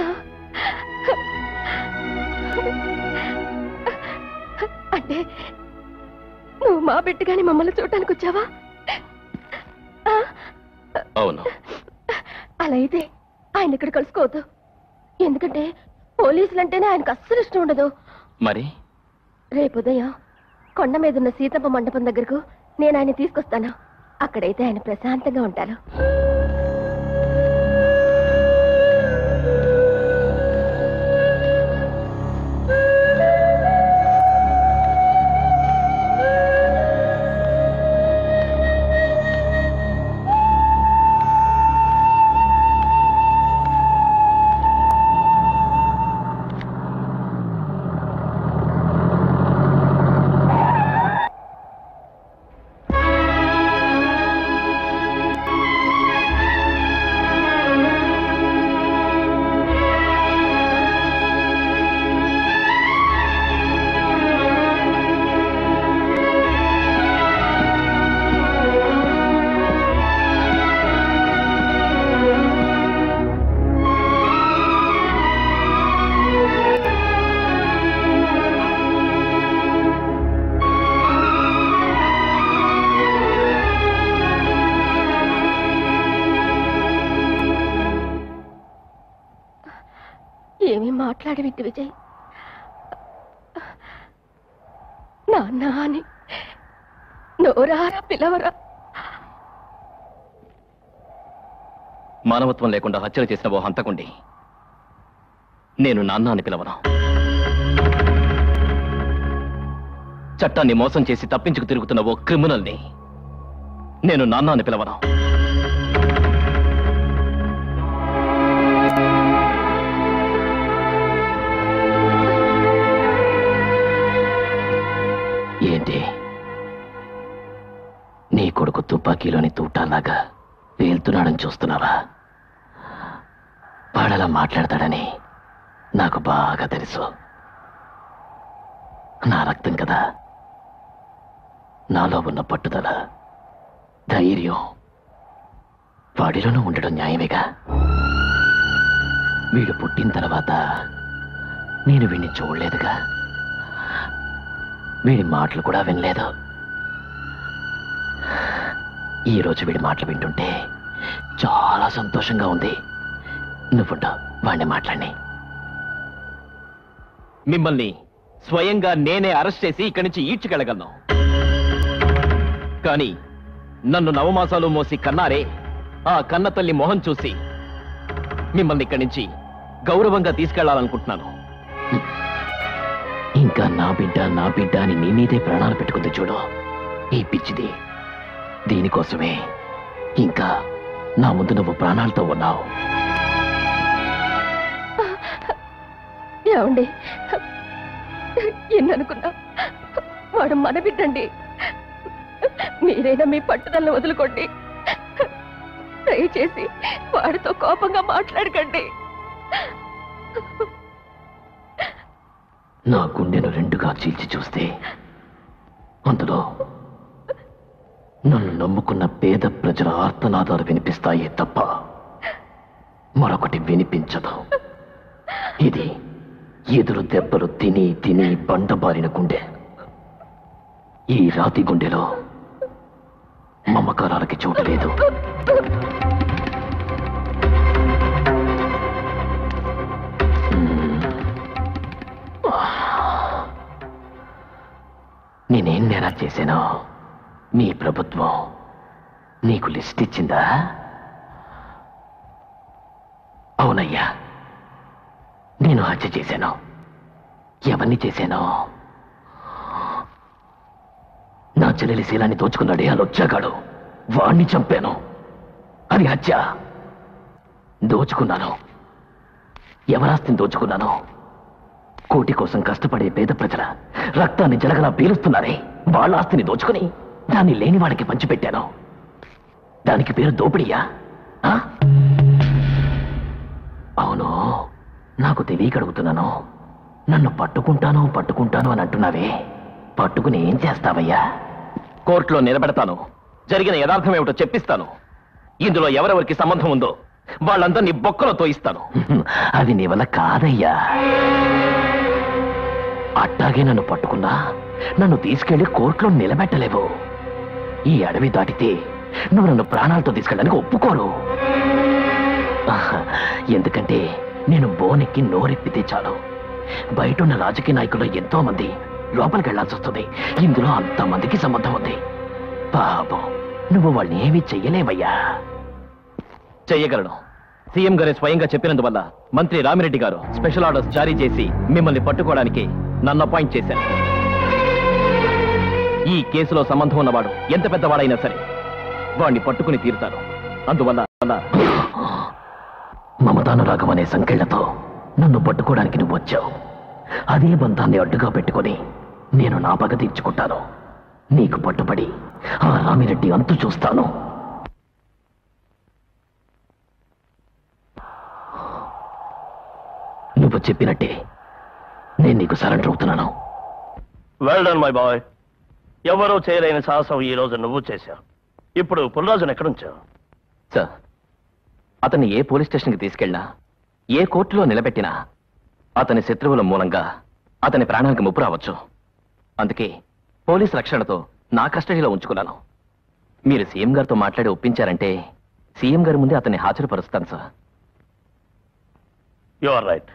అంటే నువ్వు మా బిడ్డగాని మమ్మల్ని చూడటానికి వచ్చావా ఆ, అవును అలా అయితే ఆయన ఇక్కడ కలుసుకోవద్దు ఎందుకంటే పోలీసులు అంటేనే ఆయనకు అస్సలు ఇష్టం ఉండదు మరి రేపు ఉదయం కొండ మీద ఉన్న సీతమ్మ మండపం దగ్గరకు నేను ఆయన తీసుకొస్తాను అక్కడైతే ఆయన ప్రశాంతంగా ఉంటారు ఏమీ మాట్లాడి విట్టు విజయ్ నాన్న అని నోరారా పిలవరా మానవత్వం లేకుండా హత్యలు చేసిన ఓ హంతకుండి నేను నాన్న అని పిలవను చట్టాన్ని మోసం చేసి తప్పించుకు తిరుగుతున్న ఓ క్రిమినల్ని నేను నాన్న అని పిలవను ఏంటి నీ కొడుకు తుపాకీలోని తూటాలాగా పేలుతున్నాడని చూస్తున్నావా వాడలా మాట్లాడతాడని నాకు బాగా తెలుసు నా రక్తం కదా నాలో ఉన్న పట్టుదల ధైర్యం వాడిలోనూ ఉండడం న్యాయమేగా వీడు పుట్టిన తర్వాత నేను వీడిని చూడలేదుగా వీడి మాటలు కూడా వినలేదు ఈ రోజు వీడి మాటలు వింటుంటే చాలా సంతోషంగా ఉంది నువ్వుండవు వాడిని మాట్లాడి మిమ్మల్ని స్వయంగా నేనే అరెస్ట్ చేసి ఇక్కడి నుంచి ఈడ్చుకెళ్ళగలను కానీ నన్ను నవమాసాలు మోసి కన్నారే ఆ కన్న తల్లి మొహం చూసి మిమ్మల్ని ఇక్కడి నుంచి గౌరవంగా తీసుకెళ్లాలనుకుంటున్నాను ఇంకా నా బిడ్డ నా బిడ్డ అని నీ మీదే ప్రాణాలు పెట్టుకుంది చూడు ఈ పిచ్చిది దీనికోసమే ఇంకా నా ముందు నువ్వు ప్రాణాలతో ఉన్నావు ఏమండి ఎన్ననుకున్నా వాడు మన బిడ్డండి మీరైనా మీ పట్టుదలను వదులుకోండి దయచేసి వాడితో కోపంగా మాట్లాడకండి నా గుండెను రెండుగా చీల్చి చూస్తే అందులో నన్ను నమ్ముకున్న పేద ప్రజల ఆర్తనాదాలు వినిపిస్తాయే తప్ప మరొకటి వినిపించదు ఇది ఎదురు దెబ్బలు తిని తిని బండబారిన గుండె ఈ రాతి గుండెలో మమకారాలకి చోటు లేదు నేనేం నేరా చేశానో మీ ప్రభుత్వం నీకు లిస్ట్ ఇచ్చిందా అవునయ్యా నేను హత్య చేశాను ఎవరిని చేశాను నా చెల్లెలి శీలాన్ని దోచుకున్నాడే ఆ లొచ్చాగాడు వాణ్ణి చంపాను అది హత్య దోచుకున్నాను ఎవరాస్తిని దోచుకున్నాను కోటి కోసం కష్టపడే పేద ప్రజల రక్తాన్ని జలగలా పీలుస్తున్నారే వాళ్ళ ఆస్తిని దోచుకుని దాన్ని లేని వాడికి పంచిపెట్టాను దానికి పేరు దోపిడియా ఆ? అవును నాకు తెలియక అడుగుతున్నాను నన్ను పట్టుకుంటాను పట్టుకుంటాను అని అంటున్నావే పట్టుకుని ఏం చేస్తావయ్యా కోర్టులో నిలబెడతాను జరిగిన యథార్థం ఏమిటో చెప్పిస్తాను ఇందులో ఎవరెవరికి సంబంధం ఉందో వాళ్ళంతా నీ బొక్కలో తోయిస్తాను అది నీ వల్ల కాదయ్యా అట్టాగే నన్ను పట్టుకున్నా నన్ను తీసుకెళ్లి కోర్టులో నిలబెట్టలేవు ఈ అడవి దాటితే నువ్వు నన్ను ప్రాణాలతో తీసుకెళ్ళడానికి ఒప్పుకోరు ఆహా, ఎందుకంటే నేను బోనెక్కి నోరెప్పితే చాలు బయట ఉన్న రాజకీయ నాయకులు ఎంతో మంది లోపలికి వెళ్లాల్సి వస్తుంది ఇందులో అంతమందికి సంబంధం ఉంది పాపం నువ్వు వాళ్ళని ఏమీ చెయ్యలేవయ్యా చెయ్యగలను సీఎం గారే స్వయంగా చెప్పినందువల్ల మంత్రి రామిరెడ్డి గారు స్పెషల్ ఆర్డర్స్ జారీ చేసి మిమ్మల్ని పట్టుకోవడానికి నన్ను అపాయింట్ చేశారు ఈ కేసులో సంబంధం ఉన్నవాడు ఎంత పెద్దవాడైనా సరే వాణ్ణి పట్టుకుని తీరుతారు అందువల్ల వల్ల మమతానురాగం అనే సంకెళ్లతో నన్ను పట్టుకోవడానికి నువ్వు వచ్చావు అదే బంధాన్ని అడ్డుగా పెట్టుకొని నేను నా పగ తీర్చుకుంటాను నీకు పట్టుబడి ఆ రామిరెడ్డి అంతు చూస్తాను నువ్వు చెప్పినట్టే నేను నీకు సరెండర్ అవుతున్నాను వెల్ డన్ మై బాయ్ ఎవరూ చేయలేని సాహసం ఈ రోజు నువ్వు చేశావు ఇప్పుడు పుల్లరాజును ఎక్కడుంచావు సార్ అతన్ని ఏ పోలీస్ స్టేషన్కి తీసుకెళ్ళినా ఏ కోర్టులో నిలబెట్టినా అతని శత్రువుల మూలంగా అతని ప్రాణానికి ముప్పు రావచ్చు అందుకే పోలీస్ రక్షణతో నా కస్టడీలో ఉంచుకున్నాను మీరు సీఎం గారితో మాట్లాడి ఒప్పించారంటే సీఎం గారి ముందే అతన్ని హాజరుపరుస్తాను సార్ యు ఆర్ రైట్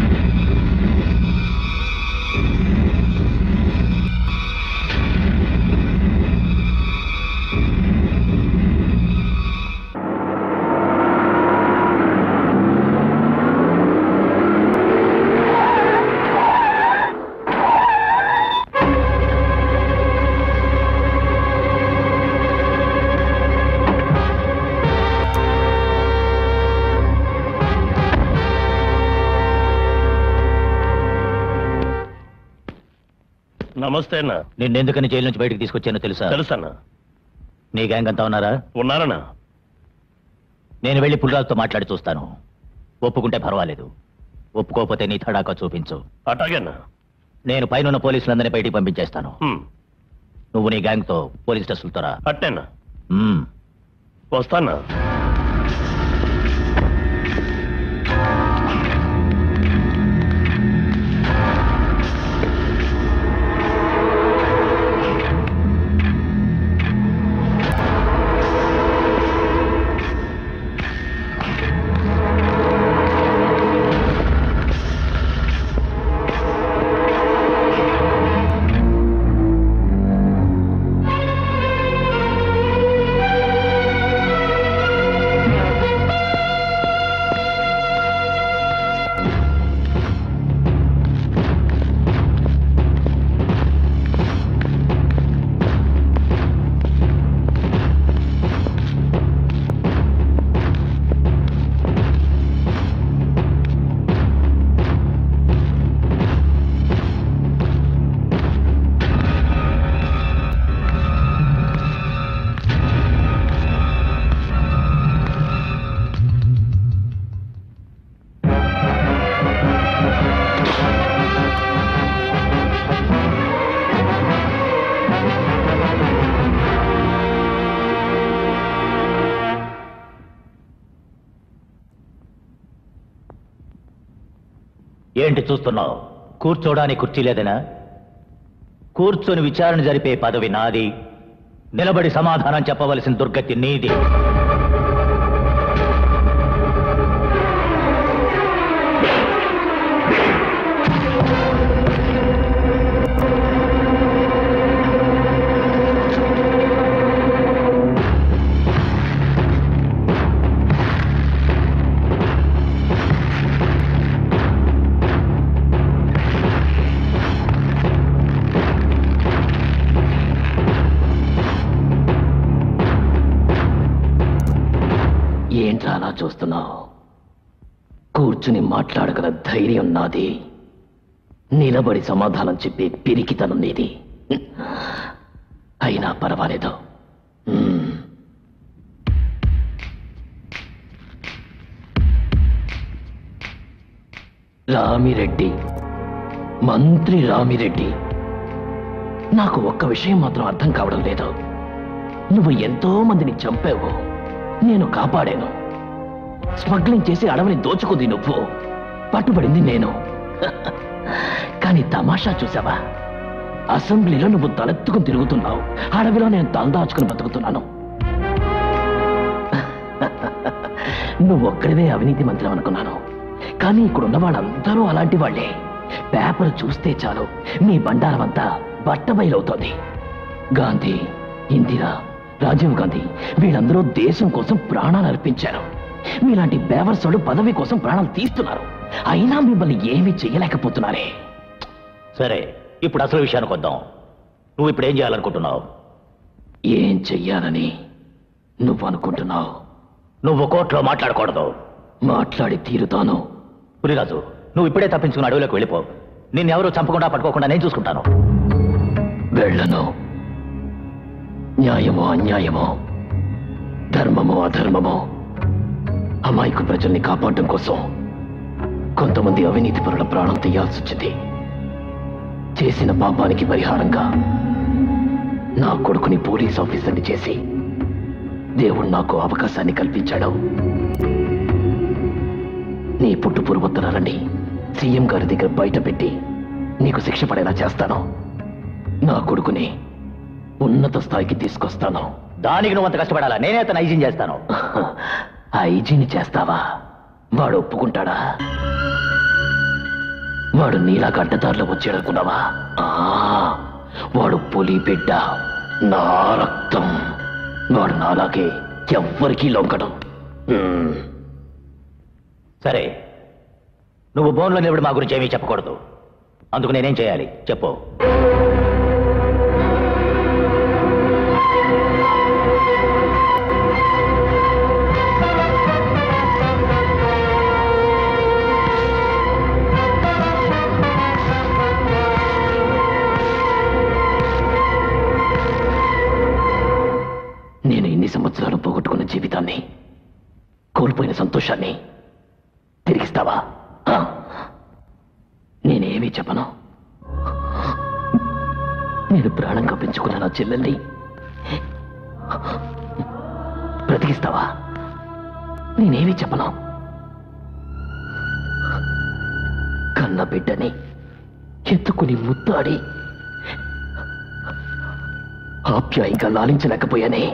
నమస్తే అన్న నిన్నెందుకని జైలు నుంచి బయటకు తీసుకొచ్చానో తెలుసా తెలుసన్నా నీ గ్యాంగ్ అంతా ఉన్నారా ఉన్నారన్నా నేను వెళ్ళి పుల్రాజుతో మాట్లాడి చూస్తాను ఒప్పుకుంటే పర్వాలేదు ఒప్పుకోకపోతే నీ తడాకా చూపించు అటాగేనా నేను పైన పోలీసులందరినీ బయటికి పంపించేస్తాను హ్మ్. నువ్వు నీ గ్యాంగ్తో పోలీస్ స్టేషన్తో రా అట్టేనా మ్మ్. వస్తానా ఆ ఏంటి చూస్తున్నావు కూర్చోడానికి కుర్చీ లేదనా కూర్చొని విచారణ జరిపే పదవి నాది నిలబడి సమాధానం చెప్పవలసిన దుర్గతి నీది ఏంట్రా అలా చూస్తున్నావు కూర్చుని మాట్లాడగల ధైర్యం నాది నిలబడి సమాధానం చెప్పే పిరికితనం నీది అయినా పర్వాలేదు మ్మ్. రామిరెడ్డి మంత్రి రామిరెడ్డి నాకు ఒక్క విషయం మాత్రం అర్థం కావడం లేదు నువ్వు ఎంతో మందిని చంపావు నేను కాపాడాను స్మగ్లింగ్ చేసి అడవిని దోచుకుంది నువ్వు పట్టుబడింది నేను కానీ తమాషా చూసావా అసెంబ్లీలో నువ్వు తలెత్తుకుని తిరుగుతున్నావు అడవిలో నేను తలదాచుకుని బతుకుతున్నాను నువ్వు ఒక్కడివే అవినీతి మంత్రి అనుకున్నాను కానీ ఇక్కడున్న వాళ్ళందరూ అలాంటి వాళ్ళే పేపర్ చూస్తే చాలు మీ బండారం అంతా బట్టబయలవుతోంది గాంధీ ఇందిరా రాజీవ్ గాంధీ వీళ్ళందరూ దేశం కోసం ప్రాణాలు అర్పించారు మీలాంటి బేవర్సోడు పదవి కోసం ప్రాణాలు తీస్తున్నారు అయినా మిమ్మల్ని ఏమీ చెయ్యలేకపోతున్నారే సరే ఇప్పుడు అసలు విషయానికి వద్దాం నువ్వు ఇప్పుడు ఏం చేయాలనుకుంటున్నావు ఏం చెయ్యాలని నువ్వు అనుకుంటున్నావు నువ్వు కోర్టులో మాట్లాడకూడదు మాట్లాడి తీరుతాను పులిరాజు నువ్వు ఇప్పుడే తప్పించుకుని అడవిలోకి వెళ్ళిపో నిన్నెవరూ చంపకుండా పట్టుకోకుండా నేను చూసుకుంటాను వెళ్ళను న్యాయమో అన్యాయమో ధర్మమో అధర్మమో అమాయకు ప్రజల్ని కాపాడడం కోసం కొంతమంది అవినీతి పరుల ప్రాణం తీయాల్సి వచ్చింది చేసిన పాపానికి పరిహారంగా నా కొడుకుని పోలీస్ ఆఫీసర్ని చేసి దేవుడు నాకు అవకాశాన్ని కల్పించాడు నీ పుట్టు పూర్వోత్తరాలని సీఎం గారి దగ్గర బయట పెట్టి నీకు శిక్ష పడేలా చేస్తాను నా కొడుకుని ఉన్నత స్థాయికి తీసుకొస్తాను దానికి నువ్వు అంత కష్టపడాలా నేనే అతను ఐజిన్ చేస్తాను ఐజీని చేస్తావా వాడు ఒప్పుకుంటాడా వాడు నీలా గడ్డదారిలో వచ్చాడనుకున్నావా ఆ, వాడు పులి బిడ్డ నా రక్తం వాడు నాలాగే ఎవ్వరికీ లొంగడం హ్మ్. సరే నువ్వు బోన్లో నిలబడి మా గురించి ఏమీ చెప్పకూడదు అందుకు నేనేం చేయాలి చెప్పు నేను ఇన్ని సంవత్సరాలు పోగొట్టుకున్న జీవితాన్ని కోల్పోయిన సంతోషాన్ని తిరిగిస్తావా ఆ? నేనేమీ చెప్పను నేను ప్రాణంగా పెంచుకున్న నా చెల్లెల్ని బ్రతికిస్తావా నేనేమీ చెప్పను కన్న బిడ్డని ఎత్తుకుని ముత్తాడి ఆప్యాయంగా లాలించలేకపోయానే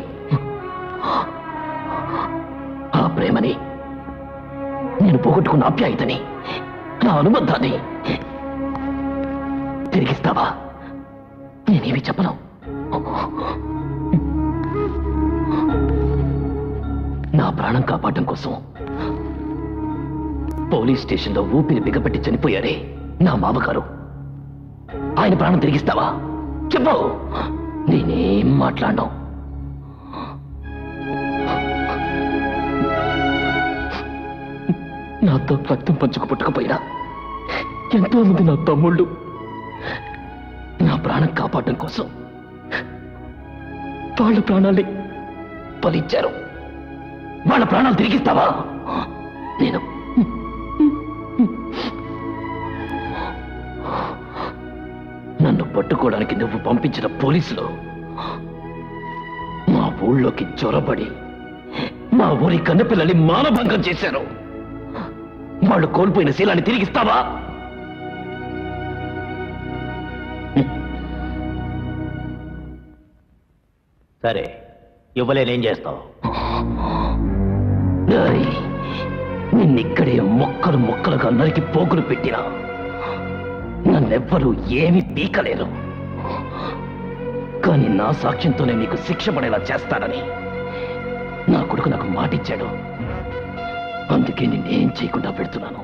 ఆ ప్రేమని నేను పోగొట్టుకున్న ఆప్యాయతని నా అనుబంధాన్ని తిరిగిస్తావా నేనేమి చెప్పను నా ప్రాణం కాపాడడం కోసం పోలీస్ స్టేషన్లో ఊపిరి బిగపెట్టి చనిపోయారే నా మామగారు ఆయన ప్రాణం తిరిగిస్తావా చెప్పు నేనేం మాట్లాడను నాతో రక్తం పంచుకు పుట్టకపోయినా ఎంతో మంది నా తమ్ముళ్ళు నా ప్రాణం కాపాడడం కోసం వాళ్ళ ప్రాణాల్ని ఫలించారు వాళ్ళ ప్రాణాలు తిరిగిస్తావా నేను నన్ను పట్టుకోవడానికి నువ్వు పంపించిన పోలీసులు మా ఊళ్ళోకి చొరబడి మా ఊరి కన్నపిల్లల్ని మానభంగం చేశారు వాళ్ళు కోల్పోయిన శీలాన్ని తిరిగిస్తావా సరే ఇవ్వలేనేం చేస్తావు డాయ్, నిన్నిక్కడే మొక్కలు మొక్కలుగా నరికి పోగులు పెట్టినా నన్నెవ్వరూ ఏమీ పీకలేరు కానీ నా సాక్ష్యంతోనే నీకు శిక్ష పడేలా చేస్తానని నా కొడుకు నాకు మాటిచ్చాడు అందుకే నిన్నేం చేయకుండా పెడుతున్నాను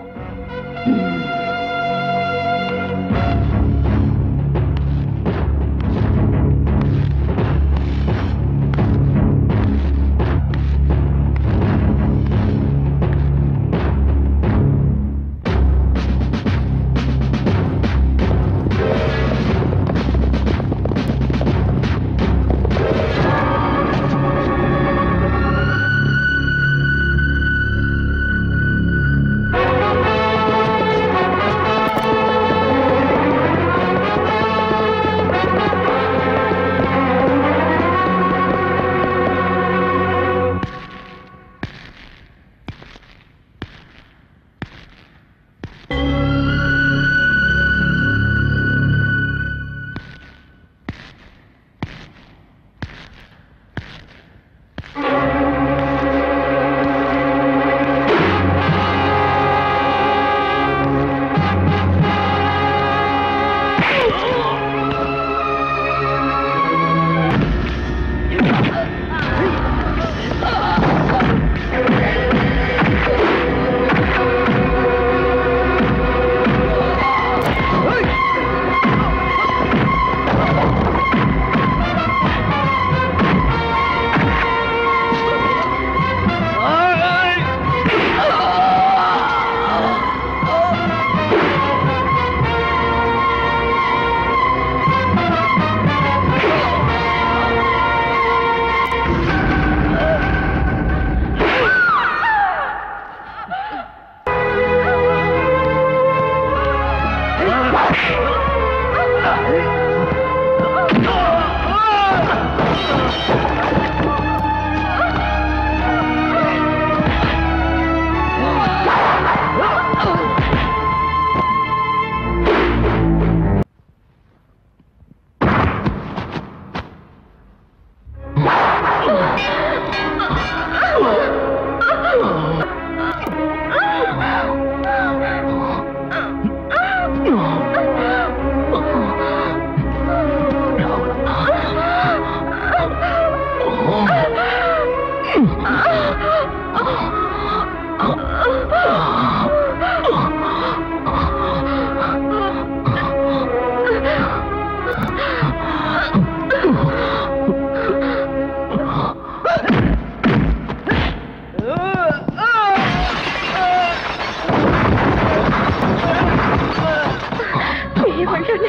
ఏమంటుంది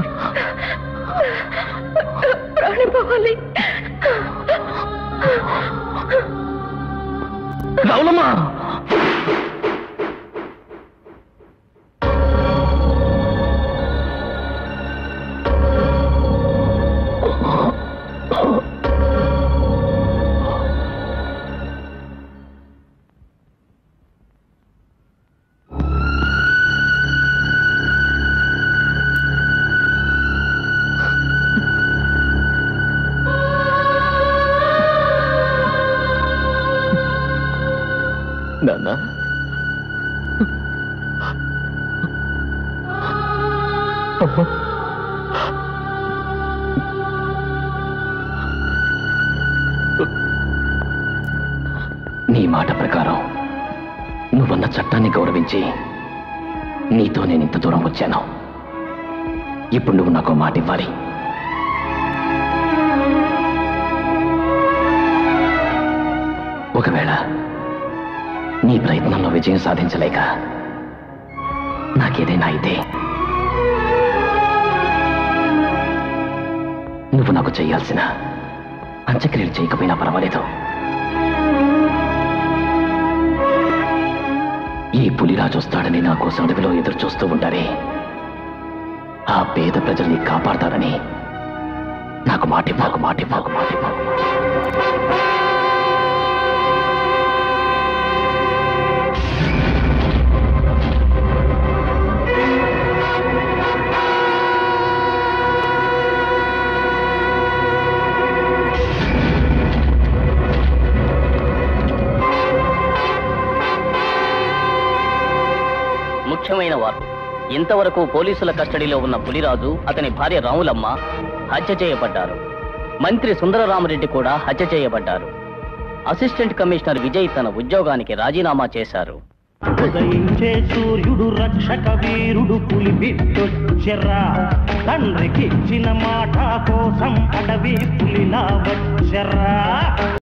ప్రాణం పోవాలి రావులమ్మా నాన్న అమ్మా నీ మాట ప్రకారం నువ్వన్న చట్టాన్ని గౌరవించి నీతో నేను ఇంత దూరం వచ్చాను ఇప్పుడు నువ్వు నాకు మాట ఇవ్వాలి ఒకవేళ నీ ప్రయత్నంలో విజయం సాధించలేక నాకేదైనా అయితే నువ్వు నాకు చేయాల్సిన అంత్యక్రియలు చేయకపోయినా పర్వాలేదు ఈ పులిరాజు వస్తాడని నా కోసం అడవిలో ఎదురు చూస్తూ ఉంటారే ఆ పేద ప్రజల్ని కాపాడతారని నాకు మాటి మాకు మాటి మాకు మాటి మాకు ఆ ముఖ్యమైన వార్త ఇంతవరకు పోలీసుల కస్టడీలో ఉన్న పులిరాజు అతని భార్య రాములమ్మ హత్య చేయబడ్డారు మంత్రి సుందరరామరెడ్డి కూడా హత్య చేయబడ్డారు అసిస్టెంట్ కమిషనర్ విజయ్ తన ఉద్యోగానికి రాజీనామా చేశారు ఉదయించే సూర్యుడు రక్షక వీరుడు పులి బిడ్డొచ్చరా తండ్రికిచ్చిన మాట కోసం అడవి పులిలా వచ్చరా